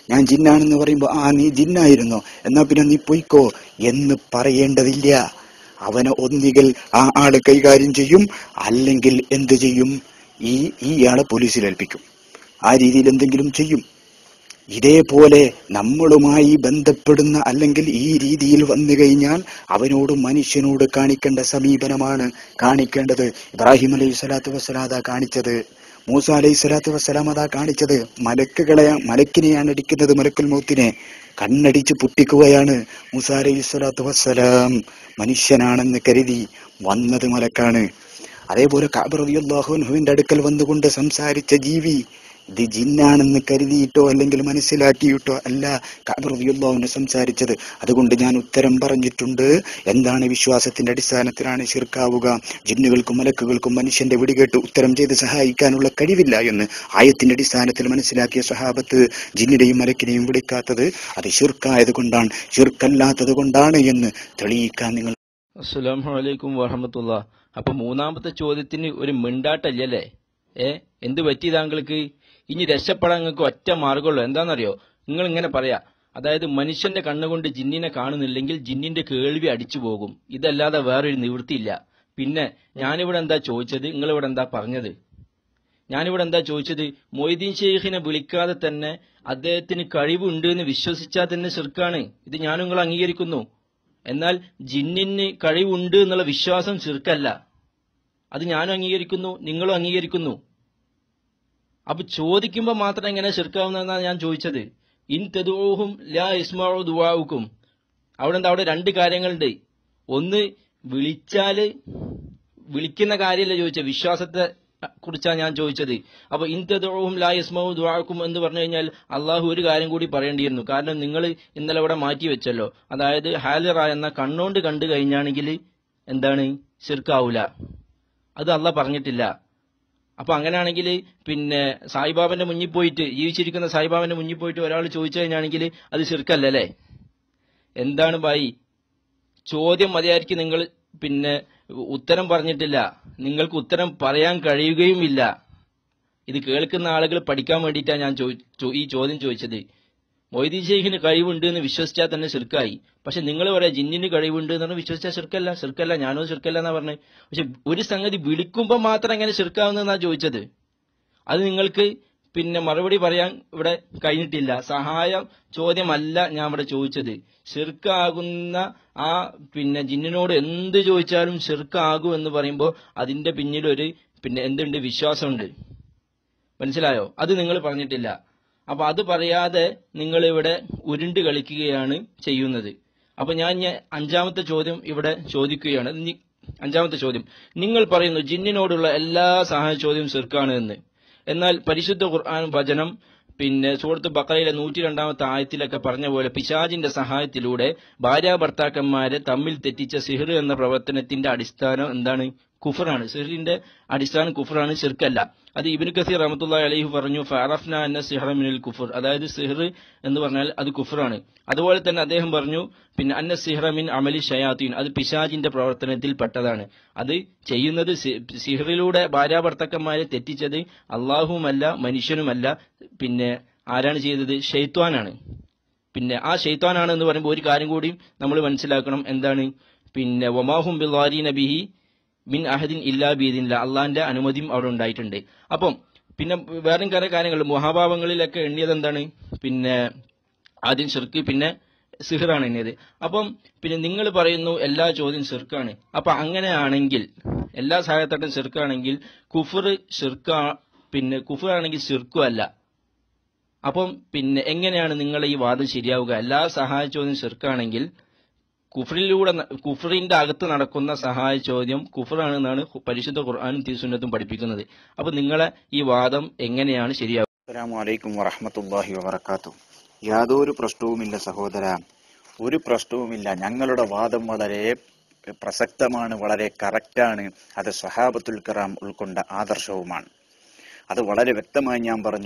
ഞാൻ ജിന്നാണെന്ന് പറയുമ്പോൾ ആ നീ ജിന്നായിരുന്നോ എന്നാ പിന്നെ നീ പൊയ്ക്കോ എന്ന് പറയേണ്ടതില്ല അവനെ ഒന്നുകിൽ ആ ആള് കൈകാര്യം ചെയ്യും അല്ലെങ്കിൽ എന്ത് ചെയ്യും ഈ ഈ ആളെ പോലീസിൽ ഏൽപ്പിക്കും ആ രീതിയിൽ എന്തെങ്കിലും ചെയ്യും ഇതേപോലെ നമ്മളുമായി ബന്ധപ്പെടുന്ന അല്ലെങ്കിൽ ഈ രീതിയിൽ വന്നു കഴിഞ്ഞാൽ അവനോട് മനുഷ്യനോട് കാണിക്കേണ്ട സമീപനമാണ് കാണിക്കേണ്ടത് ഇബ്രാഹിം അലൈഹി സ്വലാത്തു വസ്സലാം അതാ കാണിച്ചത് മൂസ അലൈഹി സ്വലാത്തു വസ്സലാം അതാ കാണിച്ചത് മലക്കുകളെ മലക്കിനെയാണ് അടിക്കുന്നത് മലക്കുൽ മൗത്തിനെ കണ്ണടിച്ച് പൊട്ടിക്കുകയാണ് മൂസ അലൈഹി സ്വലാത്തു വസ്സലാം മനുഷ്യനാണെന്ന് കരുതി വന്നത് മലക്കാണ് അതേപോലെ കാബറിയാഹുവിന്റെ അടുക്കൽ വന്നുകൊണ്ട് സംസാരിച്ച ജീവി ഇത് ജിന്നാണെന്ന് കരുതിയിട്ടോ അല്ലെങ്കിൽ മനസ്സിലാക്കിയിട്ടോ അല്ല കാബറിയാഹുവിന് സംസാരിച്ചത് അതുകൊണ്ട് ഞാൻ ഉത്തരം പറഞ്ഞിട്ടുണ്ട് എന്താണ് വിശ്വാസത്തിന്റെ അടിസ്ഥാനത്തിലാണ് ശിർക്കാവുക ജിന്നുകൾക്കും മലക്കുകൾക്കും മനുഷ്യന്റെ വിടികേട്ട് ഉത്തരം ചെയ്ത് സഹായിക്കാനുള്ള കഴിവില്ല എന്ന് ആയത്തിന്റെ അടിസ്ഥാനത്തിൽ മനസ്സിലാക്കിയ സഹാബത്ത് ജിന്നിനെയും മലക്കിനെയും വിളിക്കാത്തത് അത് ശിർക്കായത് കൊണ്ടാണ് ശിർക്കല്ലാത്തത് കൊണ്ടാണ് എന്ന് തെളിയിക്കാൻ നിങ്ങൾ അസ്സലാമു അലൈക്കും വറഹമത്തുള്ള അപ്പൊ മൂന്നാമത്തെ ചോദ്യത്തിന് ഒരു മിണ്ടാട്ടല്ലേ ഏ എന്ത് പറ്റി താങ്കൾക്ക് ഇനി രക്ഷപ്പെടാൻ നിങ്ങൾക്ക് ഒറ്റ മാർഗമുള്ളൂ എന്താണെന്നറിയോ നിങ്ങൾ ഇങ്ങനെ പറയാ അതായത് മനുഷ്യന്റെ കണ്ണുകൊണ്ട് ജിന്നിനെ കാണുന്നില്ലെങ്കിൽ ജിന്നിന്റെ കേൾവി അടിച്ചു പോകും ഇതല്ലാതെ വേറൊരു നിവൃത്തിയില്ല പിന്നെ ഞാനിവിടെ എന്താ ചോദിച്ചത് നിങ്ങളിവിടെ എന്താ പറഞ്ഞത് ഞാനിവിടെ എന്താ ചോദിച്ചത് മൊയ്തീൻ ഷെയ്ഖിനെ വിളിക്കാതെ തന്നെ അദ്ദേഹത്തിന് കഴിവുണ്ട് എന്ന് വിശ്വസിച്ചാൽ തന്നെ ചെറുക്കാണ് ഇത് ഞാൻ നിങ്ങൾ അംഗീകരിക്കുന്നു എന്നാൽ ജിന്നിന് കഴിവുണ്ട് എന്നുള്ള വിശ്വാസം ചെറുക്കല്ല അത് ഞാനും അംഗീകരിക്കുന്നു നിങ്ങളും അംഗീകരിക്കുന്നു അപ്പൊ ചോദിക്കുമ്പോൾ മാത്രം എങ്ങനെ ചെറുക്കാവുന്നതെന്നാണ് ഞാൻ ചോദിച്ചത് ഇൻ തെതുവും ലാ ഇസ്മാവു ദുവാവുക്കും അവിടെ എന്താ അവിടെ രണ്ട് കാര്യങ്ങളുണ്ട് ഒന്ന് വിളിച്ചാല് വിളിക്കുന്ന കാര്യമല്ല ചോദിച്ചത് വിശ്വാസത്തെ കുറിച്ചാണ് ഞാൻ ചോദിച്ചത് അപ്പൊ ഇൻതദുവും ലാ യസ്മവും ദുആക്കും എന്ന് പറഞ്ഞു കഴിഞ്ഞാൽ അള്ളാഹു ഒരു കാര്യം കൂടി പറയേണ്ടിയിരുന്നു കാരണം നിങ്ങൾ ഇന്നലെ ഇവിടെ മാറ്റി വെച്ചല്ലോ അതായത് ഹാലിറ എന്ന കണ്ണോണ്ട് കണ്ടു കഴിഞ്ഞാണെങ്കിൽ എന്താണ് ശിർക്കാവൂല അത് അള്ളാഹ് പറഞ്ഞിട്ടില്ല അപ്പൊ അങ്ങനെയാണെങ്കിൽ പിന്നെ സായിബാബന്റെ മുന്നിൽ പോയിട്ട് ജീവിച്ചിരിക്കുന്ന സായിബാബന്റെ മുന്നിൽ പോയിട്ട് ഒരാൾ ചോദിച്ചു കഴിഞ്ഞാണെങ്കിൽ അത് ശിർക്കല്ലല്ലേ എന്താണ് ബായി ചോദ്യം മതിയായിരിക്കും നിങ്ങൾ പിന്നെ ഉത്തരം പറഞ്ഞിട്ടില്ല നിങ്ങൾക്ക് ഉത്തരം പറയാൻ കഴിയുകയുമില്ല ഇത് കേൾക്കുന്ന ആളുകൾ പഠിക്കാൻ വേണ്ടിയിട്ടാണ് ഞാൻ ചോദി- ചോ- ഈ ചോദ്യം ചോദിച്ചത് മൊയ്തീൻ ഷെയ്ഖിന് കഴിവുണ്ട് എന്ന് വിശ്വസിച്ചാൽ തന്നെ ശിർക്കായി പക്ഷെ നിങ്ങൾ പറയാം ജിന്നിന് കഴിവുണ്ട് എന്ന് പറഞ്ഞാൽ വിശ്വസിച്ചാൽ ശിർക്കല്ല ശിർക്കല്ല ഞാനോ ശിർക്കല്ല എന്നാ പറഞ്ഞത് പക്ഷെ ഒരു സംഗതി വിളിക്കുമ്പോൾ മാത്രം എങ്ങനെ ശിർക്കാവുന്നതെന്നാ ചോദിച്ചത് അത് നിങ്ങൾക്ക് പിന്നെ മറുപടി പറയാൻ ഇവിടെ കഴിഞ്ഞിട്ടില്ല സഹായം ചോദ്യമല്ല ഞാൻ ഇവിടെ ചോദിച്ചത് ഷിർക്കാകുന്ന ആ പിന്നെ ജിന്നിനോട് എന്ത് ചോദിച്ചാലും ഷിർക്കാകും എന്ന് പറയുമ്പോൾ അതിന്റെ പിന്നിലൊരു പിന്നെ എന്തുണ്ട് വിശ്വാസമുണ്ട് മനസ്സിലായോ അത് നിങ്ങൾ പറഞ്ഞിട്ടില്ല അപ്പൊ അത് പറയാതെ നിങ്ങൾ ഇവിടെ ഉരുണ്ട് കളിക്കുകയാണ് ചെയ്യുന്നത് അപ്പൊ ഞാൻ ഞാൻ അഞ്ചാമത്തെ ചോദ്യം ഇവിടെ ചോദിക്കുകയാണ് നി- അഞ്ചാമത്തെ ചോദ്യം നിങ്ങൾ പറയുന്നു ജിന്നിനോടുള്ള എല്ലാ സഹായ ചോദ്യവും ചെറുക്കാണ് എന്ന് എന്നാൽ പരിശുദ്ധ ഖുർആൻ വചനം പിന്നെ സുഹൃത്ത് ബക്കറയിലെ നൂറ്റി രണ്ടാമത്തെ ആയത്തിലൊക്കെ പറഞ്ഞ പോലെ പിശാജിന്റെ സഹായത്തിലൂടെ ഭാര്യ ഭർത്താക്കന്മാരെ തമ്മിൽ തെറ്റിച്ച സിഹർ എന്ന പ്രവർത്തനത്തിന്റെ അടിസ്ഥാനം എന്താണ് കുഫറാണ് സിഹറിന്റെ അടിസ്ഥാനം കുഫറാണ് ശിർക്കല്ല അത് ഇബിന് കസീർ റഹമത്തുള്ള അലൈഹി പറഞ്ഞു ഫാറഫ്ന എന്ന സിഹറ മിനൽ കുഫർ അതായത് സിഹർ എന്ന് പറഞ്ഞാൽ അത് കുഫറാണ് അതുപോലെ തന്നെ അദ്ദേഹം പറഞ്ഞു പിന്നെ അന്ന സിഹ്റ മിൻ അമലി ഷയാത്തീൻ അത് പിശാജിന്റെ പ്രവർത്തനത്തിൽ പെട്ടതാണ് അത് ചെയ്യുന്നത് സി- സിഹറിലൂടെ ഭാര്യാഭർത്തക്കന്മാരെ തെറ്റിച്ചത് അള്ളാഹുമല്ല മനുഷ്യനുമല്ല പിന്നെ ആരാണ് ചെയ്തത് ഷെയ്ത്വാനാണ് പിന്നെ ആ ഷെയ്ത്താനാണ് എന്ന് പറയുമ്പോൾ ഒരു കാര്യം കൂടി നമ്മൾ മനസ്സിലാക്കണം എന്താണ് പിന്നെ വമാഹും ബില്ലാരി നബിഹി മിൻ അഹദിൻ ഇല്ലാ ബീദിനില്ല അള്ളാന്റെ അനുമതിയും അവിടെ ഉണ്ടായിട്ടുണ്ട് അപ്പം പിന്നെ വേറെയും കുറെ കാര്യങ്ങൾ മഹാഭാവങ്ങളിലൊക്കെ എണ്ണിയത് എന്താണ് പിന്നെ ആദ്യം ഷിർക്ക് പിന്നെ സിഹറാണ് എണ്ണിയത് അപ്പം പിന്നെ നിങ്ങൾ പറയുന്നു എല്ലാ ചോദ്യം ഷിർക്കാണ് അപ്പൊ അങ്ങനെയാണെങ്കിൽ എല്ലാ സഹായത്തട്ടും ഷിർക്കാണെങ്കിൽ കുഫർ ഷിർക്ക പിന്നെ കുഫർ ആണെങ്കിൽ ഷിർക്കും അല്ല അപ്പം പിന്നെ എങ്ങനെയാണ് നിങ്ങളെ ഈ വാദം ശരിയാവുക എല്ലാ സഹായ ചോദ്യം ഷിർക്കാണെങ്കിൽ കുഫറിലൂടെ ന- കുഫറിന്റെ അകത്ത് നടക്കുന്ന സഹായ ചോദ്യം കുഫറാണെന്നാണ് ഹു- പരിശുദ്ധ ഖുർആാനും തിരുസുന്നത്തും പഠിപ്പിക്കുന്നത് അപ്പൊ നിങ്ങളെ ഈ വാദം എങ്ങനെയാണ് ശരിയാവുക അസ്സലാമു അലൈക്കും വറഹ്മത്തുള്ളാഹി വബറകാതുഹു യാതൊരു പ്രശ്നവുമില്ല സഹോദര ഒരു പ്രശ്നവുമില്ല ഞങ്ങളുടെ വാദം വളരെ പ്രസക്തമാണ് വളരെ കറക്റ്റാണ് അത് സഹാബത്തുൽ കറാം ഉൾക്കൊണ്ട ആദർശവുമാണ് അത് വളരെ വ്യക്തമായി ഞാൻ പറഞ്ഞു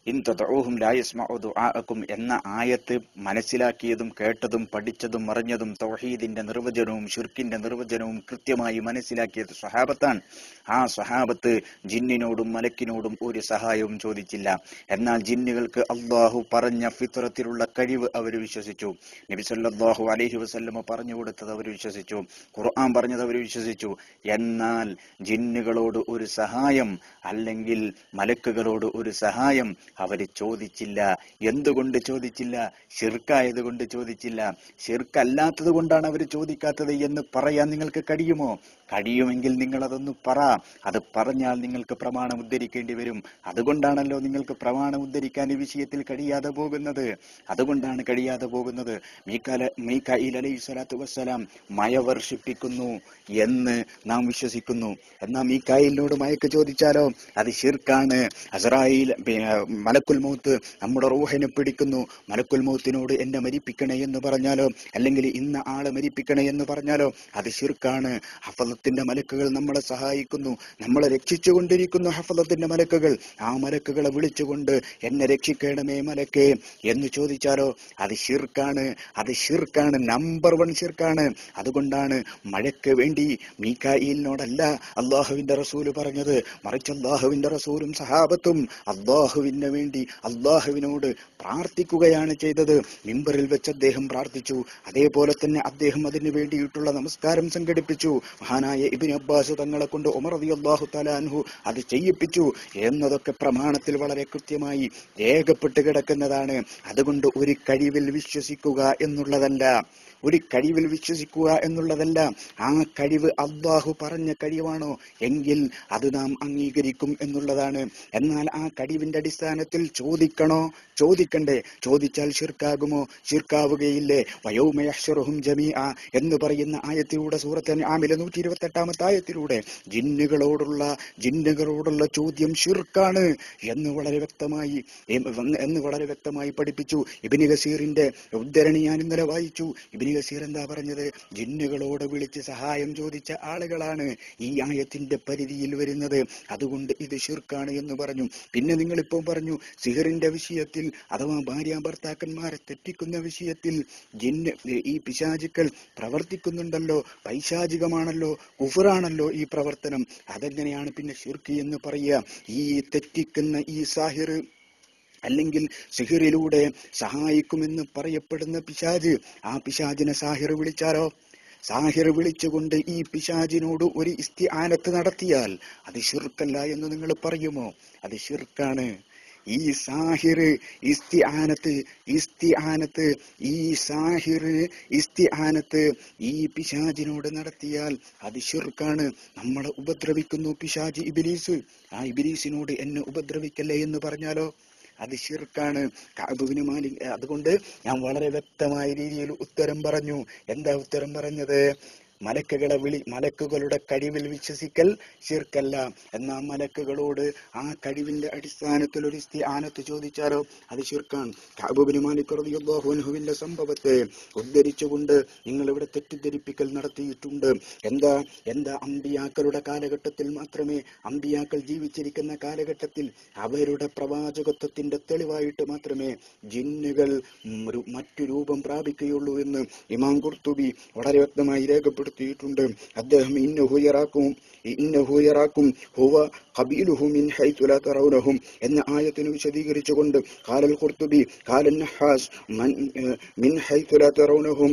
ഇൻ തദഊഹും ലാ യസ്മഉ ദുആഅക്കും എന്ന ആയത്ത് മനസ്സിലാക്കിയതും കേട്ടതും പഠിച്ചതും അറിഞ്ഞതും തൗഹീദിന്റെ നിർവചനവും ഷിർക്കിന്റെ നിർവചനവും കൃത്യമായി മനസ്സിലാക്കിയത് സ്വഹാബത്താണ് ആ സ്വഹാബത്ത് ജിന്നിനോടും മലക്കിനോടും ഒരു സഹായവും ചോദിച്ചില്ല എന്നാൽ ജിന്നുകൾക്ക് അള്ളാഹു പറഞ്ഞ ഫിത്രത്തിലുള്ള കഴിവ് അവർ വിശ്വസിച്ചു നബി സല്ലല്ലാഹു അലൈഹി വസല്ലമ പറഞ്ഞു കൊടുത്തത് അവർ വിശ്വസിച്ചു ഖുർആൻ പറഞ്ഞത് അവർ വിശ്വസിച്ചു എന്നാൽ ജിന്നുകളോട് ഒരു സഹായം അല്ലെങ്കിൽ മലക്കുകളോട് ഒരു സഹായം അവർ ചോദിച്ചില്ല എന്തുകൊണ്ട് ചോദിച്ചില്ല ഷിർക്കായത് കൊണ്ട് ചോദിച്ചില്ല ഷിർക്കല്ലാത്തത് കൊണ്ടാണ് അവർ ചോദിക്കാത്തത് എന്ന് പറയാൻ നിങ്ങൾക്ക് കഴിയുമോ കഴിയുമെങ്കിൽ നിങ്ങൾ അതൊന്ന് പറ അത് പറഞ്ഞാൽ നിങ്ങൾക്ക് പ്രമാണം ഉദ്ധരിക്കേണ്ടി വരും അതുകൊണ്ടാണല്ലോ നിങ്ങൾക്ക് പ്രമാണം ഉദ്ധരിക്കാൻ ഈ വിഷയത്തിൽ കഴിയാതെ പോകുന്നത് അതുകൊണ്ടാണ് കഴിയാതെ പോകുന്നത് മീക്കാല മീക്കായിൽ അലൈഹി സ്വലാത്തു വസ്സലാം മഴ വർഷിപ്പിക്കുന്നു എന്ന് നാം വിശ്വസിക്കുന്നു എന്നാൽ മീക്കായിലിനോട് മയക്ക് ചോദിച്ചാലോ അത് ഷിർക്കാണ് അസറായിൽ മലക്കുൽ മൗത്ത് നമ്മുടെ റൂഹിനെ പിടിക്കുന്നു മലക്കുൽ മൗത്തിനോട് എന്നെ മരിപ്പിക്കണേ എന്ന് പറഞ്ഞാലോ അല്ലെങ്കിൽ ഇന്ന ആളെ മരിപ്പിക്കണേ എന്ന് പറഞ്ഞാലോ അത് ഷിർക്കാണ് ഹഫലത്തിന്റെ മലക്കുകൾ നമ്മളെ സഹായിക്കുന്നു നമ്മളെ രക്ഷിച്ചുകൊണ്ടിരിക്കുന്നു ഹഫലത്തിന്റെ മലക്കുകൾ ആ മലക്കുകളെ വിളിച്ചുകൊണ്ട് എന്നെ രക്ഷിക്കണമേ മലക്കേ എന്ന് ചോദിച്ചാലോ അത് ഷിർക്കാണ് അത് ഷിർക്കാണ് നമ്പർ വൺ ഷിർക്കാണ് അതുകൊണ്ടാണ് മഴയ്ക്ക് വേണ്ടി മീക്കായിലിനോടല്ല അള്ളാഹുവിന്റെ റസൂല് പറഞ്ഞത് മറിച്ച് അള്ളാഹുവിന്റെ റസൂലും സഹാബത്തും അള്ളാഹുവിന് വേണ്ടി അള്ളാഹുവിനോട് പ്രാർത്ഥിക്കുകയാണ് ചെയ്തത് മിമ്പറിൽ വെച്ച് അദ്ദേഹം പ്രാർത്ഥിച്ചു അതേപോലെ തന്നെ അദ്ദേഹം അതിനു വേണ്ടിയിട്ടുള്ള നമസ്കാരം സംഘടിപ്പിച്ചു മഹാനായ ഇബിൻ അബ്ബാസ് തങ്ങളെ കൊണ്ട് ഉമർ റതി അള്ളാഹു തലാൻഹു അത് ചെയ്യിപ്പിച്ചു എന്നതൊക്കെ പ്രമാണത്തിൽ വളരെ കൃത്യമായി രേഖപ്പെട്ട് കിടക്കുന്നതാണ് അതുകൊണ്ട് ഒരു കഴിവിൽ വിശ്വസിക്കുക എന്നുള്ളതല്ല ഒരു കഴിവിൽ വിശ്വസിക്കുക എന്നുള്ളതല്ല ആ കഴിവ് അള്ളാഹു പറഞ്ഞ കഴിവാണോ എങ്കിൽ അത് നാം അംഗീകരിക്കും എന്നുള്ളതാണ് എന്നാൽ ആ കഴിവിന്റെ അടിസ്ഥാനത്തിൽ ചോദിക്കണോ ചോദിക്കണ്ടേ ചോദിച്ചാൽ ഷിർക്കാകുമോ ഷിർക്കാവുകയില്ലേ വയോമയഹ്ഷറുഹും ജമീഅ എന്ന് പറയുന്ന ആയത്തിലൂടെ സൂറത്ത് ആമിലെ നൂറ്റി ഇരുപത്തി എട്ടാമത്തെ ആയത്തിലൂടെ ജിന്നുകളോടുള്ള ജിന്നുകളോടുള്ള ചോദ്യം ഷിർക്കാണ് എന്ന് വളരെ വ്യക്തമായി എന്ന് വളരെ വ്യക്തമായി പഠിപ്പിച്ചു ഇബിനി ഗസീറിന്റെ ഉദ്ധരണി ഞാൻ ഇന്നലെ വായിച്ചു ഇബിനി ഗസീർ എന്താ പറഞ്ഞത് ജിന്നുകളോട് വിളിച്ച് സഹായം ചോദിച്ച ആളുകളാണ് ഈ ആയത്തിന്റെ പരിധിയിൽ വരുന്നത് അതുകൊണ്ട് ഇത് ഷിർക്കാണ് എന്ന് പറഞ്ഞു പിന്നെ നിങ്ങൾ ഇപ്പോൾ പറഞ്ഞു സിഹറിന്റെ വിഷയത്തിൽ അഥവാ ഭാര്യ ഭർത്താക്കന്മാരെ തെറ്റിക്കുന്ന വിഷയത്തിൽ ജിന്ന് ഈ പിശാചുക്കൾ പ്രവർത്തിക്കുന്നുണ്ടല്ലോ പൈശാചികമാണല്ലോ കുഫറാണല്ലോ ഈ പ്രവർത്തനം അതെങ്ങനെയാണ് പിന്നെ ഷിർക്ക് എന്ന് പറയുക ഈ തെറ്റിക്കുന്ന ഈ സാഹിർ അല്ലെങ്കിൽ സിഹിറിലൂടെ സഹായിക്കുമെന്ന് പറയപ്പെടുന്ന പിശാജ് ആ പിശാജിനെ സാഹിർ വിളിച്ചാലോ സാഹിർ വിളിച്ചുകൊണ്ട് ഈ പിശാജിനോട് ഒരു ഇസ്തിആനത്ത് നടത്തിയാൽ അത് ഷിർക്കല്ല എന്ന് നിങ്ങൾ പറയുമോ അത് ഷിർക്കാണ് ഈ സാഹിർ ഇസ്തിആനത്ത് ഇസ്തിആനത്ത് ഈ സാഹിർ ഇസ്തിആനത്ത് ഈ പിശാജിനോട് നടത്തിയാൽ അത് ഷിർക്കാണ് നമ്മളെ ഉപദ്രവിക്കുന്നു പിശാജി ഇബിലീസ് ആ ഇബിലീസിനോട് എന്നെ ഉപദ്രവിക്കല്ലേ എന്ന് പറഞ്ഞാലോ അത് ഷിർക്കാണ് കാബുവിന് മാലിക് അതുകൊണ്ട് ഞാൻ വളരെ വ്യക്തമായ രീതിയിൽ ഉത്തരം പറഞ്ഞു എന്താ ഉത്തരം പറഞ്ഞത് മലക്കുകളെ വിളി മലക്കുകളുടെ കഴിവിൽ വിശ്വസിക്കൽ ഷിർക്കല്ല എന്നാൽ മലക്കുകളോട് ആ കഴിവിന്റെ അടിസ്ഥാനത്തിൽ ഒരു സ്ഥാനത്ത് ചോദിച്ചാലോ അത് ഷിർക്കാണ് കാബുബിന് മാലിക് റളിയല്ലാഹുവിന്റെ സംഭവത്തെ ഉദ്ധരിച്ചുകൊണ്ട് നിങ്ങൾ ഇവിടെ തെറ്റിദ്ധരിപ്പിക്കൽ നടത്തിയിട്ടുണ്ട് എന്താ എന്താ അമ്പിയാക്കളുടെ കാലഘട്ടത്തിൽ മാത്രമേ അമ്പിയാക്കൾ ജീവിച്ചിരിക്കുന്ന കാലഘട്ടത്തിൽ അവരുടെ പ്രവാചകത്വത്തിന്റെ തെളിവായിട്ട് മാത്രമേ ജിന്നുകൾ ഒരു മറ്റു രൂപം പ്രാപിക്കുകയുള്ളൂ എന്ന് ഇമാം കുർത്തുബി വളരെ വ്യക്തമായി രേഖപ്പെടുത്തിയിട്ടുണ്ട് അദ്ദേഹം ഇന്നഹുയറാക്കും ഇന്നഹുയറാക്കും ഹുവ ഖബീലുഹു മിൻ ഹൈതു ലാ തറൗനഹും എന്ന ആയത്തിനെ വിശദീകരിച്ചുകൊണ്ട് ഖാലൽ ഖുർത്തുബി ഖാലൻ നഹാസ് മൻ മിൻ ഹൈതു ലാ തറൗനഹും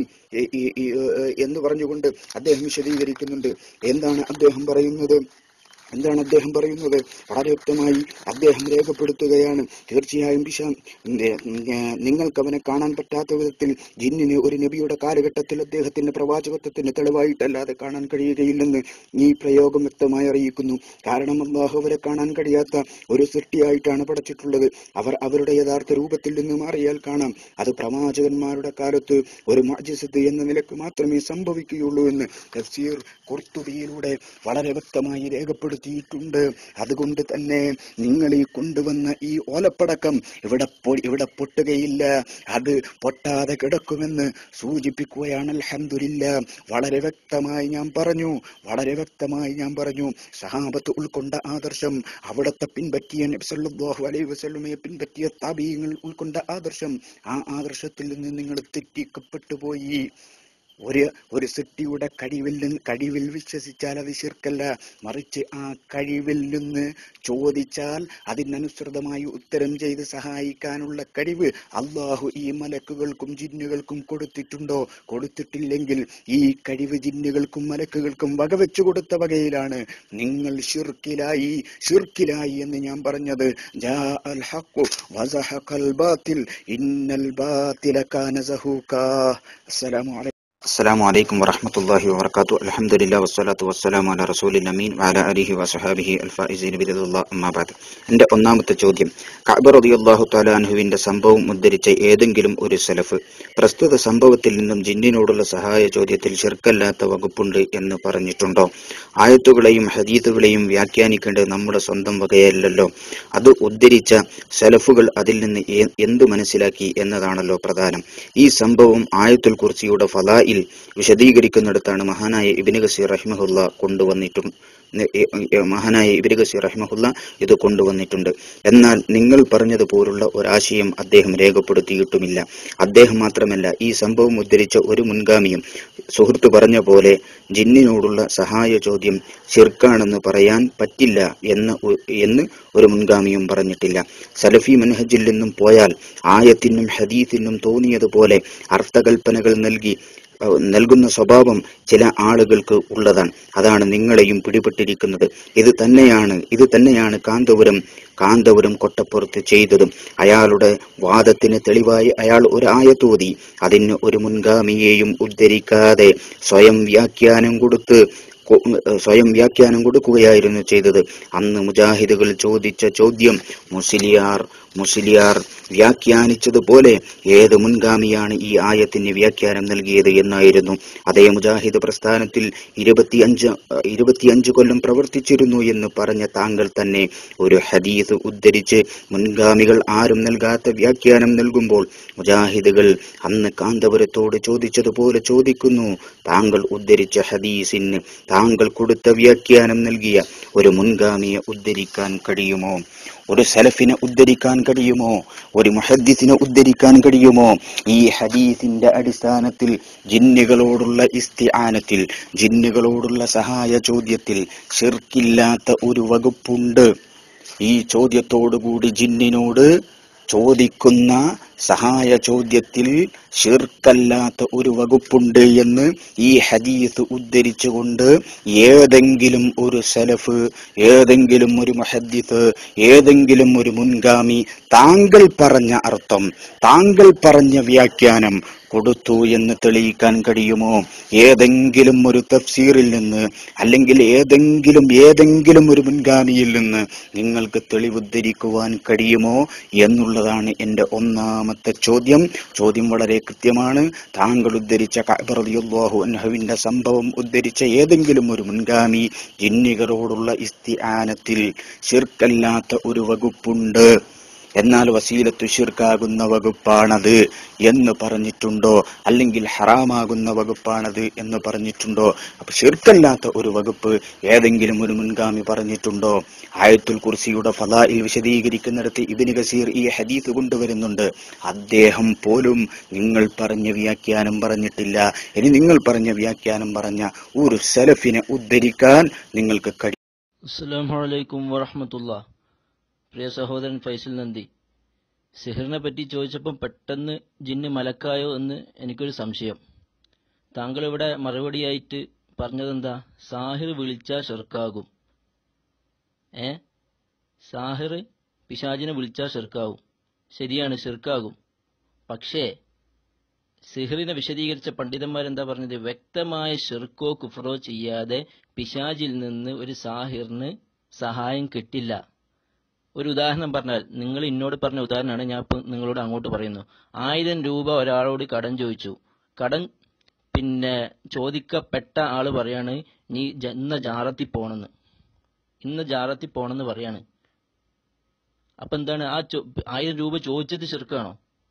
എന്ന് പറഞ്ഞുകൊണ്ട് അദ്ദേഹം വിശദീകരിക്കുന്നുണ്ട് എന്താണ് അദ്ദേഹം പറയുന്നത് എന്താണ് അദ്ദേഹം പറയുന്നത് വളരെ വ്യക്തമായി അദ്ദേഹം രേഖപ്പെടുത്തുകയാണ് തീർച്ചയായും പിശ നിങ്ങൾക്ക് അവനെ കാണാൻ പറ്റാത്ത വിധത്തിൽ ജിന്നിന് ഒരു നബിയുടെ കാലഘട്ടത്തിൽ അദ്ദേഹത്തിന്റെ പ്രവാചകത്വത്തിന് തെളിവായിട്ടല്ലാതെ കാണാൻ കഴിയുകയില്ലെന്ന് ഈ പ്രയോഗം വ്യക്തമായി അറിയിക്കുന്നു കാരണം അള്ളാഹു അവരെ കാണാൻ കഴിയാത്ത ഒരു സൃഷ്ടിയായിട്ടാണ് പടച്ചിട്ടുള്ളത് അവർ അവരുടെ യഥാർത്ഥ രൂപത്തിൽ നിന്ന് മാറിയാൽ കാണാം അത് പ്രവാചകന്മാരുടെ കാലത്ത് ഒരു മാജിസത്ത് എന്ന നിലക്ക് മാത്രമേ സംഭവിക്കുകയുള്ളൂ എന്ന് തഫ്സീർ കുർത്തുബിയിലൂടെ വളരെ വ്യക്തമായി രേഖപ്പെടുത്തി രേഖപ്പെടുത്തിയിട്ടുണ്ട് അതുകൊണ്ട് തന്നെ നിങ്ങൾ ഈ കൊണ്ടുവന്ന ഈ ഓലപ്പടക്കം ഇവിടെ പൊ- ഇവിടെ പൊട്ടുകയില്ല അത് പൊട്ടാതെ കിടക്കുമെന്ന് സൂചിപ്പിക്കുകയാണ് അൽഹംദുലില്ല വളരെ വ്യക്തമായി ഞാൻ പറഞ്ഞു വളരെ വ്യക്തമായി ഞാൻ പറഞ്ഞു സഹാബത്ത് ഉൾക്കൊണ്ട ആദർശം അവിടത്തെ പിൻപറ്റിയ നബി സല്ലല്ലാഹു അലൈഹി വസല്ലമയെ പിൻപറ്റിയ താബീങ്ങൾ ഉൾക്കൊണ്ട ആദർശം ആ ആദർശത്തിൽ നിന്ന് നിങ്ങൾ തെറ്റിക്കപ്പെട്ടു പോയി ഒരു ഒരു സിട്ടിയുടെ കഴിവിൽ നിന്ന് കഴിവിൽ വിശ്വസിച്ചാൽ അത് ശിർക്കല്ല മറിച്ച് ആ കഴിവിൽ നിന്ന് ചോദിച്ചാൽ അതിനനുസൃതമായി ഉത്തരം ചെയ്ത് സഹായിക്കാനുള്ള കഴിവ് അള്ളാഹു ഈ മലക്കുകൾക്കും ജിന്നുകൾക്കും കൊടുത്തിട്ടുണ്ടോ കൊടുത്തിട്ടില്ലെങ്കിൽ ഈ കഴിവ് ജിന്നുകൾക്കും മലക്കുകൾക്കും വകവെച്ചു കൊടുത്ത വകയിലാണ് നിങ്ങൾ ഷിർക്കിലായി ഷിർക്കിലായി എന്ന് ഞാൻ പറഞ്ഞത് ജാ അൽ ഹഖു വസഹഖൽ ബാത്തിൽ ഇന്നൽ ബാത്തില കാന സഹൂകാ അസ്സലാമു അലൈക്കും അസ്സലാമു അലൈക്കും വറഹ്മത്തുള്ളാഹി വബറകാതുഹു അൽഹംദുലില്ലാഹി വസ്സലാത്തു വസ്സലാമു അലാ റസൂലിൽ അമീൻ വഅലാ ആലിഹി വസഹാബിഹി അൽഫായിസീന ബിറദില്ലാഹി അമ്മാ ബഅദ് എൻ്റെ ഒന്നാമത്തെ ചോദ്യം കഅബ റളിയല്ലാഹു തആല അൻഹുവിന്റെ സംഭവം ഉദ്ധരിച്ച ഏതെങ്കിലും ഒരു സലഫ് പ്രസ്തുത സംഭവത്തിൽ നിന്നും ജിന്നിനോടുള്ള സഹായ ചോദ്യത്തിൽ ശിർക്കല്ലാത്ത വകുപ്പുണ്ട് എന്ന് പറഞ്ഞിട്ടുണ്ടോ ആയത്തുകളെയും ഹദീത്തുകളെയും വ്യാഖ്യാനിക്കേണ്ടത് നമ്മുടെ സ്വന്തം വകയല്ലല്ലോ അത് ഉദ്ധരിച്ച സലഫുകൾ അതിൽ നിന്ന് ഏ- എന്ത് മനസ്സിലാക്കി എന്നതാണല്ലോ പ്രധാനം ഈ സംഭവം ആയത്തുൽ കുർസിയുടെ ഫലായിൽ വിശദീകരിക്കുന്നിടത്താണ് മഹാനായ ഇബിന് ഗസീർ റഹിമഹുല്ല കൊണ്ടുവന്നിട്ടും ന- എ- എ- മഹാനായ ഇബിന് ഗസീർ റഹിമഹുല്ല ഇത് കൊണ്ടുവന്നിട്ടുണ്ട് എന്നാൽ നിങ്ങൾ പറഞ്ഞതുപോലുള്ള ഒരാശയം അദ്ദേഹം രേഖപ്പെടുത്തിയിട്ടുമില്ല അദ്ദേഹം മാത്രമല്ല ഈ സംഭവം ഉദ്ധരിച്ച ഒരു മുൻഗാമിയും സുഹൃത്ത് പറഞ്ഞ പോലെ ജിന്നിനോടുള്ള സഹായ ചോദ്യം ശിർക്കാണെന്ന് പറയാൻ പറ്റില്ല എന്ന് ഒ- എന്ന് ഒരു മുൻഗാമിയും പറഞ്ഞിട്ടില്ല സലഫി മനഹജിൽ നിന്നും പോയാൽ ആയത്തിനും ഹദീത്തിനും തോന്നിയതുപോലെ അർത്ഥകൽപ്പനകൾ നൽകി അഹ് നൽകുന്ന സ്വഭാവം ചില ആളുകൾക്ക് ഉള്ളതാണ് അതാണ് നിങ്ങളെയും പിടിപെട്ടിരിക്കുന്നത് ഇത് തന്നെയാണ് ഇത് തന്നെയാണ് കാന്തപുരം കാന്തപുരം കൊട്ടപ്പുറത്ത് ചെയ്തതും അയാളുടെ വാദത്തിന് തെളിവായി അയാൾ ഒരു ആയത്തോതി അതിന് ഒരു മുൻഗാമിയെയും ഉദ്ധരിക്കാതെ സ്വയം വ്യാഖ്യാനം കൊടുത്ത് കൊ- സ്വയം വ്യാഖ്യാനം കൊടുക്കുകയായിരുന്നു ചെയ്തത് അന്ന് മുജാഹിദുകൾ ചോദിച്ച ചോദ്യം മുസ്ലിയാർ മുസ്ലിയാർ വ്യാഖ്യാനിച്ചതുപോലെ ഏത് മുൻഗാമിയാണ് ഈ ആയത്തിന് വ്യാഖ്യാനം നൽകിയത് എന്നായിരുന്നു അതേ മുജാഹിദ് പ്രസ്ഥാനത്തിൽ ഇരുപത്തിയഞ്ച് ഇരുപത്തിയഞ്ച് കൊല്ലം പ്രവർത്തിച്ചിരുന്നു എന്ന് പറഞ്ഞ താങ്കൾ തന്നെ ഒരു ഹദീസ് ഉദ്ധരിച്ച് മുൻഗാമികൾ ആരും നൽകാത്ത വ്യാഖ്യാനം നൽകുമ്പോൾ മുജാഹിദുകൾ അന്ന് കാന്തപുരത്തോട് ചോദിച്ചതുപോലെ ചോദിക്കുന്നു താങ്കൾ ഉദ്ധരിച്ച ഹദീസിന് താങ്കൾ കൊടുത്ത വ്യാഖ്യാനം നൽകിയ ഒരു മുൻഗാമിയെ ഉദ്ധരിക്കാൻ കഴിയുമോ ഒരു സലഫിനെ ഉദ്ധരിക്കാൻ കഴിയുമോ ഒരു മുഹദ്ദിസിനെ ഉദ്ധരിക്കാൻ കഴിയുമോ ഈ ഹദീസിന്റെ അടിസ്ഥാനത്തിൽ ജിന്നുകളോടുള്ള ഇസ്തിആനത്തിൽ ജിന്നുകളോടുള്ള സഹായ ചോദ്യത്തിൽ ഷിർക്കില്ലാത്ത ഒരു വകുപ്പുണ്ട് ഈ ചോദ്യത്തോടുകൂടി ജിന്നിനോട് ചോദിക്കുന്ന സഹായ ചോദ്യത്തിൽ ഷിർക്കല്ലാത്ത ഒരു വകുപ്പുണ്ട് എന്ന് ഈ ഹദീസ് ഉദ്ധരിച്ചുകൊണ്ട് ഏതെങ്കിലും ഒരു സലഫ് ഏതെങ്കിലും ഒരു മുഹദ്ദിസ് ഏതെങ്കിലും ഒരു മുൻഗാമി താങ്കൾ പറഞ്ഞ അർത്ഥം താങ്കൾ പറഞ്ഞ വ്യാഖ്യാനം കൊടുത്തു എന്ന് തെളിയിക്കാൻ കഴിയുമോ ഏതെങ്കിലും ഒരു തഫ്സീറിൽ നിന്ന് അല്ലെങ്കിൽ ഏതെങ്കിലും ഏതെങ്കിലും ഒരു മുൻഗാമിയിൽ നിന്ന് നിങ്ങൾക്ക് തെളിവുദ്ധരിക്കുവാൻ കഴിയുമോ എന്നുള്ളതാണ് എൻ്റെ ഒന്നാമത്തെ ചോദ്യം ചോദ്യം വളരെ കൃത്യമാണ് താങ്കൾ ഉദ്ധരിച്ച കഅബറളിയല്ലാഹു അൻഹുവിന്റെ സംഭവം ഉദ്ധരിച്ച ഏതെങ്കിലും ഒരു മുൻഗാമി ജിന്നികളോടുള്ള ഇസ്തിആനത്തിൽ ശിർക്കല്ലാത്ത ഒരു വകുപ്പുണ്ട് എന്നാൽ വസീലത്തു ഷിർക്കാകുന്ന വകുപ്പാണത് എന്ന് പറഞ്ഞിട്ടുണ്ടോ അല്ലെങ്കിൽ ഹറാമാകുന്ന വകുപ്പാണത് എന്ന് പറഞ്ഞിട്ടുണ്ടോ അപ്പൊ ഷിർക്കല്ലാത്ത ഒരു വകുപ്പ് ഏതെങ്കിലും ഒരു മുൻഗാമി പറഞ്ഞിട്ടുണ്ടോ ആയത്തുൽ കുർസിയുടെ ഫലായിൽ വിശദീകരിക്കുന്നിടത്ത് ഇബിന് ഗസീർ ഈ ഹദീസ് കൊണ്ടുവരുന്നുണ്ട് അദ്ദേഹം പോലും നിങ്ങൾ പറഞ്ഞ വ്യാഖ്യാനം പറഞ്ഞിട്ടില്ല ഇനി നിങ്ങൾ പറഞ്ഞ വ്യാഖ്യാനം പറഞ്ഞ ഒരു സലഫിനെ ഉദ്ധരിക്കാൻ നിങ്ങൾക്ക് കഴിയും അസ്സലാമു അലൈക്കും വറഹമത്തുള്ള പ്രിയ സഹോദരൻ ഫൈസൽ നന്ദി സിഹറിനെ പറ്റി ചോദിച്ചപ്പം പെട്ടെന്ന് ജിന്ന് മലക്കായോ എന്ന് എനിക്കൊരു സംശയം താങ്കൾ ഇവിടെ മറുപടിയായിട്ട് പറഞ്ഞതെന്താ സാഹിർ വിളിച്ചാൽ ഷെർക്കാകും ഏ സാഹിർ പിശാചിനെ വിളിച്ചാൽ ഷെർക്കാവും ശരിയാണ് ഷെർക്കാകും പക്ഷേ സിഹറിനെ വിശദീകരിച്ച പണ്ഡിതന്മാരെന്താ പറഞ്ഞത് വ്യക്തമായ ഷെർക്കോ കുഫറോ ചെയ്യാതെ പിശാചിൽ നിന്ന് ഒരു സാഹിറിന് സഹായം കിട്ടില്ല ഒരു ഉദാഹരണം പറഞ്ഞാൽ നിങ്ങൾ എന്നോട് പറഞ്ഞ ഉദാഹരണമാണ് ഞാൻ ഇപ്പം നിങ്ങളോട് അങ്ങോട്ട് പറയുന്നു ആയിരം രൂപ ഒരാളോട് കടം ചോദിച്ചു കടം പിന്നെ ചോദിക്കപ്പെട്ട ആള് പറയാണ് നീ ജ- ഇന്ന ജാറത്തിൽ പോണെന്ന് ഇന്ന ജാറത്തിൽ പോണെന്ന് പറയാണ് അപ്പൊ എന്താണ് ആ ചോ- ആയിരം രൂപ ചോദിച്ചത് ചെറുക്കാണോ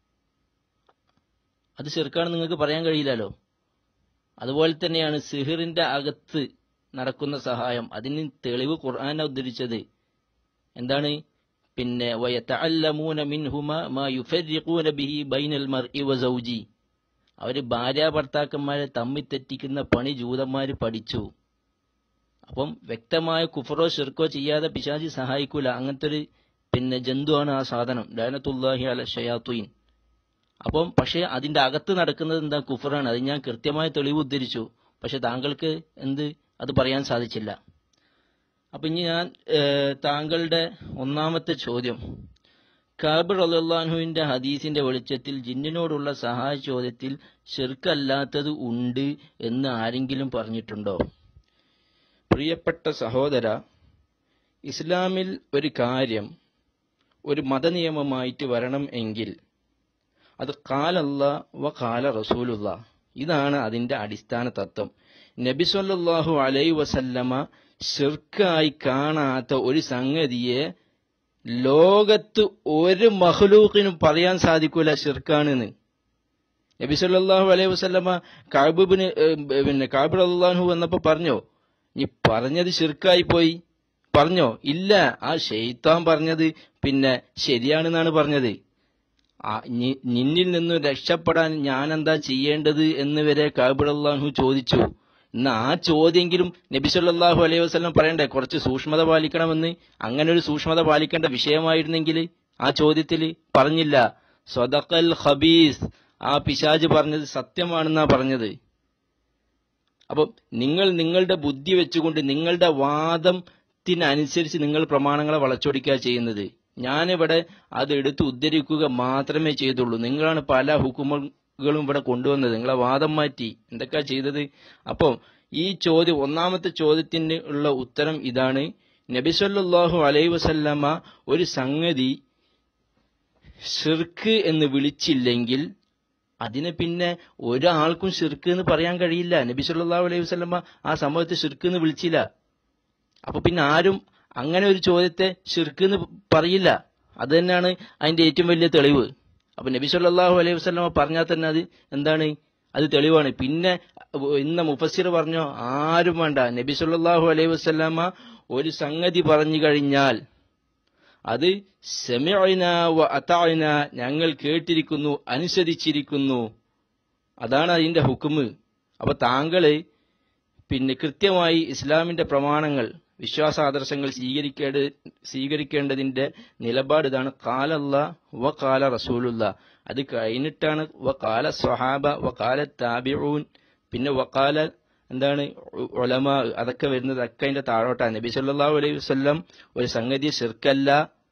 അത് ചെറുക്കാണെന്ന് നിങ്ങൾക്ക് പറയാൻ കഴിയില്ലല്ലോ അതുപോലെ തന്നെയാണ് സിഹിറിന്റെ അകത്ത് നടക്കുന്ന സഹായം അതിന് തെളിവ് ഖുർആന ഉദ്ധരിച്ചത് എന്താണ് പിന്നെ വയതഅല്ലമൂന മിൻഹുമ മാ യുഫർരിഖൂന ബിഹി ബൈനൽ മർഇ വസൗജി അവര് ഭാര്യ ഭർത്താക്കന്മാരെ തമ്മിൽ തെറ്റിക്കുന്ന പണി ജൂതന്മാര് പഠിച്ചു അപ്പം വ്യക്തമായ കുഫറോ ഷിർക്കോ ചെയ്യാതെ പിശാചി സഹായിക്കൂല അങ്ങനത്തെ ഒരു പിന്നെ ജന്തുവാണ് ആ സാധനം ലാനത്തുല്ലാഹി അല ഷയാത്തുയിൻ അപ്പം പക്ഷേ അതിന്റെ അകത്ത് നടക്കുന്നത് എന്താ കുഫറാണ് അത് ഞാൻ കൃത്യമായ തെളിവ് ഉദ്ധരിച്ചു പക്ഷെ താങ്കൾക്ക് എന്ത് അത് പറയാൻ സാധിച്ചില്ല അപ്പൊ ഇനി ഞാൻ ഏഹ്, താങ്കളുടെ ഒന്നാമത്തെ ചോദ്യം കാബിർ അള്ളാഹുവിന്റെ ഹദീസിന്റെ വെളിച്ചത്തിൽ ജിന്നിനോടുള്ള സഹായ ചോദ്യത്തിൽ ഷിർക്കല്ലാത്തത് ഉണ്ട് എന്ന് ആരെങ്കിലും പറഞ്ഞിട്ടുണ്ടോ പ്രിയപ്പെട്ട സഹോദര ഇസ്ലാമിൽ ഒരു കാര്യം ഒരു മതനിയമമായിട്ട് വരണം എങ്കിൽ അത് കാലല്ല വ കാല റസൂലുള്ള ഇതാണ് അതിന്റെ അടിസ്ഥാന തത്വം നബി സല്ലല്ലാഹു അലൈ വസല്ലമ ഷിർക്കായി കാണാത്ത ഒരു സംഗതിയെ ലോകത്ത് ഒരു മഹ്ലൂക്കിനും പറയാൻ സാധിക്കൂല ഷിർക്കാണെന്ന് നബി സല്ലല്ലാഹു അലൈഹി വസല്ലമ കാബിബിന് പിന്നെ കാബിർ അള്ളാഹു വന്നപ്പോ പറഞ്ഞോ നീ പറഞ്ഞത് ഷിർക്കായി പോയി പറഞ്ഞോ ഇല്ല ആ ഷെയ്ത്താൻ പറഞ്ഞത് പിന്നെ ശരിയാണെന്നാണ് പറഞ്ഞത് ആ, നി- നിന്നിൽ നിന്നും രക്ഷപ്പെടാൻ ഞാൻ എന്താ ചെയ്യേണ്ടത് എന്ന് വരെ കാബിർ അള്ളാഹു ചോദിച്ചു ഇന്ന് ആ ചോദ്യെങ്കിലും നബി സല്ലല്ലാഹു അലൈഹി വസല്ലം പറയണ്ടേ കുറച്ച് സൂക്ഷ്മത പാലിക്കണമെന്ന് അങ്ങനെ ഒരു സൂക്ഷ്മത പാലിക്കേണ്ട വിഷയമായിരുന്നെങ്കിൽ ആ ചോദ്യത്തിൽ പറഞ്ഞില്ല സ്വതക്കൽ ഖബീസ് ആ പിശാജ് പറഞ്ഞത് സത്യമാണെന്നാ പറഞ്ഞത് അപ്പം നിങ്ങൾ നിങ്ങളുടെ ബുദ്ധി വെച്ചുകൊണ്ട് നിങ്ങളുടെ വാദത്തിനനുസരിച്ച് നിങ്ങൾ പ്രമാണങ്ങളെ വളച്ചൊടിക്കുക ചെയ്യുന്നത് ഞാനിവിടെ അത് എടുത്ത് ഉദ്ധരിക്കുക മാത്രമേ ചെയ്തുള്ളൂ നിങ്ങളാണ് പല ഹുക്കുമകളും ഇവിടെ കൊണ്ടുവന്നത് നിങ്ങളെ വാദം മാറ്റി എന്തൊക്കെയാ ചെയ്തത് അപ്പം ഈ ചോദ്യം ഒന്നാമത്തെ ചോദ്യത്തിന് ഉള്ള ഉത്തരം ഇതാണ് നബിസല്ലാഹു അലൈ വസല്ലമ ഒരു സംഗതി ഷിർക്ക് എന്ന് വിളിച്ചില്ലെങ്കിൽ അതിനെ പിന്നെ ഒരാൾക്കും ഷിർക്ക് എന്ന് പറയാൻ കഴിയില്ല നബി സല്ലല്ലാഹു അലൈഹി വസല്ലമ ആ സംഭവത്തെ ഷിർക്ക് എന്ന് വിളിച്ചില്ല അപ്പൊ പിന്നെ ആരും അങ്ങനെ ഒരു ചോദ്യത്തെ ഷിർക്ക് എന്ന് പറയില്ല അത് തന്നെയാണ് അതിന്റെ ഏറ്റവും വലിയ തെളിവ് അപ്പൊ നബി സല്ലല്ലാഹു അലൈഹി വസല്ലമ പറഞ്ഞാൽ തന്നെ അത് എന്താണ് അത് തെളിവാണ് പിന്നെ ഇന്ന മുഫസ്സിർ പറഞ്ഞോ ആരും വേണ്ട നബി സല്ലല്ലാഹു അലൈഹി വസല്ലമ ഒരു സംഗതി പറഞ്ഞു കഴിഞ്ഞാൽ അത് സെമിഅന വ അതാഅന ഞങ്ങൾ കേട്ടിരിക്കുന്നു അനുസരിച്ചിരിക്കുന്നു അതാണ് അതിന്റെ ഹുക്കുമ് അപ്പൊ താങ്കള് പിന്നെ കൃത്യമായി ഇസ്ലാമിന്റെ പ്രമാണങ്ങൾ വിശ്വാസാദർശങ്ങൾ സ്വീകരിക്കേണ്ട സ്വീകരിക്കേണ്ടതിന്റെ നിലപാട് ഇതാണ് കാലല്ല വ കാല റസൂലുള്ള അത് കഴിഞ്ഞിട്ടാണ് വ കാല സ്വഹാബ വ കാല താബിഊൻ പിന്നെ വക്കാല എന്താണ് ഒലമ അതൊക്കെ വരുന്നത് ഒക്കെ അതിന്റെ താഴോട്ടാണ് നബി സല്ലല്ലാഹു അലൈഹി വസല്ലം ഒരു സംഗതി ശിർക്കല്ല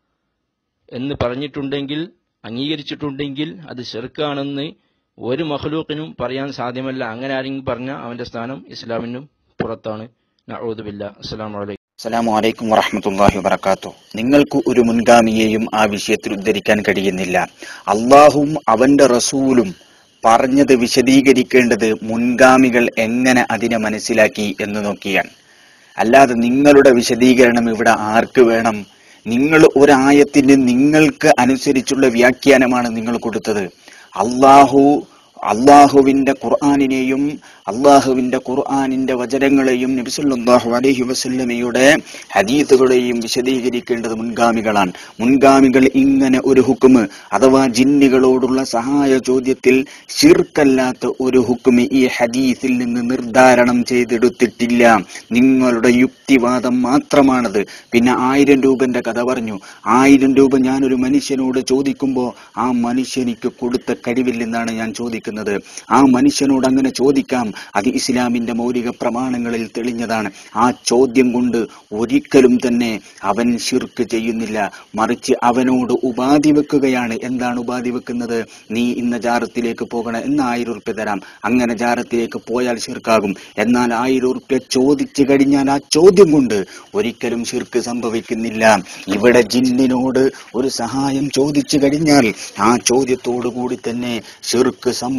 എന്ന് പറഞ്ഞിട്ടുണ്ടെങ്കിൽ അംഗീകരിച്ചിട്ടുണ്ടെങ്കിൽ അത് ഷിർക്കാണെന്ന് ഒരു മഹ്ലൂക്കിനും പറയാൻ സാധ്യമല്ല അങ്ങനെ ആരെങ്കിലും പറഞ്ഞാൽ അവന്റെ സ്ഥാനം ഇസ്ലാമിനും പുറത്താണ് നഊദുബില്ല അസ്സലാമു അലൈക്കും അസ്സലാമു അലൈക്കും വറഹ്മത്തുള്ളാഹി വബറകാത്തു നിങ്ങൾക്ക് ഒരു മുൻഗാമിയെയും ആ വിഷയത്തിൽ ഉദ്ധരിക്കാൻ കഴിയുന്നില്ല അള്ളാഹുവും അവന്റെ റസൂലും പറഞ്ഞത് വിശദീകരിക്കേണ്ടത് മുൻഗാമികൾ എങ്ങനെ അതിനെ മനസ്സിലാക്കി എന്ന് നോക്കിയാണ് അല്ലാതെ നിങ്ങളുടെ വിശദീകരണം ഇവിടെ ആർക്ക് വേണം നിങ്ങൾ ഒരായത്തിന് നിങ്ങൾക്ക് അനുസരിച്ചുള്ള വ്യാഖ്യാനമാണ് നിങ്ങൾ കൊടുത്തത് അള്ളാഹു അള്ളാഹുവിന്റെ ഖുർആാനിനെയും അള്ളാഹുവിന്റെ ഖുർആാനിന്റെ വചനങ്ങളെയും നബിസല്ലാഹു അലൈഹി വസല്ലമയുടെ ഹദീത്തുകളെയും വിശദീകരിക്കേണ്ടത് മുൻഗാമികളാണ് മുൻഗാമികൾ ഇങ്ങനെ ഒരു ഹുക്കുമ് അഥവാ ജിന്നുകളോടുള്ള സഹായ ചോദ്യത്തിൽ ശിർക്കല്ലാത്ത ഒരു ഹുക്കുമ് ഈ ഹദീസിൽ നിന്ന് നിർദ്ധാരണം ചെയ്തെടുത്തിട്ടില്ല നിങ്ങളുടെ യുക്തിവാദം മാത്രമാണത് പിന്നെ ആയിരം രൂപന്റെ കഥ പറഞ്ഞു ആയിരം രൂപ ഞാനൊരു മനുഷ്യനോട് ചോദിക്കുമ്പോൾ ആ മനുഷ്യനിക്ക് കൊടുത്ത കഴിവില്ലെന്നാണ് ഞാൻ ചോദിക്കുന്നത് ആ മനുഷ്യനോട് അങ്ങനെ ചോദിക്കാം അത് ഇസ്ലാമിന്റെ മൗലിക പ്രമാണങ്ങളിൽ തെളിഞ്ഞതാണ് ആ ചോദ്യം കൊണ്ട് ഒരിക്കലും തന്നെ അവൻ ശിർക്ക് ചെയ്യുന്നില്ല മറിച്ച് അവനോട് ഉപാധി വെക്കുകയാണ് എന്താണ് ഉപാധി വെക്കുന്നത് നീ ഇന്ന ജാറത്തിലേക്ക് പോകണം എന്ന ആയിരം ഉറുപ്പ്യ തരാം അങ്ങനെ ജാറത്തിലേക്ക് പോയാൽ ശിർക്കാകും എന്നാൽ ആയിരം ഉറുപ്പ്യ ചോദിച്ചു കഴിഞ്ഞാൽ ആ ചോദ്യം കൊണ്ട് ഒരിക്കലും ശിർക്ക് സംഭവിക്കുന്നില്ല ഇവിടെ ജിന്നിനോട് ഒരു സഹായം ചോദിച്ചു കഴിഞ്ഞാൽ ആ ചോദ്യത്തോടു കൂടി തന്നെ ശിർക്ക് സംഭവിക്കും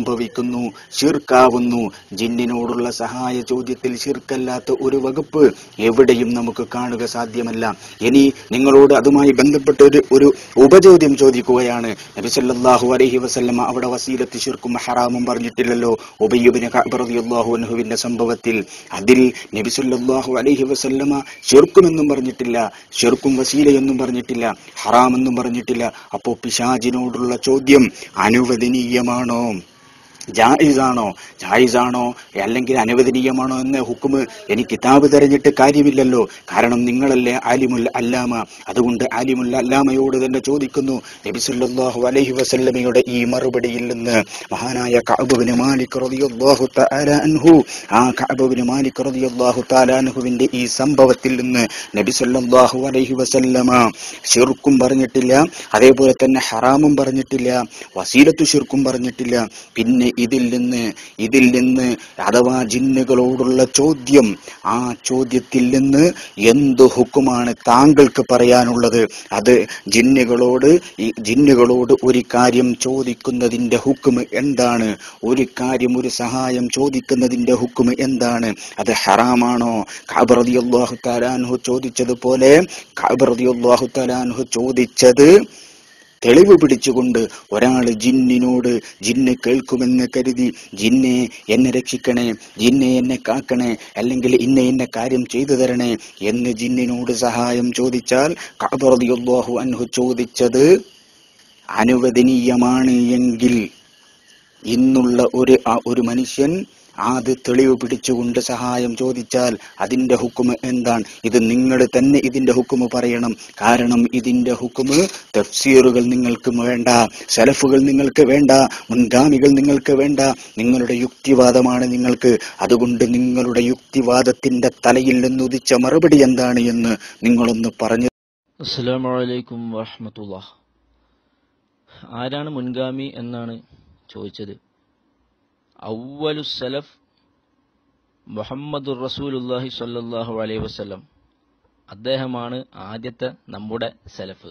സംഭവിക്കുന്നു ഷിർക്കാവുന്നു ജിന്നിനോടുള്ള സഹായ ചോദ്യത്തിൽ ഷിർക്കല്ലാത്ത ഒരു വകുപ്പ് എവിടെയും നമുക്ക് കാണുക സാധ്യമല്ല ഇനി നിങ്ങളോട് അതുമായി ബന്ധപ്പെട്ട ഒരു ഒരു ഉപചോദ്യം ചോദിക്കുകയാണ് നബി സല്ലല്ലാഹു അലൈഹി വസല്ലമ അവിടെ വസീലത്ത് ഷിർക്കും ഹറാമും പറഞ്ഞിട്ടില്ലല്ലോ ഉബയ്യുബിന് റളിയല്ലാഹു അൻഹുവിന്റെ സംഭവത്തിൽ അതിൽ നബി സല്ലല്ലാഹു അലൈഹി വസല്ലമ ഷിർക്കുമെന്നും പറഞ്ഞിട്ടില്ല ഷിർക്കും വസീലയെന്നും പറഞ്ഞിട്ടില്ല ഹറാമെന്നും പറഞ്ഞിട്ടില്ല അപ്പോ പിശാജിനോടുള്ള ചോദ്യം അനുവദനീയമാണോ ജായിസാണോ ജായിസാണോ അല്ലെങ്കിൽ അനുവദനീയമാണോ എന്ന ഹുക്കുമ് എനിക്ക് കിതാബ് തെരഞ്ഞിട്ട് കാര്യമില്ലല്ലോ കാരണം നിങ്ങളല്ലേ ആലിമുൽ അല്ലാമ അതുകൊണ്ട് ആലിമുൽ അല്ലാമയോട് തന്നെ ചോദിക്കുന്നു നബി സല്ലല്ലാഹു അലൈഹി വസല്ലമയുടെ ഈ മറുപടിയിൽ നിന്ന് മഹാനായ കഅബുബ്നു മാലിക് റളിയല്ലാഹു തആല അൻഹു ആ കഅബുബ്നു മാലിക് റളിയല്ലാഹു തആല അൻഹുവിന്റെ ഈ സംഭവത്തിൽ നിന്ന് നബി സല്ലല്ലാഹു അലൈഹി വസല്ലമ ഷിർക്കും പറഞ്ഞിട്ടില്ല അതേപോലെ തന്നെ ഹറാമും പറഞ്ഞിട്ടില്ല വസീലത്തു ഷിർക്കും പറഞ്ഞിട്ടില്ല പിന്നെ ഇതിൽ നിന്ന് ഇതിൽ നിന്ന് അഥവാ ജിന്നുകളോടുള്ള ചോദ്യം ആ ചോദ്യത്തിൽ നിന്ന് എന്ത് ഹുക്കുമാണ് താങ്കൾക്ക് പറയാനുള്ളത് അത് ജിന്നുകളോട് ഈ ജിന്നുകളോട് ഒരു കാര്യം ചോദിക്കുന്നതിന്റെ ഹുക്കുമ് എന്താണ് ഒരു കാര്യം ഒരു സഹായം ചോദിക്കുന്നതിന്റെ ഹുക്കുമ് എന്താണ് അത് ഹറാമാണോ ഖബറദിയല്ലാഹു തലാൻഹു ചോദിച്ചതുപോലെ ഖബറദിയല്ലാഹു തലാൻഹു ചോദിച്ചത് തെളിവ് പിടിച്ചുകൊണ്ട് ഒരാൾ ജിന്നിനോട് ജിന്ന് കേൾക്കുമെന്ന് കരുതി ജിന്നെ എന്നെ രക്ഷിക്കണേ ജിന്നെ എന്നെ കാക്കണേ അല്ലെങ്കിൽ ഇന്ന ഇന്ന കാര്യം ചെയ്തു തരണേ എന്ന് ജിന്നിനോട് സഹായം ചോദിച്ചാൽ കഅബറദിയല്ലാഹു അൻഹു ചോദിച്ചത് അനുവദനീയമാണ് എങ്കിൽ ഇന്നുള്ള ഒരു ആ ഒരു മനുഷ്യൻ അത് തെളിവ് പിടിച്ചുകൊണ്ട് സഹായം ചോദിച്ചാൽ അതിന്റെ ഹുക്കുമ് എന്താണ് ഇത് നിങ്ങൾ തന്നെ ഇതിന്റെ ഹുക്കുമ് പറയണം കാരണം ഇതിന്റെ ഹുക്കുമ് തഫ്സീറുകൾ നിങ്ങൾക്ക് വേണ്ട സലഫുകൾ നിങ്ങൾക്ക് വേണ്ട മുൻഗാമികൾ നിങ്ങൾക്ക് വേണ്ട നിങ്ങളുടെ യുക്തിവാദമാണ് നിങ്ങൾക്ക് അതുകൊണ്ട് നിങ്ങളുടെ യുക്തിവാദത്തിന്റെ തലയിൽ നിന്ന് ഉദിച്ച മറുപടി എന്താണ് എന്ന് നിങ്ങളൊന്ന് പറഞ്ഞു അസ്സലാമു അലൈക്കും വറഹ്മത്തുള്ളാ ആരാണ് മുൻഗാമി എന്നാണ് ചോദിച്ചത് അവലു സലഫ് മുഹമ്മദുർ റസൂലുല്ലാഹി സ്വല്ലല്ലാഹു അലൈഹി വസല്ലം അദ്ദേഹമാണ് ആദ്യത്തെ നമ്മുടെ സലഫ്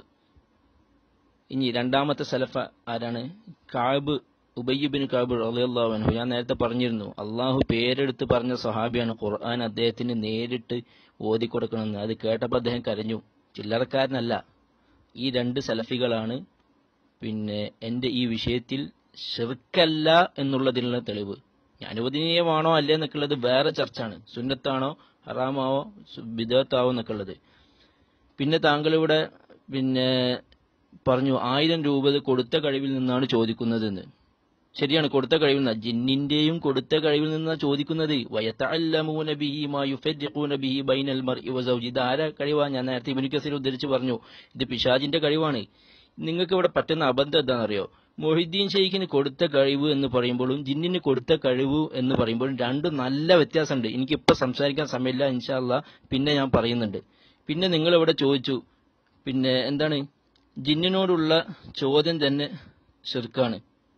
ഇനി രണ്ടാമത്തെ സലഫ് ആരാണ് കാബ് ഉബയ്യബിൻ കാബ് റളിയല്ലാഹു അൻഹു ഞാൻ നേരത്തെ പറഞ്ഞിരുന്നു അള്ളാഹു പേരെടുത്ത് പറഞ്ഞ സഹാബിയാണ് ഖുർആൻ അദ്ദേഹത്തിന് നേരിട്ട് ഓതിക്കൊടുക്കണമെന്ന് അത് കേട്ടപ്പോൾ അദ്ദേഹം കരഞ്ഞു ചില്ലറക്കാരനല്ല ഈ രണ്ട് സലഫികളാണ് പിന്നെ എൻ്റെ ഈ വിഷയത്തിൽ ഷിർക്കല്ല എന്നുള്ളതിനുള്ള തെളിവ് ഇനി അനുവദനീയമാണോ അല്ലേ എന്നൊക്കെയുള്ളത് വേറെ ചർച്ചാണ് സുന്നത്താണോ ഹറാമാവോ സു- ബിദഅത്താവോ എന്നൊക്കെ ഉള്ളത് പിന്നെ താങ്കൾ ഇവിടെ പിന്നെ പറഞ്ഞു ആയിരം രൂപ ഇത് കൊടുത്ത കഴിവിൽ നിന്നാണ് ചോദിക്കുന്നതെന്ന് ശരിയാണ് കൊടുത്ത കഴിവിൽ നിന്ന് ജിന്നിന്റെയും കൊടുത്ത കഴിവിൽ നിന്നാണ് ചോദിക്കുന്നത് വയതഅല്ലമൂന ബിഹി മാ യുഫർരിഖൂന ബിഹി ബൈനൽ മർഇ വസൗജി ഇത് ആരാ കഴിവാ ഞാൻ നേരത്തെ ഇബ്നു കസീർ ഉദ്ധരിച്ച് പറഞ്ഞു ഇത് പിശാജിന്റെ കഴിവാണ് നിങ്ങൾക്ക് ഇവിടെ പറ്റുന്ന അബദ്ധം എന്താണെന്നറിയോ മൊഹിദ്ദീൻ ഷെയ്ഖിന് കൊടുത്ത കഴിവ് എന്ന് പറയുമ്പോഴും ജിന്നിന് കൊടുത്ത കഴിവ് എന്ന് പറയുമ്പോഴും രണ്ടും നല്ല വ്യത്യാസമുണ്ട് എനിക്കിപ്പോൾ സംസാരിക്കാൻ സമയമില്ല ഇൻഷാല്ല പിന്നെ ഞാൻ പറയുന്നുണ്ട് പിന്നെ നിങ്ങൾ ഇവിടെ ചോദിച്ചു പിന്നെ എന്താണ് ജിന്നിനോടുള്ള ചോദ്യം തന്നെ ഷിർക്കാണ്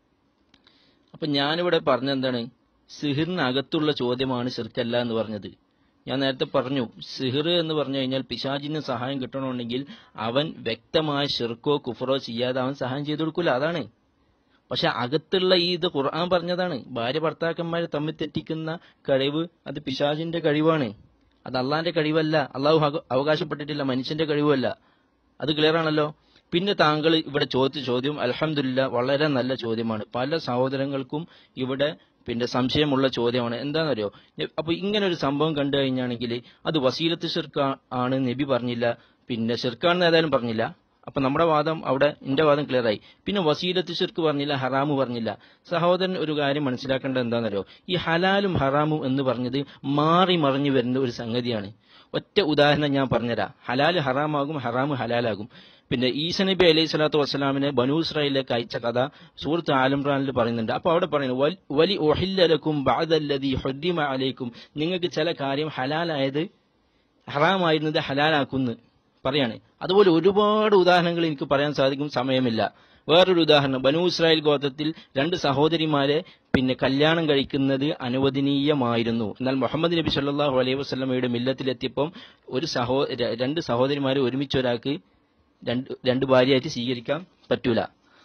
അപ്പൊ ഞാനിവിടെ പറഞ്ഞ എന്താണ് സിഹിറിനകത്തുള്ള ചോദ്യമാണ് ഷിർക്കല്ല എന്ന് പറഞ്ഞത് ഞാൻ നേരത്തെ പറഞ്ഞു സിഹിർ എന്ന് പറഞ്ഞു കഴിഞ്ഞാൽ പിശാചിന് സഹായം കിട്ടണമെന്നുണ്ടെങ്കിൽ അവൻ വ്യക്തമായ ഷിർക്കോ കുഫറോ ചെയ്യാതെ അവൻ സഹായം ചെയ്തു കൊടുക്കൂല അതാണ് പക്ഷെ അകത്തുള്ള ഈ ഇത് ഖുർആൻ പറഞ്ഞതാണ് ഭാര്യ ഭർത്താക്കന്മാരെ തമ്മിൽ തെറ്റിക്കുന്ന കഴിവ് അത് പിശാചിന്റെ കഴിവാണ് അത് അള്ളാന്റെ കഴിവല്ല അള്ളാഹു ഹക- അവകാശപ്പെട്ടിട്ടില്ല മനുഷ്യന്റെ കഴിവല്ല അത് ക്ലിയർ ആണല്ലോ പിന്നെ താങ്കൾ ഇവിടെ ചോദിച്ച ചോദ്യം അലഹമില്ല വളരെ നല്ല ചോദ്യമാണ് പല സഹോദരങ്ങൾക്കും ഇവിടെ പിന്നെ സംശയമുള്ള ചോദ്യമാണ് എന്താണെന്നറിയോ ന- അപ്പൊ ഇങ്ങനെ ഒരു സംഭവം കണ്ടു കഴിഞ്ഞാണെങ്കിൽ അത് വസീലത്ത് ഷിർക്ക ആണ് നബി പറഞ്ഞില്ല പിന്നെ ഷിർക്കാണെന്ന് ഏതായാലും പറഞ്ഞില്ല അപ്പൊ നമ്മുടെ വാദം അവിടെ എന്റെ വാദം ക്ലിയർ ആയി പിന്നെ വസീലത്ത് ഷിർക്ക് പറഞ്ഞില്ല ഹറാമ് പറഞ്ഞില്ല സഹോദരൻ ഒരു കാര്യം മനസ്സിലാക്കേണ്ടത് എന്താണെന്നറിയോ ഈ ഹലാലും ഹറാമും എന്ന് പറഞ്ഞത് മാറി മറിഞ്ഞു വരുന്ന ഒരു സംഗതിയാണ് ഒറ്റ ഉദാഹരണം ഞാൻ പറഞ്ഞുതരാം ഹലാൽ ഹറാമാകും ഹറാമ് ഹലാലാകും പിന്നെ ഈസ നബി അലൈഹി സ്വലാത്തു വസ്സലാമിനെ ബനു ഇസ്രായേലിലേക്ക് അയച്ച കഥ സൂറത്ത് ആലംറാനിൽ പറയുന്നുണ്ട് അപ്പൊ അവിടെ പറയുന്നു "വൽ- വലി ഒഹില്ലലക്കും ബാദല്ലതി ഹുദ്ദിമ അലൈക്കും നിങ്ങൾക്ക് ചില കാര്യം ഹലാലായത് ഹറാമായിരുന്നത് ഹലാലാക്കുന്നു പറയാണ് അതുപോലെ ഒരുപാട് ഉദാഹരണങ്ങൾ എനിക്ക് പറയാൻ സാധിക്കും സമയമില്ല വേറൊരു ഉദാഹരണം ബനു ഇസ്രായേൽ ഗോത്രത്തിൽ രണ്ട് സഹോദരിമാരെ പിന്നെ കല്യാണം കഴിക്കുന്നത് അനുവദനീയമായിരുന്നു എന്നാൽ മുഹമ്മദ് നബി സല്ലല്ലാഹു അലൈഹി വസല്ലമയുടെ മില്ലത്തിലെത്തിയപ്പം ഒരു സഹോ ര- രണ്ട് സഹോദരിമാരെ ഒരുമിച്ച് ഒരാൾക്ക് രണ്ട് രണ്ട് ഭാര്യയായിട്ട് സ്വീകരിക്കാൻ പറ്റൂല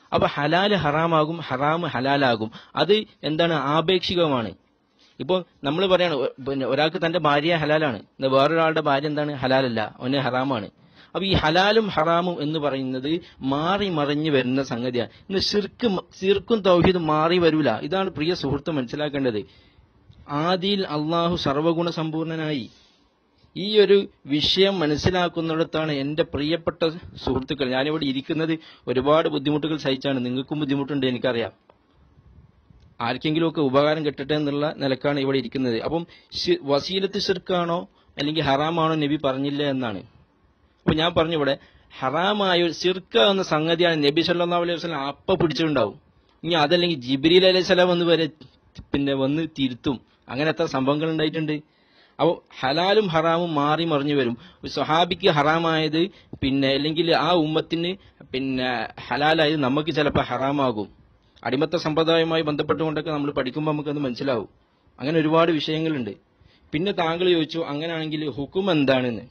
അപ്പൊ ഹലാല് ഹറാമാകും ഹറാം ഹലാലാകും അത് എന്താണ് ആപേക്ഷികമാണ് ഇപ്പോൾ നമ്മൾ പറയാണ് ഒ- പിന്നെ ഒരാൾക്ക് തന്റെ ഭാര്യ ഹലാലാണ് എന്നാ വേറൊരാളുടെ ഭാര്യ എന്താണ് ഹലാലല്ല അവന് ഹറാമാണ് അപ്പൊ ഈ ഹലാലും ഹറാമും എന്ന് പറയുന്നത് മാറി മറിഞ്ഞു വരുന്ന സംഗതിയാണ് ഇന്ന് ശിർക്ക് ശിർക്കും തൗഹീദും മാറി വരൂല ഇതാണ് പ്രിയ സുഹൃത്ത് മനസ്സിലാക്കേണ്ടത് ആദിയിൽ അള്ളാഹു സർവഗുണ സമ്പൂർണനായി ഈ ഒരു വിഷയം മനസ്സിലാക്കുന്നിടത്താണ് എൻ്റെ പ്രിയപ്പെട്ട സുഹൃത്തുക്കൾ ഞാനിവിടെ ഇരിക്കുന്നത് ഒരുപാട് ബുദ്ധിമുട്ടുകൾ സഹിച്ചാണ് നിങ്ങൾക്കും ബുദ്ധിമുട്ടുണ്ട് എനിക്കറിയാം ആർക്കെങ്കിലുമൊക്കെ ഉപകാരം കിട്ടട്ടെ എന്നുള്ള നിലക്കാണ് ഇവിടെ ഇരിക്കുന്നത് അപ്പം ശി- വസീലത്ത് ഷിർക്കാണോ അല്ലെങ്കിൽ ഹറാമാണോ നബി പറഞ്ഞില്ല എന്നാണ് അപ്പൊ ഞാൻ പറഞ്ഞു ഇവിടെ ഹറാമായ ഒരു സിർക്ക എന്ന സംഗതിയാണ് നബി സല്ലല്ലാഹു അലൈഹി വസല്ലം അപ്പ പിടിച്ചിട്ടുണ്ടാവും ഇനി അതല്ലെങ്കിൽ ജിബ്രീൽ അലൈഹി സ്വലാം വന്ന് വരെ പിന്നെ വന്ന് തിരുത്തും അങ്ങനെ എത്ര സംഭവങ്ങൾ ഉണ്ടായിട്ടുണ്ട് അപ്പോൾ ഹലാലും ഹറാമും മാറി മറിഞ്ഞു വരും ഒരു സ്വഹാബിക്ക് ഹറാമായത് പിന്നെ അല്ലെങ്കിൽ ആ ഉമ്മത്തിന് പിന്നെ ഹലാലായത് നമുക്ക് ചിലപ്പോൾ ഹറാമാകും അടിമത്ത സമ്പ്രദായവുമായി ബന്ധപ്പെട്ടുകൊണ്ടൊക്കെ നമ്മൾ പഠിക്കുമ്പോൾ നമുക്കത് മനസ്സിലാവും അങ്ങനെ ഒരുപാട് വിഷയങ്ങളുണ്ട് പിന്നെ താങ്കൾ ചോദിച്ചു അങ്ങനെയാണെങ്കിൽ ഹുക്കും എന്താണെന്ന്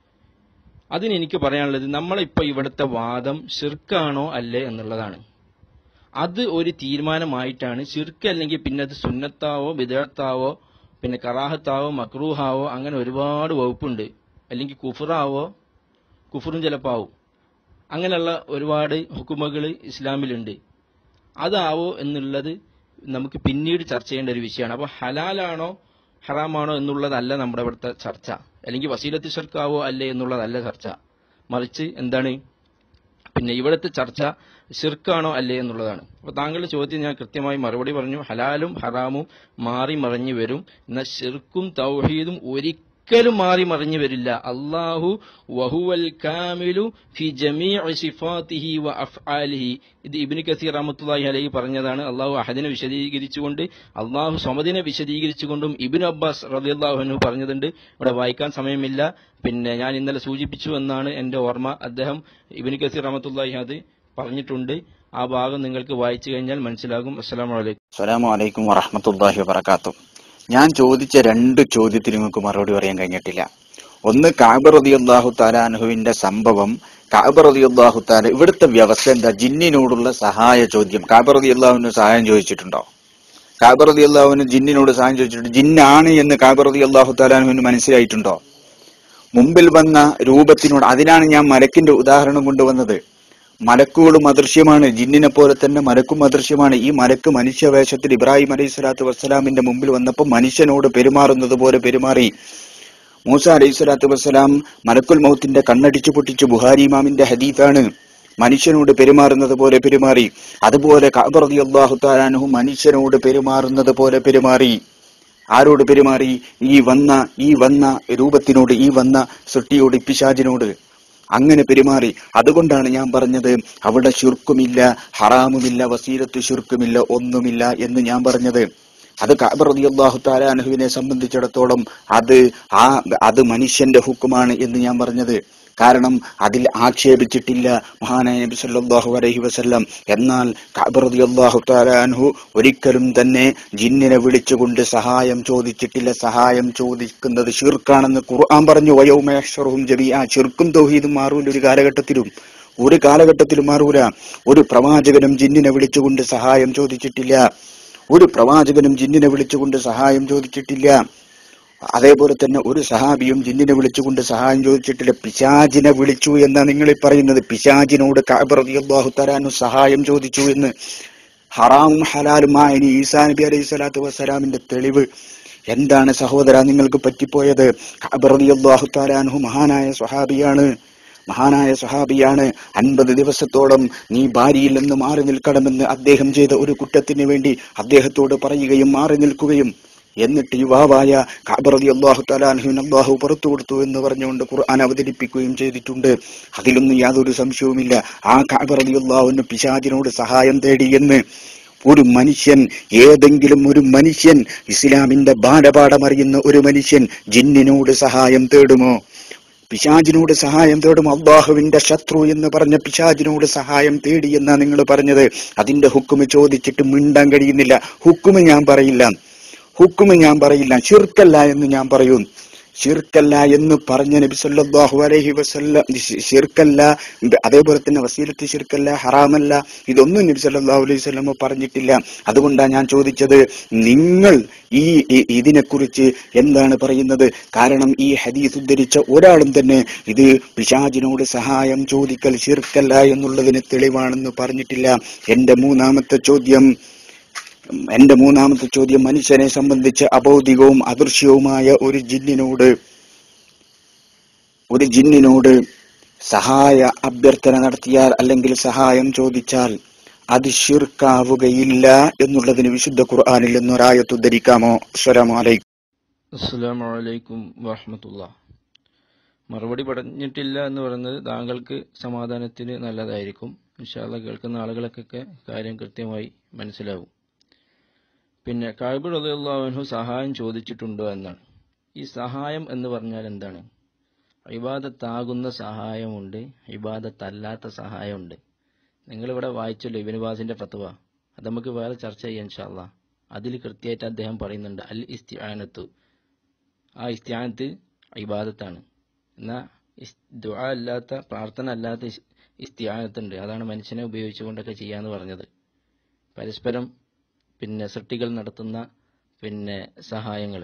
അതിന് എനിക്ക് പറയാനുള്ളത് നമ്മളിപ്പോൾ ഇവിടുത്തെ വാദം ഷിർക്കാണോ അല്ലേ എന്നുള്ളതാണ് അത് ഒരു തീരുമാനമായിട്ടാണ് ഷിർക്ക് അല്ലെങ്കിൽ പിന്നെ അത് സുന്നത്താവോ വിദഗ്ധാവോ പിന്നെ കറാഹത്താവോ മക്രൂഹാവോ അങ്ങനെ ഒരുപാട് വകുപ്പുണ്ട് അല്ലെങ്കിൽ കുഫറാവോ കുഫറും ചിലപ്പോൾ ആവും അങ്ങനെയുള്ള ഒരുപാട് ഹുക്കുമകൾ ഇസ്ലാമിലുണ്ട് അതാവോ എന്നുള്ളത് നമുക്ക് പിന്നീട് ചർച്ച ചെയ്യേണ്ട ഒരു വിഷയമാണ് അപ്പോൾ ഹലാലാണോ ഹറാമാണോ എന്നുള്ളതല്ല നമ്മുടെ ഇവിടുത്തെ ചർച്ച അല്ലെങ്കിൽ വസീലത്ത് ഷർക്കാവോ അല്ലേ എന്നുള്ളതല്ല ചർച്ച മറിച്ച് എന്താണ് പിന്നെ ഇവിടുത്തെ ചർച്ച ഷിർക്കാണോ അല്ലേ എന്നുള്ളതാണ് അപ്പോൾ താങ്കളുടെ ചോദ്യം ഞാൻ കൃത്യമായി മറുപടി പറഞ്ഞു ഹലാലും ഹറാമും മാറി മറിഞ്ഞു വരും എന്നാൽ ഷിർക്കും തൗഹീദും ഒരിക്കലും മാറി മറിഞ്ഞു വരില്ല അള്ളാഹു വഹുവൽ കാമിലു ഫി ജമീഇ സിഫാത്തിഹി വ അഫ്ആലിഹി ഇത് ഇബ്നു കസീർ റഹ്മത്തുള്ളാഹി അലൈഹി പറഞ്ഞതാണ് അള്ളാഹു അഹദിനെ വിശദീകരിച്ചുകൊണ്ട് അള്ളാഹു സ്വമദിനെ വിശദീകരിച്ചുകൊണ്ടും ഇബ്നു അബ്ബാസ് റളിയല്ലാഹു അൻഹു പറഞ്ഞതുണ്ട് ഇവിടെ വായിക്കാൻ സമയമില്ല പിന്നെ ഞാൻ ഇന്നലെ സൂചിപ്പിച്ചു എന്നാണ് എൻ്റെ ഓർമ്മ അദ്ദേഹം ഇബ്നു കസീർ റഹ്മത്തുള്ളാഹി അത് പറഞ്ഞിട്ടുണ്ട് ആ ഭാഗം നിങ്ങൾക്ക് വായിച്ചു കഴിഞ്ഞാൽ മനസ്സിലാകും അസ്സലാമു അലൈക്കും അസ്സലാമു അലൈക്കും വറഹ്മത്തുള്ളാഹി വബറകാതുഹു ഞാൻ ചോദിച്ച രണ്ട് ചോദ്യത്തിന് നിങ്ങൾക്ക് മറുപടി പറയാൻ കഴിഞ്ഞിട്ടില്ല ഒന്ന് കാബ് റളിയല്ലാഹു താലാൻഹുവിന്റെ സംഭവം കാബ് റളിയല്ലാഹു താല ഇവിടുത്തെ വ്യവസ്ഥ എന്താ ജിന്നിനോടുള്ള സഹായ ചോദ്യം കാബ് റളിയല്ലാഹുവിന് സഹായം ചോദിച്ചിട്ടുണ്ടോ കാബ് റളിയല്ലാഹുവിന് ജിന്നിനോട് സഹായം ചോദിച്ചിട്ടുണ്ട് ജിന്നാണ് എന്ന് കാബ് റളിയല്ലാഹു താലാൻഹുവിന് മനസ്സിലായിട്ടുണ്ടോ മുമ്പിൽ വന്ന രൂപത്തിനോട് അതിനാണ് ഞാൻ മലക്കിന്റെ ഉദാഹരണം കൊണ്ടുവന്നത് മലക്കുകളും അദൃശ്യമാണ് ജിന്നിനെ പോലെ തന്നെ മലക്കും അദൃശ്യമാണ് ഈ മലക്ക് മനുഷ്യവേഷത്തിൽ ഇബ്രാഹിം അലൈഹി സ്വലാത്തു വസ്സലാമിന്റെ മുമ്പിൽ വന്നപ്പോൾ മനുഷ്യനോട് പെരുമാറുന്നത് പോലെ പെരുമാറി മൂസ അലൈഹി സ്വലാത്തു വസ്സലാം മലക്കുൽ മൗത്തിന്റെ കണ്ണടിച്ചു പൊട്ടിച്ച് ബുഹാരി ഇമാമിന്റെ ഹദീത്താണ് മനുഷ്യനോട് പെരുമാറുന്നത് പോലെ പെരുമാറി അതുപോലെ കാബറതി അള്ളാഹു താലാനുഹു മനുഷ്യനോട് പെരുമാറുന്നത് പോലെ പെരുമാറി ആരോട് പെരുമാറി ഈ വന്ന ഈ വന്ന രൂപത്തിനോട് ഈ വന്ന സൃഷ്ടിയോട് ഈ പിശാചിനോട് അങ്ങനെ പെരുമാറി അതുകൊണ്ടാണ് ഞാൻ പറഞ്ഞത് അവിടെ ശുർക്കുമില്ല ഹറാമുമില്ല വസീലത്ത് ശുർക്കുമില്ല ഒന്നുമില്ല എന്ന് ഞാൻ പറഞ്ഞത് അത് കാബറതി അള്ളാഹു താലാനുഹുവിനെ സംബന്ധിച്ചിടത്തോളം അത് ആ അത് മനുഷ്യന്റെ ഹുക്കുമാണ് എന്ന് ഞാൻ പറഞ്ഞത് കാരണം അതിൽ ആക്ഷേപിച്ചിട്ടില്ല മഹാനായ നബി സല്ലല്ലാഹു അലൈഹി വസല്ലം എന്നാൽ കാബറതി അള്ളാഹു താലാൻഹു ഒരിക്കലും തന്നെ ജിന്നിനെ വിളിച്ചുകൊണ്ട് സഹായം ചോദിച്ചിട്ടില്ല സഹായം ചോദിക്കുന്നത് ഷിർക്കാണെന്ന് ഖുർആൻ പറഞ്ഞു വയോമേശ്വറവും ജബിയ ഷിർക്കും തൗഹീദും മാറൂല ഒരു കാലഘട്ടത്തിലും ഒരു കാലഘട്ടത്തിലും മാറൂല ഒരു പ്രവാചകനും ജിന്നിനെ വിളിച്ചുകൊണ്ട് സഹായം ചോദിച്ചിട്ടില്ല ഒരു പ്രവാചകനും ജിന്നിനെ വിളിച്ചുകൊണ്ട് സഹായം ചോദിച്ചിട്ടില്ല അതേപോലെ തന്നെ ഒരു സഹാബിയും ജിന്നിനെ വിളിച്ചുകൊണ്ട് സഹായം ചോദിച്ചിട്ടില്ല പിശാജിനെ വിളിച്ചു എന്നാ നിങ്ങൾ ഈ പറയുന്നത് പിശാജിനോട് കാബറതിയാഹു തരാനു സഹായം ചോദിച്ചു എന്ന് ഹറാമും ഹലാലുമായ ഇനി ഈസാ നബി അലൈഹി സ്വലാത്തു വസ്സലാമിന്റെ തെളിവ് എന്താണ് സഹോദര നിങ്ങൾക്ക് പറ്റിപ്പോയത് കാബറതിയാഹു താലാൻഹു മഹാനായ സ്വഹാബിയാണ് മഹാനായ സ്വഹാബിയാണ് അൻപത് ദിവസത്തോളം നീ ഭാര്യയിൽ നിന്ന് മാറി നിൽക്കണമെന്ന് അദ്ദേഹം ചെയ്ത ഒരു കുറ്റത്തിന് വേണ്ടി അദ്ദേഹത്തോട് പറയുകയും മാറി നിൽക്കുകയും എന്നിട്ട് യുവാവായ കാബറതി അള്ളാഹു തലാൻഹുവിന് അള്ളാഹു പുറത്തു കൊടുത്തു എന്ന് പറഞ്ഞുകൊണ്ട് ഖുർആൻ അവതരിപ്പിക്കുകയും ചെയ്തിട്ടുണ്ട് അതിലൊന്നും യാതൊരു സംശയവുമില്ല ആ കാബറതി അള്ളാഹുവിന് പിശാചിനോട് സഹായം തേടി എന്ന് ഒരു മനുഷ്യൻ ഏതെങ്കിലും ഒരു മനുഷ്യൻ ഇസ്ലാമിന്റെ ബാലപാഠം അറിയുന്ന ഒരു മനുഷ്യൻ ജിന്നിനോട് സഹായം തേടുമോ പിശാജിനോട് സഹായം തേടും അള്ളാഹുവിന്റെ ശത്രു എന്ന് പറഞ്ഞ പിശാജിനോട് സഹായം തേടി എന്നാ നിങ്ങൾ പറഞ്ഞത് അതിന്റെ ഹുക്കുമ് ചോദിച്ചിട്ട് മിണ്ടാൻ കഴിയുന്നില്ല ഹുക്കുമ് ഞാൻ പറയില്ല ഹുക്കുമ് ഞാൻ പറയില്ല ഷിർക്കല്ല എന്ന് ഞാൻ പറയും ഷിർക്കല്ല എന്ന് പറഞ്ഞ നബി സല്ലല്ലാഹു അലൈഹി വസല്ലം ശി- ഷിർക്കല്ല അതേപോലെ തന്നെ വസീലത്ത് ഷിർക്കല്ല ഹറാമല്ല ഇതൊന്നും നബി സല്ലല്ലാഹു അലൈഹി വസല്ലം പറഞ്ഞിട്ടില്ല അതുകൊണ്ടാണ് ഞാൻ ചോദിച്ചത് നിങ്ങൾ ഈ ഈ- ഇതിനെക്കുറിച്ച് എന്താണ് പറയുന്നത് കാരണം ഈ ഹദീസ് ഉദ്ധരിച്ച ഒരാളും തന്നെ ഇത് പിശാചിനോട് സഹായം ചോദിക്കൽ ഷിർക്കല്ല എന്നുള്ളതിന് തെളിവാണെന്ന് പറഞ്ഞിട്ടില്ല എന്റെ മൂന്നാമത്തെ ചോദ്യം എന്റെ മൂന്നാമത്തെ ചോദ്യം മനുഷ്യനെ സംബന്ധിച്ച് അബൗദികവും അദൃശ്യവുമായ ഒരു ജിന്നിനോട് ഒരു ജിന്നിനോട് സഹായ അഭ്യർത്ഥന നടത്തിയാൽ അല്ലെങ്കിൽ സഹായം ചോദിച്ചാൽ അത് ഷിർക്കാവുകയില്ല എന്നുള്ളതിന് വിശുദ്ധ ഖുർആാനിൽ നിന്നൊരായത്ത് ഉദ്ധരിക്കാമോ അസ്സലാമലൈക്കും അസ്സലാമു അലൈക്കും വറഹമത്തുള്ള മറുപടി പറഞ്ഞിട്ടില്ല എന്ന് പറയുന്നത് താങ്കൾക്ക് സമാധാനത്തിന് നല്ലതായിരിക്കും ഇൻഷാല്ല കേൾക്കുന്ന ആളുകൾക്കൊക്കെ കാര്യം കൃത്യമായി മനസ്സിലാവും പിന്നെ കാബിൾ അള്ളാഹു സഹായം ചോദിച്ചിട്ടുണ്ടോ എന്നാണ് ഈ സഹായം എന്ന് പറഞ്ഞാൽ എന്താണ് ഇബാദത്താകുന്ന സഹായമുണ്ട് ഇബാദത്തല്ലാത്ത സഹായമുണ്ട് നിങ്ങളിവിടെ വായിച്ചല്ലോ ഇബിനുബാസിന്റെ ഫത്വ അത് നമുക്ക് വേറെ ചർച്ച ചെയ്യാം ഇൻഷാല്ല അതിൽ കൃത്യമായിട്ട് അദ്ദേഹം പറയുന്നുണ്ട് അൽ ഇസ്തിആനത്തു ആ ഇസ്തിയാനത്ത് ഇബാദത്താണ് എന്നാൽ ദുആ അല്ലാത്ത പ്രാർത്ഥന അല്ലാത്ത ഇസ്- ഇസ്തിയാനത്തുണ്ട് അതാണ് മനുഷ്യനെ ഉപയോഗിച്ചുകൊണ്ടൊക്കെ ചെയ്യാന്ന് പറഞ്ഞത് പരസ്പരം പിന്നെ സൃഷ്ടികൾ നടത്തുന്ന പിന്നെ സഹായങ്ങൾ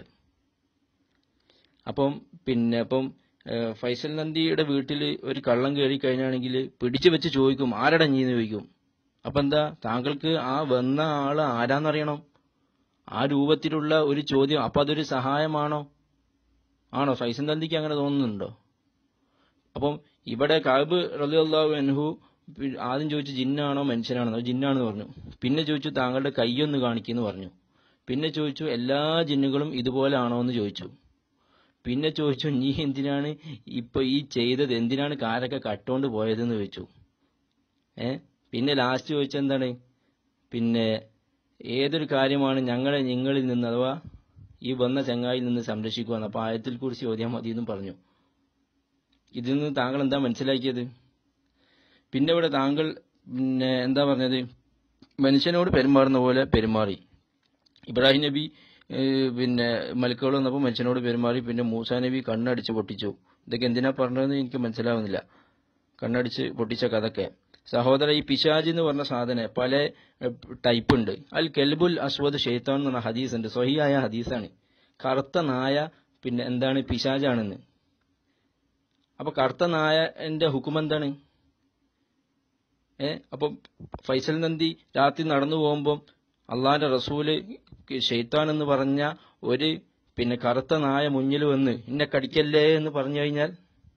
അപ്പം പിന്നെ അപ്പം ഏഹ്, ഫൈസൽ നന്ദിയുടെ വീട്ടിൽ ഒരു കള്ളം കയറി കഴിഞ്ഞാണെങ്കിൽ പിടിച്ചു വെച്ച് ചോദിക്കും ആരടാ നീ എന്ന് ചോദിക്കും അപ്പം എന്താ താങ്കൾക്ക് ആ വന്ന ആള് ആരാന്നറിയണം ആ രൂപത്തിലുള്ള ഒരു ചോദ്യം അപ്പം അതൊരു സഹായമാണോ ആണോ ഫൈസൽ നന്ദിക്ക് അങ്ങനെ തോന്നുന്നുണ്ടോ അപ്പം ഇവിടെ കാബ് റലിയല്ലാഹു അൻഹു പി- ആദ്യം ചോദിച്ചു ജിന്നാണോ മനുഷ്യനാണോ ജിന്നാണെന്ന് പറഞ്ഞു പിന്നെ ചോദിച്ചു താങ്കളുടെ കൈയൊന്ന് കാണിക്കുന്നു പറഞ്ഞു പിന്നെ ചോദിച്ചു എല്ലാ ജിന്നുകളും ഇതുപോലെ ആണോ എന്ന് ചോദിച്ചു പിന്നെ ചോദിച്ചു നീ എന്തിനാണ് ഇപ്പൊ ഈ ചെയ്തത് എന്തിനാണ് കാരൊക്കെ കട്ടോണ്ട് പോയതെന്ന് ചോദിച്ചു ഏ പിന്നെ ലാസ്റ്റ് ചോദിച്ചത് എന്താണ് പിന്നെ ഏതൊരു കാര്യമാണ് ഞങ്ങളെ നിങ്ങളിൽ നിന്ന് അഥവാ ഈ വന്ന ചങ്ങായിൽ നിന്ന് സംരക്ഷിക്കുവാന്ന് അപ്പൊ ആയത്തിൽ കുറിച്ച് ചോദ്യം മതി എന്നും പറഞ്ഞു ഇതിൽ നിന്ന് താങ്കൾ എന്താ മനസ്സിലാക്കിയത് പിന്നെ ഇവിടെ താങ്കൾ പിന്നെ എന്താ പറഞ്ഞത് മനുഷ്യനോട് പെരുമാറുന്ന പോലെ പെരുമാറി ഇബ്രാഹിം നബി ഏഹ്, പിന്നെ മലക്കുകൾ വന്നപ്പോൾ മനുഷ്യനോട് പെരുമാറി പിന്നെ മൂസാ നബി കണ്ണടിച്ച് പൊട്ടിച്ചു ഇതൊക്കെ എന്തിനാ പറഞ്ഞതെന്ന് എനിക്ക് മനസ്സിലാവുന്നില്ല കണ്ണടിച്ച് പൊട്ടിച്ച കഥക്കെ സഹോദര ഈ പിശാജ് എന്ന് പറഞ്ഞ സാധനം പല ടൈപ്പ് ഉണ്ട് അൽ കെൽബുൽ അസ്വദ് ഷെയ്ത്താൻ എന്ന് പറഞ്ഞ ഹദീസ് ഉണ്ട് സ്വഹിയായ ഹദീസാണ് കറുത്ത നായ പിന്നെ എന്താണ് പിശാജാണെന്ന് അപ്പൊ കറുത്ത നായന്റെ ഹുക്കും എന്താണ് ഏ അപ്പൊ ഫൈസൽ നന്ദി രാത്രി നടന്നു പോകുമ്പോൾ അള്ളാന്റെ റസൂല് ഷെയ്ത്താൻ എന്ന് പറഞ്ഞ ഒരു പിന്നെ കറുത്ത നായ മുന്നിൽ വന്ന് എന്നെ കടിക്കല്ലേ എന്ന് പറഞ്ഞു കഴിഞ്ഞാൽ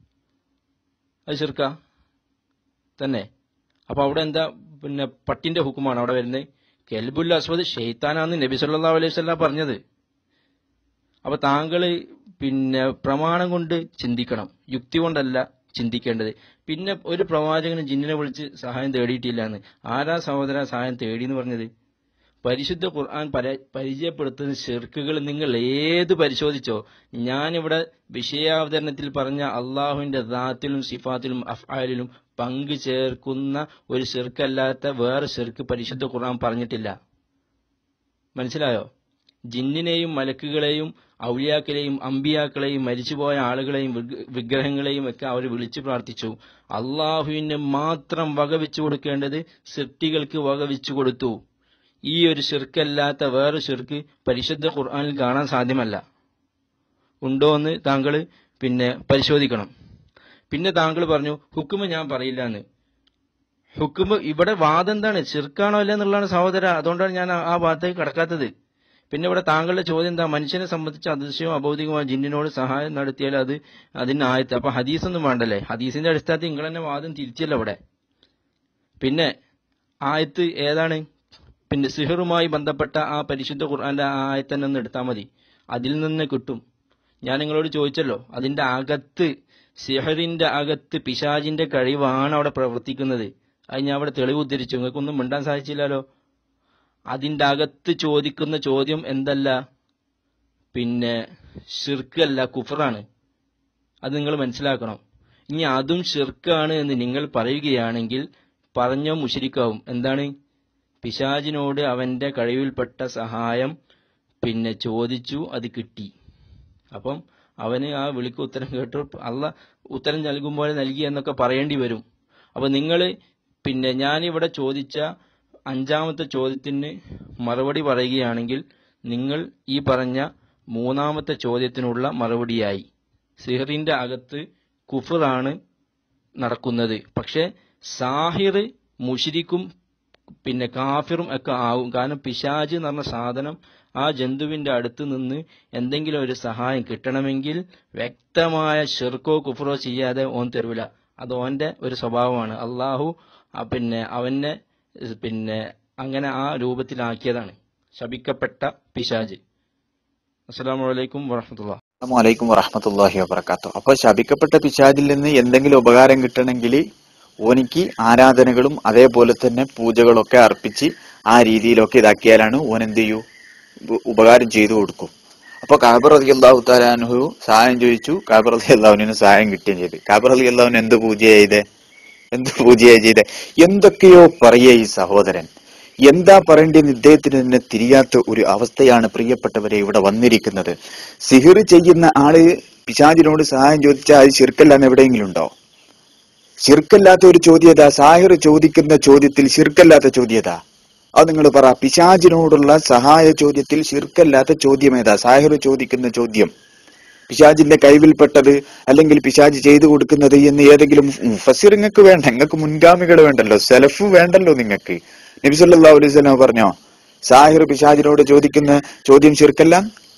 അത് ചെറുക്ക തന്നെ അപ്പൊ അവിടെ എന്താ പിന്നെ പട്ടിന്റെ ഹുക്കുമാണ് അവിടെ വരുന്നത് കെൽബുൽ അസ്വദ് ഷെയ്ത്താനാന്ന് നബി സല്ലല്ലാഹു അലൈഹി വസല്ലം പറഞ്ഞത് അപ്പൊ താങ്കള് പിന്നെ പ്രമാണം കൊണ്ട് ചിന്തിക്കണം യുക്തി കൊണ്ടല്ല ചിന്തിക്കേണ്ടത് പിന്നെ ഒരു പ്രവാചകന് ജിന്നിനെ വിളിച്ച് സഹായം തേടിയിട്ടില്ല എന്ന് ആരാ സഹോദര സഹായം തേടി എന്ന് പറഞ്ഞത് പരിശുദ്ധ ഖുർആൻ പര- പരിചയപ്പെടുത്തുന്ന ഷിർക്കുകൾ നിങ്ങൾ ഏത് പരിശോധിച്ചോ ഞാനിവിടെ വിഷയാവതരണത്തിൽ പറഞ്ഞ അള്ളാഹുവിന്റെ ദാത്തിലും സിഫാത്തിലും അഫ്ആലിലും പങ്കു ചേർക്കുന്ന ഒരു ഷിർക്കല്ലാത്ത വേറെ ഷിർക്ക് പരിശുദ്ധ ഖുർആൻ പറഞ്ഞിട്ടില്ല മനസ്സിലായോ ജിന്നിനെയും മലക്കുകളെയും ഔലിയാക്കളെയും അമ്പിയാക്കളെയും മരിച്ചുപോയ ആളുകളെയും വിഗ്- വിഗ്രഹങ്ങളെയും ഒക്കെ അവർ വിളിച്ചു പ്രാർത്ഥിച്ചു അള്ളാഹുവിന് മാത്രം വകവെച്ചു കൊടുക്കേണ്ടത് സൃഷ്ടികൾക്ക് വകവെച്ചു കൊടുത്തു ഈ ഒരു ഷിർക്കല്ലാത്ത വേറെ ഷിർക്ക് പരിശുദ്ധ ഖുർആനിൽ കാണാൻ സാധ്യമല്ല ഉണ്ടോ എന്ന് താങ്കൾ പിന്നെ പരിശോധിക്കണം പിന്നെ താങ്കൾ പറഞ്ഞു ഹുക്കുമ ഞാൻ പറയില്ല എന്ന് ഹുക്കുമ് ഇവിടെ വാദം എന്താണ് ഷിർക്കാണോ അല്ല എന്നുള്ളതാണ് സഹോദര അതുകൊണ്ടാണ് ഞാൻ ആ- ആ ഭാഗത്തേക്ക് കടക്കാത്തത് പിന്നെ ഇവിടെ താങ്കളുടെ ചോദ്യം എന്താ മനുഷ്യനെ സംബന്ധിച്ച് അദൃശ്യവും അഭൗതികമായ ജിന്നിനോട് സഹായം നടത്തിയാൽ അത് അതിന് ആയത്ത് അപ്പൊ ഹദീസ് ഒന്നും വേണ്ടല്ലേ ഹദീസിന്റെ അടിസ്ഥാനത്തിൽ നിങ്ങൾ തന്നെ വാദം തിരിച്ചല്ല ഇവിടെ പിന്നെ ആയത്ത് ഏതാണ് പിന്നെ സിഹറുമായി ബന്ധപ്പെട്ട ആ പരിശുദ്ധ ഖുർആന്റെ ആ ആയത്ത് തന്നെ ഒന്ന് എടുത്താൽ മതി അതിൽ നിന്ന് കിട്ടും ഞാൻ നിങ്ങളോട് ചോദിച്ചല്ലോ അതിന്റെ അകത്ത് സിഹറിന്റെ അകത്ത് പിശാജിന്റെ കഴിവാണ് അവിടെ പ്രവർത്തിക്കുന്നത് അത് ഞാൻ അവിടെ തെളിവ് ഉദ്ധരിച്ചു നിങ്ങൾക്കൊന്നും മിണ്ടാൻ സാധിച്ചില്ലല്ലോ അതിന്റെ അകത്ത് ചോദിക്കുന്ന ചോദ്യം എന്തല്ല പിന്നെ ഷിർക്കല്ല കുഫറാണ് അത് നിങ്ങൾ മനസ്സിലാക്കണം ഇനി അതും ഷിർക്കാണ് എന്ന് നിങ്ങൾ പറയുകയാണെങ്കിൽ പറഞ്ഞോ മുഷിരിക്കാവും എന്താണ് പിശാജിനോട് അവന്റെ കഴിവിൽപ്പെട്ട സഹായം പിന്നെ ചോദിച്ചു അത് കിട്ടി അപ്പം അവന് ആ വിളിക്ക് ഉത്തരം കേട്ടു അല്ല ഉത്തരം നൽകുമ്പോൾ നൽകി എന്നൊക്കെ പറയേണ്ടി വരും അപ്പൊ നിങ്ങൾ പിന്നെ ഞാനിവിടെ ചോദിച്ച അഞ്ചാമത്തെ ചോദ്യത്തിന് മറുപടി പറയുകയാണെങ്കിൽ നിങ്ങൾ ഈ പറഞ്ഞ മൂന്നാമത്തെ ചോദ്യത്തിനുള്ള മറുപടിയായി സിഹറിന്റെ അകത്ത് കുഫറാണ് നടക്കുന്നത് പക്ഷെ സാഹിർ മുഷിരിക്കും പിന്നെ കാഫിറും ഒക്കെ ആവും കാരണം പിശാജ് എന്ന് പറഞ്ഞ സാധനം ആ ജന്തുവിന്റെ അടുത്ത് നിന്ന് എന്തെങ്കിലും ഒരു സഹായം കിട്ടണമെങ്കിൽ വ്യക്തമായ ഷിർക്കോ കുഫറോ ചെയ്യാതെ ഓൻ തരൂല അത് ഓന്റെ ഒരു സ്വഭാവമാണ് അള്ളാഹു ആ പിന്നെ അവനെ പിന്നെ അങ്ങനെ ആ രൂപത്തിലാക്കിയതാണ് ശപിക്കപ്പെട്ട പിശാജ് അസ്സലാമു അലൈക്കും വറഹമത്തുള്ള അലൈക്കും വറഹമത്തല്ലാഹി വബർക്കാത്തു അപ്പൊ ശപിക്കപ്പെട്ട പിശാചിൽ നിന്ന് എന്തെങ്കിലും ഉപകാരം കിട്ടണമെങ്കിൽ ഓനിക്ക് ആരാധനകളും അതേപോലെ തന്നെ പൂജകളൊക്കെ അർപ്പിച്ച് ആ രീതിയിലൊക്കെ ഇതാക്കിയാലാണ് ഓൻ എന്ത് ചെയ്യൂ ഉപ- ഉപകാരം ചെയ്തു കൊടുക്കും അപ്പൊ കാബർ അലി അള്ളാഹു താലാൻഹു സഹായം ചോദിച്ചു കാബർ അലി അള്ളാഹുവിന് സഹായം കിട്ടുകയും ചെയ്തു കാബർ അലി അള്ളാഹുവിന് എന്ത് പൂജ ചെയ്തേ എന്ത് പൂജയാ ചെയ്തേ എന്തൊക്കെയോ പറയേ ഈ സഹോദരൻ എന്താ പറയേണ്ടതെന്ന് ഇദ്ദേഹത്തിന് തന്നെ തിരിയാത്ത ഒരു അവസ്ഥയാണ് പ്രിയപ്പെട്ടവരെ ഇവിടെ വന്നിരിക്കുന്നത് സിഹിർ ചെയ്യുന്ന ആള് പിശാചിനോട് സഹായം ചോദിച്ചാൽ അത് ശിർക്കല്ലാന്ന് എവിടെയെങ്കിലും ഉണ്ടോ ശിർക്കല്ലാത്ത ഒരു ചോദ്യത സാഹിർ ചോദിക്കുന്ന ചോദ്യത്തിൽ ശിർക്കല്ലാത്ത ചോദ്യത അത് നിങ്ങൾ പറ പിശാചിനോടുള്ള സഹായ ചോദ്യത്തിൽ ശിർക്കല്ലാത്ത ചോദ്യം ഏതാ സാഹിർ ചോദിക്കുന്ന ചോദ്യം പിശാജിന്റെ കഴിവിൽപ്പെട്ടത് അല്ലെങ്കിൽ പിശാജ് ചെയ്തു കൊടുക്കുന്നത് എന്ന് ഏതെങ്കിലും ഫസീർ നിങ്ങൾക്ക് വേണ്ട നിങ്ങൾക്ക് മുൻഗാമികൾ വേണ്ടല്ലോ സെലഫ് വേണ്ടല്ലോ നിങ്ങൾക്ക് നബിസല്ലാ അലൈഹി സ്വലാം പറഞ്ഞോ സാഹിർ പിശാജിനോട് ചോദിക്കുന്ന ചോദ്യം ശിർക്കല്ല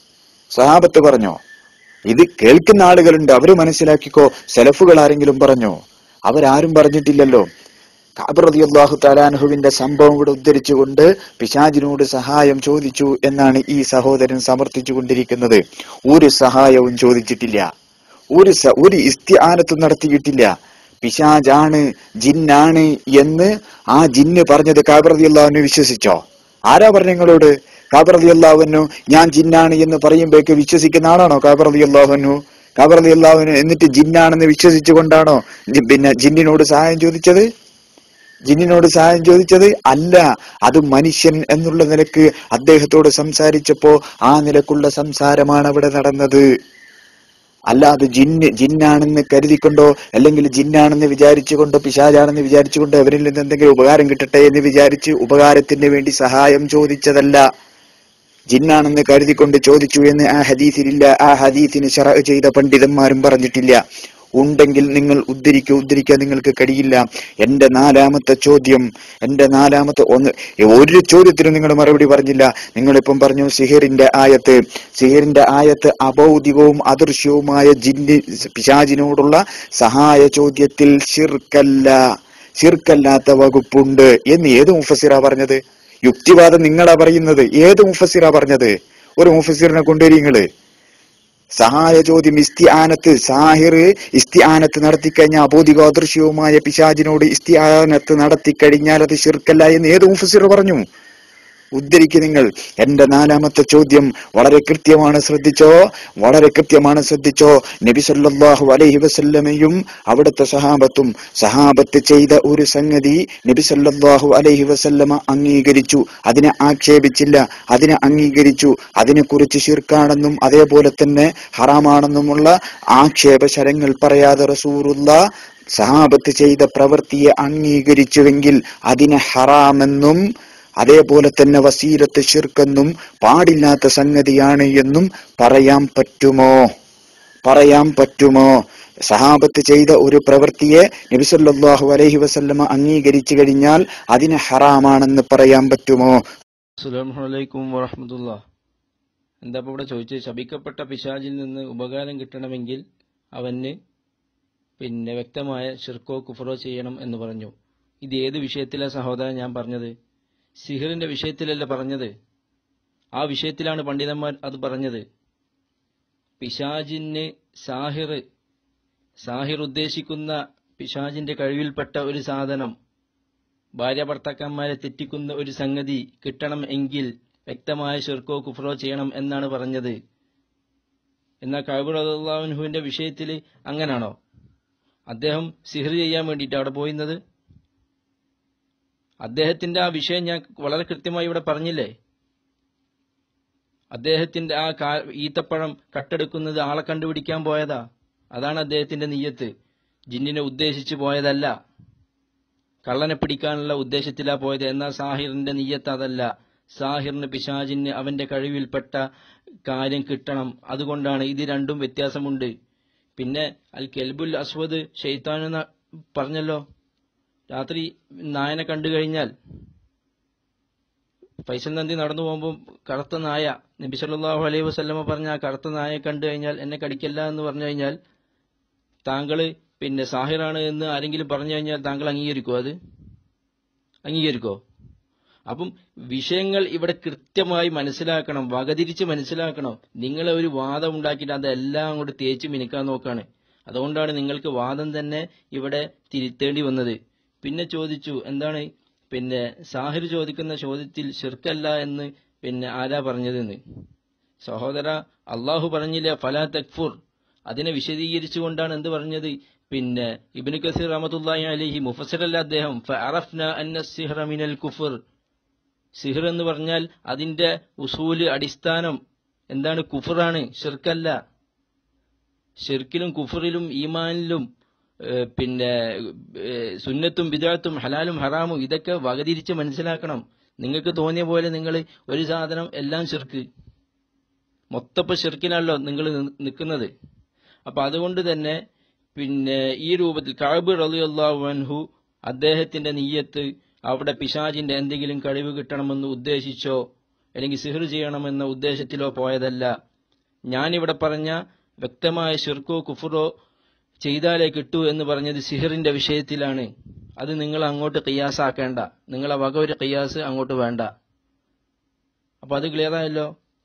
സഹാബത്ത് പറഞ്ഞോ ഇത് കേൾക്കുന്ന ആളുകളുണ്ട് അവര് മനസ്സിലാക്കിക്കോ സെലഫുകൾ ആരെങ്കിലും പറഞ്ഞോ അവരാരും പറഞ്ഞിട്ടില്ലല്ലോ കാബർ റളിയല്ലാഹു താലാൻഹുവിന്റെ സംഭവം ഇവിടെ ഉദ്ധരിച്ചുകൊണ്ട് പിശാജിനോട് സഹായം ചോദിച്ചു എന്നാണ് ഈ സഹോദരൻ സമർത്ഥിച്ചു കൊണ്ടിരിക്കുന്നത് ഒരു സഹായവും ചോദിച്ചിട്ടില്ല ഒരു സ- ഒരു ഇസ്തിആനത്തും നടത്തിയിട്ടില്ല പിശാജാണ് ജിന്നാണ് എന്ന് ആ ജിന്ന് പറഞ്ഞത് കാബർ റളിയല്ലാഹുവിനെ വിശ്വസിച്ചോ ആരാ പറഞ്ഞ നിങ്ങളോട് കാബർ റളിയല്ലാഹുവിനു ഞാൻ ജിന്നാണ് എന്ന് പറയുമ്പോഴേക്ക് വിശ്വസിക്കുന്ന ആളാണോ കാബർ റളിയല്ലാഹുവിനു കാബർ റളിയല്ലാഹുവിന് എന്നിട്ട് ജിന്നാണെന്ന് വിശ്വസിച്ചുകൊണ്ടാണോ ജി- പിന്നെ ജിന്നിനോട് സഹായം ചോദിച്ചത് ജിന്നിനോട് സഹായം ചോദിച്ചത് അല്ല അത് മനുഷ്യൻ എന്നുള്ള നിലക്ക് അദ്ദേഹത്തോട് സംസാരിച്ചപ്പോ ആ നിലക്കുള്ള സംസാരമാണ് അവിടെ നടന്നത് അല്ലാതെ ജിന്ന് ജിന്നാണെന്ന് കരുതിക്കൊണ്ടോ അല്ലെങ്കിൽ ജിന്നാണെന്ന് വിചാരിച്ചുകൊണ്ടോ പിശാചാണെന്ന് വിചാരിച്ചുകൊണ്ടോ അവരിൽ നിന്ന് എന്തെങ്കിലും ഉപകാരം കിട്ടട്ടെ എന്ന് വിചാരിച്ച് ഉപകാരത്തിന് വേണ്ടി സഹായം ചോദിച്ചതല്ല ജിന്നാണെന്ന് കരുതിക്കൊണ്ട് ചോദിച്ചു എന്ന് ആ ഹദീസിലില്ല ആ ഹദീസിന് ഷറ ചെയ്ത പണ്ഡിതന്മാരും പറഞ്ഞിട്ടില്ല ഉണ്ടെങ്കിൽ നിങ്ങൾ ഉദ്ധരിക്കുക ഉദ്ധരിക്കാൻ നിങ്ങൾക്ക് കഴിയില്ല എന്റെ നാലാമത്തെ ചോദ്യം എന്റെ നാലാമത്തെ ഒന്ന് ഒരു ചോദ്യത്തിനും നിങ്ങൾ മറുപടി പറഞ്ഞില്ല നിങ്ങളിപ്പം പറഞ്ഞു സിഹിറിന്റെ ആയത്ത് സിഹിറിന്റെ ആയത്ത് അഭൗതികവും അദൃശ്യവുമായ ജിന്നി പിശാചിനോടുള്ള സഹായ ചോദ്യത്തിൽ ഷിർക്കല്ല ഷിർക്കല്ലാത്ത വകുപ്പുണ്ട് എന്ന് ഏത് മുഫസിറ പറഞ്ഞത് യുക്തിവാദം നിങ്ങളാ പറയുന്നത് ഏത് മുഫസിറ പറഞ്ഞത് ഒരു മുഫസിറിനെ കൊണ്ടുവരി നിങ്ങള് സഹായ ചോദ്യം ഇസ്തിആനത്ത് സാഹിർ ഇസ്തിആനത്ത് നടത്തിക്കഴിഞ്ഞാൽ അബോധിക അദൃശ്യവുമായ പിശാജിനോട് ഇസ്തിആനത്ത് നടത്തിക്കഴിഞ്ഞാൽ അത് ശിർക്കല്ല എന്ന് ഏത് മുഫസിർ പറഞ്ഞു ഉദ്ധരിക്ക് നിങ്ങൾ എന്റെ നാലാമത്തെ ചോദ്യം വളരെ കൃത്യമാണ് ശ്രദ്ധിച്ചോ വളരെ കൃത്യമാണ് ശ്രദ്ധിച്ചോ നബി സല്ലല്ലാഹു അലൈഹി വസല്ലമയും അവിടുത്തെ സഹാബത്തും സഹാബത്ത് ചെയ്ത ഒരു സംഗതി നബി സല്ലല്ലാഹു അലൈഹി വസല്ലമ അംഗീകരിച്ചു അതിനെ ആക്ഷേപിച്ചില്ല അതിനെ അംഗീകരിച്ചു അതിനെക്കുറിച്ച് ശിർക്കാണെന്നും അതേപോലെ തന്നെ ഹറാമാണെന്നുമുള്ള ആക്ഷേപശരങ്ങൾ പറയാതെ റസൂറുള്ള സഹാബത്ത് ചെയ്ത പ്രവൃത്തിയെ അംഗീകരിച്ചുവെങ്കിൽ അതിനെ ഹറാമെന്നും അതേപോലെ തന്നെ വസീലത്ത് ഷിർക്കെന്നും പാടില്ലാത്ത സംഗതിയാണ് എന്നും പറയാൻ പറ്റുമോ പറയാൻ പറ്റുമോ സഹാബത്ത് ചെയ്ത ഒരു പ്രവൃത്തിയെ നബിസല്ലാഹു അലൈഹി വസല്ലമ അംഗീകരിച്ചു കഴിഞ്ഞാൽ അതിന് ഹറാമാണെന്ന് പറയാൻ പറ്റുമോ അസ്സലാമു അലൈക്കും വറഹമത്തുള്ള എന്താ ഇപ്പൊ ഇവിടെ ചോദിച്ചത് ശപിക്കപ്പെട്ട പിശാചിൽ നിന്ന് ഉപകാരം കിട്ടണമെങ്കിൽ അവന് പിന്നെ വ്യക്തമായ ഷിർക്കോ കുഫറോ ചെയ്യണം എന്ന് പറഞ്ഞു ഇത് ഏത് വിഷയത്തിലെ സഹോദരൻ ഞാൻ പറഞ്ഞത് സിഹിറിന്റെ വിഷയത്തിലല്ല പറഞ്ഞത് ആ വിഷയത്തിലാണ് പണ്ഡിതന്മാർ അത് പറഞ്ഞത് പിശാജിന് സാഹിർ സാഹിർ ഉദ്ദേശിക്കുന്ന പിശാജിന്റെ കഴിവിൽപ്പെട്ട ഒരു സാധനം ഭാര്യ ഭർത്താക്കന്മാരെ തെറ്റിക്കുന്ന ഒരു സംഗതി കിട്ടണം എങ്കിൽ വ്യക്തമായ ഷിർക്കോ കുഫറോ ചെയ്യണം എന്നാണ് പറഞ്ഞത് എന്നാൽ കൈബുർ അള്ളാഹുവിന്റെ വിഷയത്തിൽ അങ്ങനാണോ അദ്ദേഹം സിഹിർ ചെയ്യാൻ വേണ്ടിയിട്ട് അവിടെ പോയിരുന്നത് അദ്ദേഹത്തിന്റെ ആ വിഷയം ഞാൻ വളരെ കൃത്യമായി ഇവിടെ പറഞ്ഞില്ലേ അദ്ദേഹത്തിന്റെ ആ കാ ഈത്തപ്പഴം കട്ടെടുക്കുന്നത് ആളെ കണ്ടുപിടിക്കാൻ പോയതാ അതാണ് അദ്ദേഹത്തിന്റെ നീയത്ത് ജിന്നിനെ ഉദ്ദേശിച്ചു പോയതല്ല കള്ളനെ പിടിക്കാനുള്ള ഉദ്ദേശത്തിലാ പോയത് എന്നാൽ സാഹിറിന്റെ നീയത്ത് അതല്ല സാഹിറിന് പിശാജിന് അവന്റെ കഴിവിൽപ്പെട്ട കാര്യം കിട്ടണം അതുകൊണ്ടാണ് ഇത് രണ്ടും വ്യത്യാസമുണ്ട് പിന്നെ അൽ കെൽബുൽ അസ്വദ് ഷെയ്ത്താൻ എന്ന് പറഞ്ഞല്ലോ രാത്രി നായനെ കണ്ടു കഴിഞ്ഞാൽ ഫൈസൽ നന്ദി നടന്നു പോകുമ്പോൾ കറുത്ത നായ നബി സല്ലല്ലാഹു അലൈഹി വസല്ലമ പറഞ്ഞ ആ കറുത്ത നായയെ കണ്ടു കഴിഞ്ഞാൽ എന്നെ കടിക്കല്ല എന്ന് പറഞ്ഞു കഴിഞ്ഞാൽ താങ്കൾ പിന്നെ സാഹിറാണ് എന്ന് ആരെങ്കിലും പറഞ്ഞു കഴിഞ്ഞാൽ താങ്കൾ അംഗീകരിക്കോ അത് അംഗീകരിക്കോ അപ്പം വിഷയങ്ങൾ ഇവിടെ കൃത്യമായി മനസ്സിലാക്കണം വകതിരിച്ച് മനസ്സിലാക്കണം നിങ്ങളെ ഒരു വാദം ഉണ്ടാക്കിയിട്ട് അതെല്ലാം കൂടെ തേച്ച് മിനുക്കാൻ നോക്കാണ് അതുകൊണ്ടാണ് നിങ്ങൾക്ക് വാദം തന്നെ ഇവിടെ തിരുത്തേണ്ടി വന്നത് പിന്നെ ചോദിച്ചു എന്താണ് പിന്നെ സാഹിർ ചോദിക്കുന്ന ചോദ്യത്തിൽ ഷിർക്കല്ല എന്ന് പിന്നെ ആരാ പറഞ്ഞതെന്ന് സഹോദര അള്ളാഹു പറഞ്ഞില്ല ഫലാ തക്ഫുർ അതിനെ വിശദീകരിച്ചുകൊണ്ടാണ് എന്ത് പറഞ്ഞത് പിന്നെ ഇബ്നു കസീർ റഹ്മത്തുള്ളാഹി അലൈഹി മുഫസ്സിറല്ല അദ്ദേഹം ഫഅറഫ്ന അന്ന സിഹ്റ മിനൽ കുഫർ സിഹർ എന്ന് പറഞ്ഞാൽ അതിന്റെ ഉസൂല് അടിസ്ഥാനം എന്താണ് കുഫറാണ് ഷിർക്കല്ല ഷിർക്കിലും കുഫറിലും ഈമാനിലും ഏഹ്, പിന്നെ ഏഹ്, സുന്നത്തും ബിദാത്തും ഹലാലും ഹറാമും ഇതൊക്കെ വകതിരിച്ച് മനസ്സിലാക്കണം നിങ്ങൾക്ക് തോന്നിയ പോലെ നിങ്ങൾ ഒരു സാധനം എല്ലാം ഷിർക്ക് മൊത്തപ്പ ഷിർക്കിനാണല്ലോ നിങ്ങൾ നിൽക്കുന്നത് അപ്പൊ അതുകൊണ്ട് തന്നെ പിന്നെ ഈ രൂപത്തിൽ കാബ് റളിയല്ലാഹു അൻഹു അദ്ദേഹത്തിന്റെ നീയത്ത് അവിടെ പിശാജിന്റെ എന്തെങ്കിലും കഴിവ് കിട്ടണമെന്ന് ഉദ്ദേശിച്ചോ അല്ലെങ്കിൽ സിഹർ ചെയ്യണമെന്ന ഉദ്ദേശത്തിലോ പോയതല്ല ഞാനിവിടെ പറഞ്ഞ വ്യക്തമായ ഷിർക്കോ കുഫറോ ചെയ്താലേ കിട്ടൂ എന്ന് പറഞ്ഞത് സിഹറിന്റെ വിഷയത്തിലാണ് അത് നിങ്ങൾ അങ്ങോട്ട് കിയാസാക്കേണ്ട നിങ്ങളെ വക ഒരു കിയാസ് അങ്ങോട്ട് വേണ്ട അപ്പൊ അത് ക്ലിയർ ആയല്ലോ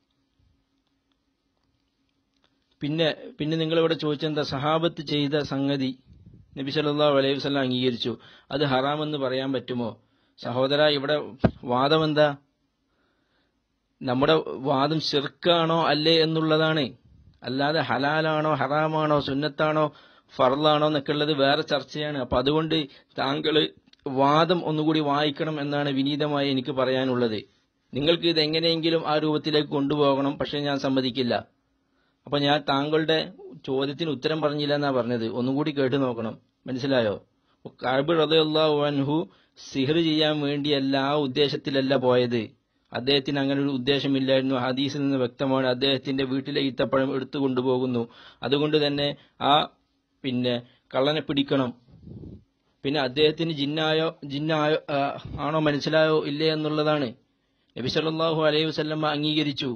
പിന്നെ പിന്നെ നിങ്ങളിവിടെ ചോദിച്ചെന്താ സഹാബത്ത് ചെയ്ത സംഗതി നബി സല്ലല്ലാഹു അലൈഹി വസല്ലം അംഗീകരിച്ചു അത് ഹറാമെന്ന് പറയാൻ പറ്റുമോ സഹോദര ഇവിടെ വാദം എന്താ നമ്മുടെ വാദം ശിർക്കാണോ അല്ലേ എന്നുള്ളതാണ് അല്ലാതെ ഹലാലാണോ ഹറാമാണോ സുന്നത്താണോ ഫർലാണോ എന്നൊക്കെ ഉള്ളത് വേറെ ചർച്ചയാണ് അപ്പൊ അതുകൊണ്ട് താങ്കൾ വാദം ഒന്നുകൂടി വായിക്കണം എന്നാണ് വിനീതമായി എനിക്ക് പറയാനുള്ളത് നിങ്ങൾക്ക് ഇത് എങ്ങനെയെങ്കിലും ആ രൂപത്തിലേക്ക് കൊണ്ടുപോകണം പക്ഷെ ഞാൻ സമ്മതിക്കില്ല അപ്പൊ ഞാൻ താങ്കളുടെ ചോദ്യത്തിന് ഉത്തരം പറഞ്ഞില്ല എന്നാ പറഞ്ഞത് ഒന്നുകൂടി കേട്ട് നോക്കണം മനസ്സിലായോ കാബ് റളിയല്ലാഹു അൻഹു സിഹർ ചെയ്യാൻ വേണ്ടിയല്ല ആ ഉദ്ദേശത്തിലല്ല പോയത് അദ്ദേഹത്തിന് അങ്ങനെ ഒരു ഉദ്ദേശമില്ലായിരുന്നു ഹദീസിൽ നിന്ന് വ്യക്തമാണ് അദ്ദേഹത്തിന്റെ വീട്ടിലെ ഈത്തപ്പഴം എടുത്തു കൊണ്ടുപോകുന്നു അതുകൊണ്ട് തന്നെ ആ പിന്നെ കള്ളനെ പിടിക്കണം പിന്നെ അദ്ദേഹത്തിന് ജിന്നായോ ജിന്നായോ ആ, ആണോ മനസ്സിലായോ ഇല്ലേ എന്നുള്ളതാണ് നബി സല്ലല്ലാഹു അലൈഹി വസല്ലമ അംഗീകരിച്ചു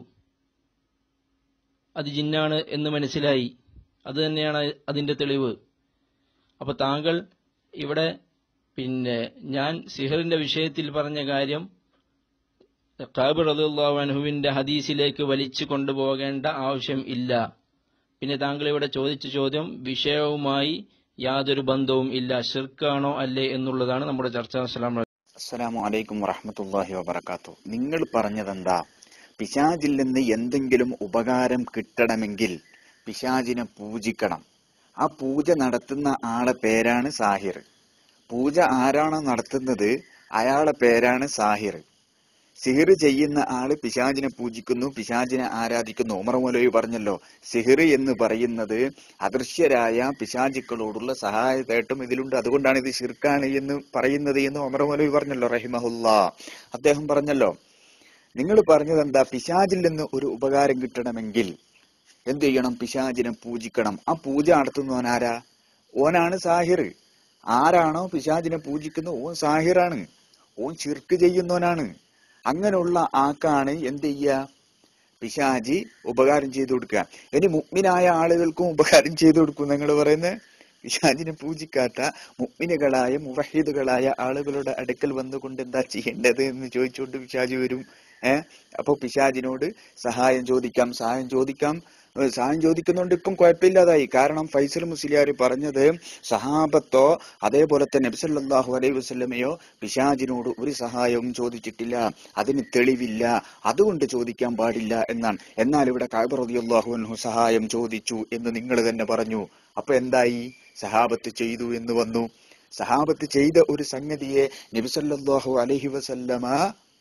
അത് ജിന്നാണ് എന്ന് മനസ്സിലായി അത് തന്നെയാണ് അതിന്റെ തെളിവ് അപ്പൊ താങ്കൾ ഇവിടെ പിന്നെ ഞാൻ സിഹറിന്റെ വിഷയത്തിൽ പറഞ്ഞ കാര്യം കാബ് റളിയല്ലാഹു അൻഹുവിന്റെ ഹദീസിലേക്ക് വലിച്ചു കൊണ്ടുപോകേണ്ട ആവശ്യം ഇല്ല പിന്നെ താങ്കൾ ഇവിടെ ചോദിച്ച ചോദ്യം വിഷയവുമായി യാതൊരു ബന്ധവും ഇല്ല ഷിർക്കാണോ അല്ലേ എന്നുള്ളതാണ് നമ്മുടെ ചർച്ച അസ്സലാമു അസ്സലാമു അലൈക്കും വറഹ്മത്തുള്ളാഹി വബറകാത്തു നിങ്ങൾ പറഞ്ഞതെന്താ പിശാചിൽ നിന്ന് എന്തെങ്കിലും ഉപകാരം കിട്ടണമെങ്കിൽ പിശാചിനെ പൂജിക്കണം ആ പൂജ നടത്തുന്ന ആളെ പേരാണ് സാഹിർ പൂജ ആരാണോ നടത്തുന്നത് അയാളെ പേരാണ് സാഹിർ സിഹിർ ചെയ്യുന്ന ആള് പിശാചിനെ പൂജിക്കുന്നു പിശാചിനെ ആരാധിക്കുന്നു ഉമർ മൗലവി പറഞ്ഞല്ലോ സിഹിർ എന്ന് പറയുന്നത് അദൃശ്യരായ പിശാചുക്കളോടുള്ള സഹായതേട്ടം ഇതിലുണ്ട് അതുകൊണ്ടാണ് ഇത് ഷിർക്കാണ് എന്ന് പറയുന്നത് എന്ന് ഉമർ മൗലവി പറഞ്ഞല്ലോ റഹിമഹുല്ല അദ്ദേഹം പറഞ്ഞല്ലോ നിങ്ങൾ പറഞ്ഞത് എന്താ പിശാചിൽ നിന്ന് ഒരു ഉപകാരം കിട്ടണമെങ്കിൽ എന്ത് ചെയ്യണം പിശാചിനെ പൂജിക്കണം ആ പൂജ നടത്തുന്നവൻ ആരാ ഓനാണ് സാഹിർ ആരാണോ പിശാചിനെ പൂജിക്കുന്നത് ഓൻ സാഹിറാണ് ഓൻ ചിർക്ക് ചെയ്യുന്നവനാണ് അങ്ങനെയുള്ള ആക്കാണ് എന്ത് ചെയ്യുക പിശാജി ഉപകാരം ചെയ്തു കൊടുക്കുക ഇനി മുഗ്മിനായ ആളുകൾക്കും ഉപകാരം ചെയ്തു കൊടുക്കും നിങ്ങൾ പറയുന്നത് പിശാജിനെ പൂജിക്കാത്ത മുഗ്മിനുകളായ മുവഹിദുകളായ ആളുകളുടെ അടുക്കൽ വന്നുകൊണ്ട് എന്താ ചെയ്യേണ്ടത് എന്ന് ചോദിച്ചുകൊണ്ട് പിശാജി വരും ഏഹ് അപ്പൊ പിശാജിനോട് സഹായം ചോദിക്കാം സഹായം ചോദിക്കാം ഏഹ് സഹായം ചോദിക്കുന്നതുകൊണ്ട് ഇപ്പം കുഴപ്പമില്ലാതായി കാരണം ഫൈസൽ മുസ്ലിയാർ പറഞ്ഞത് സഹാബത്തോ അതേപോലെ തന്നെ നബിസല്ലാഹു അലൈഹി വസ്ലമയോ പിശാജിനോട് ഒരു സഹായവും ചോദിച്ചിട്ടില്ല അതിന് തെളിവില്ല അതുകൊണ്ട് ചോദിക്കാൻ പാടില്ല എന്നാണ് എന്നാൽ ഇവിടെ കാബ് റളിയല്ലാഹു അൻഹു സഹായം ചോദിച്ചു എന്ന് നിങ്ങൾ തന്നെ പറഞ്ഞു അപ്പൊ എന്തായി സഹാബത്ത് ചെയ്തു എന്ന് വന്നു സഹാബത്ത് ചെയ്ത ഒരു സംഗതിയെ നബിസല്ലാഹു അലൈഹി വസല്ലമ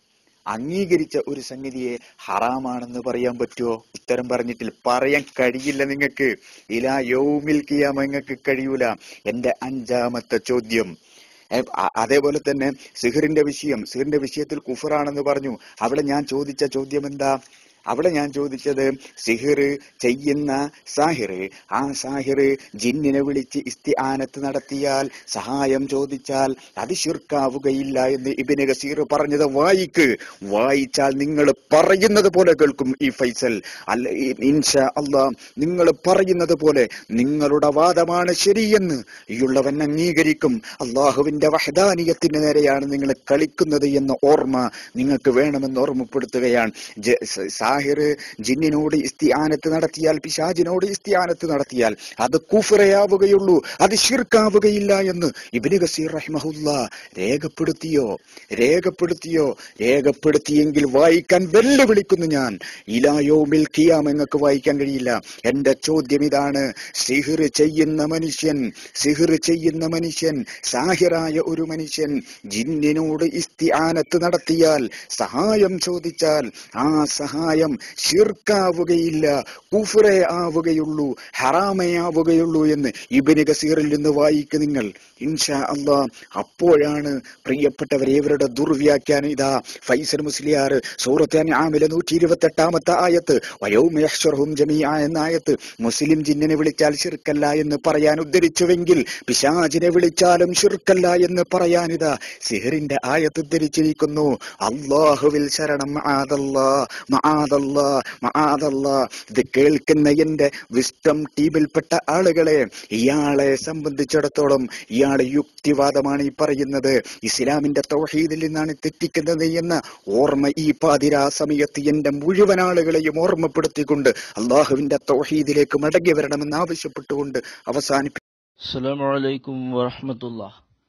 അംഗീകരിച്ച ഒരു സംഗതിയെ ഹറാമാണെന്ന് പറയാൻ പറ്റുമോ ഉത്തരം പറഞ്ഞിട്ടില്ല പറയാൻ കഴിയില്ല നിങ്ങൾക്ക് ഇലാ യൗമിൽ കിയാമ നിങ്ങൾക്ക് കഴിയൂല എന്റെ അഞ്ചാമത്തെ ചോദ്യം എ, അ- അതേപോലെ തന്നെ സിഹിറിന്റെ വിഷയം സിഹിറിന്റെ വിഷയത്തിൽ കുഫറാണെന്ന് പറഞ്ഞു അവിടെ ഞാൻ ചോദിച്ച ചോദ്യം എന്താ അവിടെ ഞാൻ ചോദിച്ചത് സിഹിർ ചെയ്യുന്ന സാഹിർ ആ സാഹിർ ജിന്നിനെ വിളിച്ച് ഇസ്തിആനത്ത് നടത്തിയാൽ സഹായം ചോദിച്ചാൽ അത് ശിർക്കാവുകയില്ല എന്ന് ഇബിന് ഗസീർ പറഞ്ഞത് വായിക്ക് വായിച്ചാൽ നിങ്ങൾ പറയുന്നത് പോലെ കേൾക്കും ഈ ഫൈസൽ അല്ല ഈ ഇൻഷാ അള്ളാ നിങ്ങൾ പറയുന്നത് പോലെ നിങ്ങളുടെ വാദമാണ് ശരിയെന്ന് ഈയുള്ളവൻ അംഗീകരിക്കും അള്ളാഹുവിന്റെ വഹദാനിയത്തിന് നേരെയാണ് നിങ്ങൾ കളിക്കുന്നത് എന്ന ഓർമ്മ നിങ്ങൾക്ക് വേണമെന്ന് ഓർമ്മപ്പെടുത്തുകയാണ് ജ- സ- സാഹിർ ജിന്നിനോട് ഇസ്തിയാനത്ത് നടത്തിയാൽ പിശാജിനോട് ഇസ്തിയാനത്ത് നടത്തിയാൽ അത് കുഫറയാവുകയുള്ളൂ അത് ഷിർക്കാവുകയില്ല എന്ന് ഇബിന് ഗസീർ റഹ്മഹുല്ല രേഖപ്പെടുത്തിയോ രേഖപ്പെടുത്തിയോ രേഖപ്പെടുത്തിയെങ്കിൽ വായിക്കാൻ വെല്ലുവിളിക്കുന്നു ഞാൻ ഇലായോമിൽ കിയാം നിങ്ങൾക്ക് വായിക്കാൻ കഴിയില്ല എന്റെ ചോദ്യം ഇതാണ് സിഹിർ ചെയ്യുന്ന മനുഷ്യൻ സിഹിർ ചെയ്യുന്ന മനുഷ്യൻ സാഹിറായ ഒരു മനുഷ്യൻ ജിന്നിനോട് ഇസ്തിആനത്ത് നടത്തിയാൽ സഹായം ചോദിച്ചാൽ ആ സഹായം ഷിർക്കാവുകയില്ല കുഫറെ ആവുകയുള്ളൂ ഹറാമേ ആവുകയുള്ളൂ എന്ന് ഇബിന് ഗസീറിൽ നിന്ന് വായിക്ക് നിങ്ങൾ ഇൻഷാ അള്ളാ അപ്പോഴാണ് പ്രിയപ്പെട്ടവരെ ഇവരുടെ ദുർവ്യാഖ്യാനം ഇതാ ഫൈസൽ മുസ്ലിയാർ സൂറത്ത് ആമിലെ നൂറ്റി ഇരുപത്തി എട്ടാമത്തെ ആയത്ത് വയോമയഹ്ഷർഹും ജമീഅ എന്ന ആയത്ത് മുസ്ലിം ജിന്നിനെ വിളിച്ചാൽ ഷിർക്കല്ല എന്ന് പറയാൻ ഉദ്ധരിച്ചുവെങ്കിൽ പിശാചിനെ വിളിച്ചാലും ഷിർക്കല്ല എന്ന് പറയാനിതാ സിഹറിന്റെ ആയത്ത് ഉദ്ധരിച്ചിരിക്കുന്നു അള്ളാഹുവിൽ ശരണം മആദല്ലാ മആദല്ലാ മആദല്ലാ ഇത് കേൾക്കുന്ന എന്റെ വിസ്റ്റം ടീമിൽപ്പെട്ട ആളുകളെ ഇയാളെ സംബന്ധിച്ചിടത്തോളം ഇയാളെ യുക്തിവാദമാണ് ഈ പറയുന്നത് ഇസ്ലാമിന്റെ തൗഹീദിൽ നിന്നാണ് തെറ്റിക്കുന്നത് എന്ന ഓർമ്മ ഈ പാതിരാ സമയത്ത് എന്റെ മുഴുവൻ ആളുകളെയും ഓർമ്മപ്പെടുത്തിക്കൊണ്ട് അള്ളാഹുവിന്റെ തൗഹീദിലേക്ക് മടങ്ങി വരണമെന്ന് ആവശ്യപ്പെട്ടുകൊണ്ട് അവസാനിപ്പിക്കും അസ്സലാമു അലൈക്കും വറഹ്മത്തുള്ള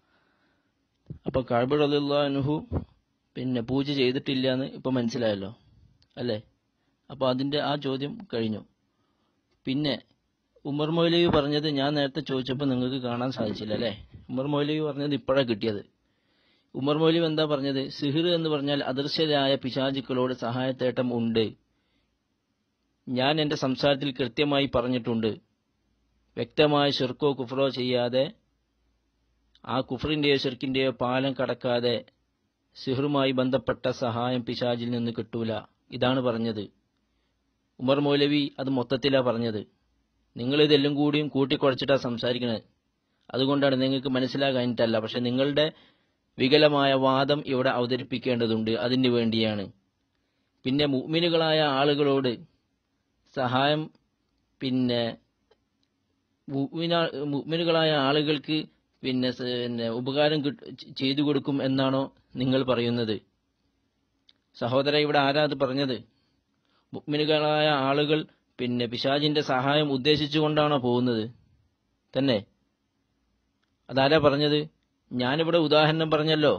അപ്പൊ കഅബ റളിയല്ലാഹു അൻഹു പിന്നെ പൂജ ചെയ്തിട്ടില്ല എന്ന് ഇപ്പൊ മനസ്സിലായല്ലോ അല്ലേ അപ്പൊ അതിന്റെ ആ ചോദ്യം കഴിഞ്ഞു പിന്നെ ഉമർ മൗലവി പറഞ്ഞത് ഞാൻ നേരത്തെ ചോദിച്ചപ്പോൾ നിങ്ങൾക്ക് കാണാൻ സാധിച്ചില്ല അല്ലേ ഉമർ മൗലവി പറഞ്ഞത് ഇപ്പോഴാണ് കിട്ടിയത് ഉമർ മൗലവി എന്താ പറഞ്ഞത് സിഹിർ എന്ന് പറഞ്ഞാൽ അദൃശ്യരായ പിശാചുക്കളോട് സഹായത്തേട്ടം ഉണ്ട് ഞാൻ എൻ്റെ സംസാരത്തിൽ കൃത്യമായി പറഞ്ഞിട്ടുണ്ട് വ്യക്തമായ ഷിർക്കോ കുഫറോ ചെയ്യാതെ ആ കുഫറിന്റെയോ ഷിർക്കിന്റെയോ പാലം കടക്കാതെ സിഹറുമായി ബന്ധപ്പെട്ട സഹായം പിശാജിൽ നിന്ന് കിട്ടൂല ഇതാണ് പറഞ്ഞത് ഉമർ മൗലവി അത് മൊത്തത്തിലാ പറഞ്ഞത് നിങ്ങൾ ഇതെല്ലാം കൂടിയും കൂട്ടിക്കുഴച്ചിട്ടാ സംസാരിക്കുന്നത് അതുകൊണ്ടാണ് നിങ്ങൾക്ക് മനസ്സിലാകാനിട്ടല്ല പക്ഷെ നിങ്ങളുടെ വികലമായ വാദം ഇവിടെ അവതരിപ്പിക്കേണ്ടതുണ്ട് അതിനു വേണ്ടിയാണ് പിന്നെ മുഅ്മിനുകളായ ആളുകളോട് സഹായം പിന്നെ മുഅ്മിന- മുഅ്മിനുകളായ ആളുകൾക്ക് പിന്നെ സ- പിന്നെ ഉപകാരം കിട്ട- ചെ- ചെയ്തു കൊടുക്കും എന്നാണോ നിങ്ങൾ പറയുന്നത് സഹോദര ഇവിടെ ആരാ അത് പറഞ്ഞത് മുഅ്മിനുകളായ ആളുകൾ പിന്നെ പിശാജിന്റെ സഹായം ഉദ്ദേശിച്ചുകൊണ്ടാണോ പോകുന്നത് തന്നെ അതാരാ പറഞ്ഞത് ഞാനിവിടെ ഉദാഹരണം പറഞ്ഞല്ലോ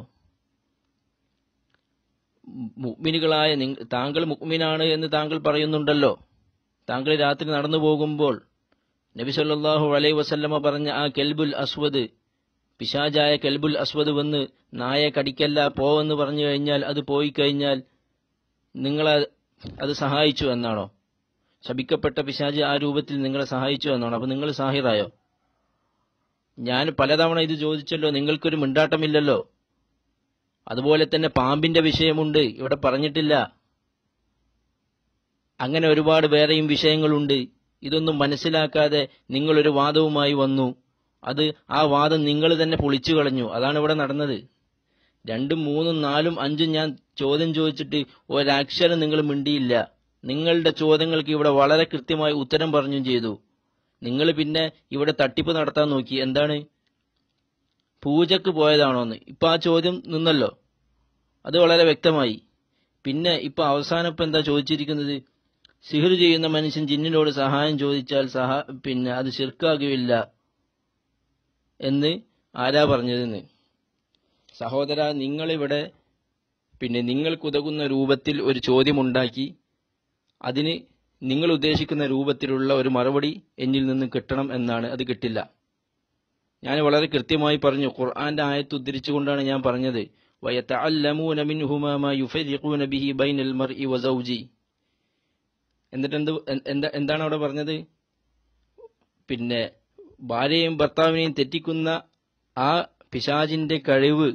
മുഅ്മിനുകളായ നിങ്ങ- താങ്കൾ മുഅ്മിനാണ് എന്ന് താങ്കൾ പറയുന്നുണ്ടല്ലോ താങ്കൾ രാത്രി നടന്നു പോകുമ്പോൾ നബി സല്ലല്ലാഹു അലൈഹി വസല്ലമ പറഞ്ഞ ആ കെൽബുൽ അസ്വദ് പിശാജായ കെൽബുൽ അസ്വദ് വന്ന് നായെ കടിക്കല്ല പോവെന്ന് പറഞ്ഞു കഴിഞ്ഞാൽ അത് പോയി കഴിഞ്ഞാൽ നിങ്ങളെ അത് സഹായിച്ചു എന്നാണോ ശപിക്കപ്പെട്ട പിശാജ് ആ രൂപത്തിൽ നിങ്ങളെ സഹായിച്ചു എന്നാണോ അപ്പൊ നിങ്ങൾ സാഹിറായോ ഞാൻ പലതവണ ഇത് ചോദിച്ചല്ലോ നിങ്ങൾക്കൊരു മിണ്ടാട്ടമില്ലല്ലോ അതുപോലെ തന്നെ പാമ്പിന്റെ വിഷയമുണ്ട് ഇവിടെ പറഞ്ഞിട്ടില്ല അങ്ങനെ ഒരുപാട് വേറെയും വിഷയങ്ങളുണ്ട് ഇതൊന്നും മനസ്സിലാക്കാതെ നിങ്ങളൊരു വാദവുമായി വന്നു അത് ആ വാദം നിങ്ങൾ തന്നെ പൊളിച്ചു കളഞ്ഞു അതാണ് ഇവിടെ നടന്നത് രണ്ടും മൂന്നും നാലും അഞ്ചും ഞാൻ ചോദ്യം ചോദിച്ചിട്ട് ഒരക്ഷരം നിങ്ങൾ മിണ്ടിയില്ല നിങ്ങളുടെ ചോദ്യങ്ങൾക്ക് ഇവിടെ വളരെ കൃത്യമായി ഉത്തരം പറഞ്ഞും ചെയ്തു നിങ്ങൾ പിന്നെ ഇവിടെ തട്ടിപ്പ് നടത്താൻ നോക്കി എന്താണ് പൂജക്ക് പോയതാണോന്ന് ഇപ്പൊ ആ ചോദ്യം നിന്നല്ലോ അത് വളരെ വ്യക്തമായി പിന്നെ ഇപ്പൊ അവസാനം ഇപ്പൊ എന്താ ചോദിച്ചിരിക്കുന്നത് സിഹിർ ചെയ്യുന്ന മനുഷ്യൻ ജിന്നിനോട് സഹായം ചോദിച്ചാൽ സഹാ പിന്നെ അത് ശിർക്കാകുകയില്ല എന്ന് ആരാ പറഞ്ഞതെന്ന് സഹോദര നിങ്ങളിവിടെ പിന്നെ നിങ്ങൾക്കുതകുന്ന രൂപത്തിൽ ഒരു ചോദ്യമുണ്ടാക്കി അതിന് നിങ്ങൾ ഉദ്ദേശിക്കുന്ന രൂപത്തിലുള്ള ഒരു മറുപടി എന്നിൽ നിന്ന് കിട്ടണം എന്നാണ് അത് കിട്ടില്ല ഞാൻ വളരെ കൃത്യമായി പറഞ്ഞു ഖുർആന്റെ ആയത്ത് ഉദ്ധരിച്ചുകൊണ്ടാണ് ഞാൻ പറഞ്ഞത് ويتعلمون منهما ما يفرقون به بين المرء وزوجه എന്നിട്ട് എന്ത് എന്താ എന്താണ് അവിടെ പറഞ്ഞത് പിന്നെ ഭാര്യയും ഭർത്താവിനെയും തെറ്റിക്കുന്ന ആ പിശാചിന്റെ കഴിവ്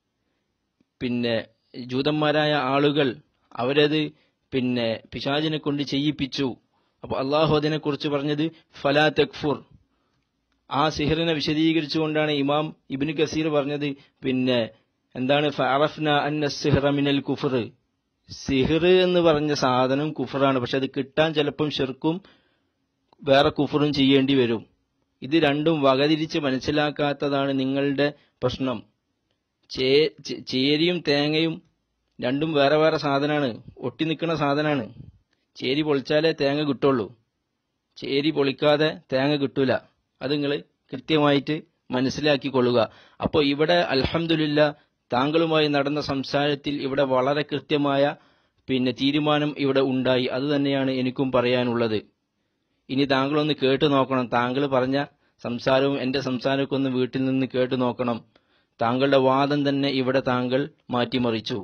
പിന്നെ ജൂതന്മാരായ ആളുകൾ അവരത് പിന്നെ പിശാചിനെ കൊണ്ട് ചെയ്യിപ്പിച്ചു അപ്പൊ അള്ളാഹു അതിനെക്കുറിച്ച് പറഞ്ഞത് ഫലാ തക്ഫുർ ആ സിഹറിനെ വിശദീകരിച്ചുകൊണ്ടാണ് ഇമാം ഇബിന് കസീർ പറഞ്ഞത് പിന്നെ എന്താണ് ഫഅറഫ്ന അന്ന സിഹ്റ മിനൽ കുഫർ സിഹിർ എന്ന് പറഞ്ഞ സാധനം കുഫറാണ് പക്ഷെ അത് കിട്ടാൻ ചിലപ്പം ഷിർക്കും വേറെ കുഫറും ചെയ്യേണ്ടി വരും ഇത് രണ്ടും വകതിരിച്ച് മനസ്സിലാക്കാത്തതാണ് നിങ്ങളുടെ പ്രശ്നം ചേ- ചേ- ചേരിയും തേങ്ങയും രണ്ടും വേറെ വേറെ സാധനമാണ് ഒട്ടി നിൽക്കുന്ന സാധനമാണ് ചേരി പൊളിച്ചാലേ തേങ്ങ കിട്ടുള്ളൂ ചേരി പൊളിക്കാതെ തേങ്ങ കിട്ടൂല അത് നിങ്ങൾ കൃത്യമായിട്ട് മനസ്സിലാക്കിക്കൊള്ളുക അപ്പോൾ ഇവിടെ അൽഹംദുലില്ല താങ്കളുമായി നടന്ന സംസാരത്തിൽ ഇവിടെ വളരെ കൃത്യമായ പിന്നെ തീരുമാനം ഇവിടെ ഉണ്ടായി അത് തന്നെയാണ് എനിക്കും പറയാനുള്ളത് ഇനി താങ്കളൊന്ന് കേട്ടു നോക്കണം താങ്കൾ പറഞ്ഞ സംസാരവും എന്റെ സംസാരമൊക്കെ ഒന്ന് വീട്ടിൽ നിന്ന് കേട്ടു നോക്കണം താങ്കളുടെ വാദം തന്നെ ഇവിടെ താങ്കൾ മാറ്റിമറിച്ചു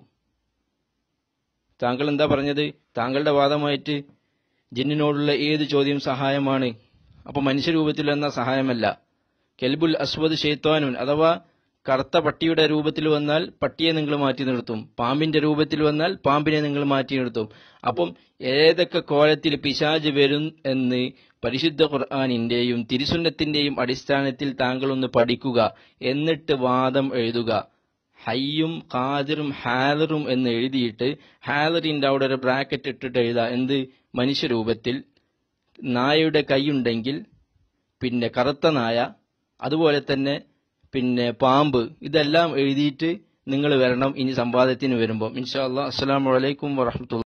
താങ്കൾ എന്താ പറഞ്ഞത് താങ്കളുടെ വാദമായിട്ട് ജിന്നിനോടുള്ള ഏത് ചോദ്യം സഹായമാണ് അപ്പൊ മനുഷ്യരൂപത്തിൽ എന്ന സഹായമല്ല കെൽബുൽ അസ്വദ് ഷെയ്ത്താനുൻ അഥവാ കറുത്ത പട്ടിയുടെ രൂപത്തിൽ വന്നാൽ പട്ടിയെ നിങ്ങൾ മാറ്റി നിർത്തും പാമ്പിന്റെ രൂപത്തിൽ വന്നാൽ പാമ്പിനെ നിങ്ങൾ മാറ്റി നിർത്തും അപ്പം ഏതൊക്കെ കോലത്തിൽ പിശാജ് വരും എന്ന് പരിശുദ്ധ ഖുർആാനിന്റെയും തിരുസുന്നത്തിന്റെയും അടിസ്ഥാനത്തിൽ താങ്കളൊന്ന് പഠിക്കുക എന്നിട്ട് വാദം എഴുതുക ഹയ്യും ഖാദിറും ഹാലറും എന്ന് എഴുതിയിട്ട് ഹാലറിന്റെ അവിടെ ഒരു ബ്രാക്കറ്റ് ഇട്ടിട്ട് എഴുതുക എന്ത് മനുഷ്യരൂപത്തിൽ നായയുടെ കൈയുണ്ടെങ്കിൽ പിന്നെ കറുത്ത നായ അതുപോലെ തന്നെ പിന്നെ പാമ്പ് ഇതെല്ലാം എഴുതിയിട്ട് നിങ്ങൾ വരണം ഇനി സംവാദത്തിന് വരുമ്പോൾ ഇൻഷാ അല്ലാ അസ്സലാമു അലൈക്കും വറഹ്മത്തുള്ളാഹി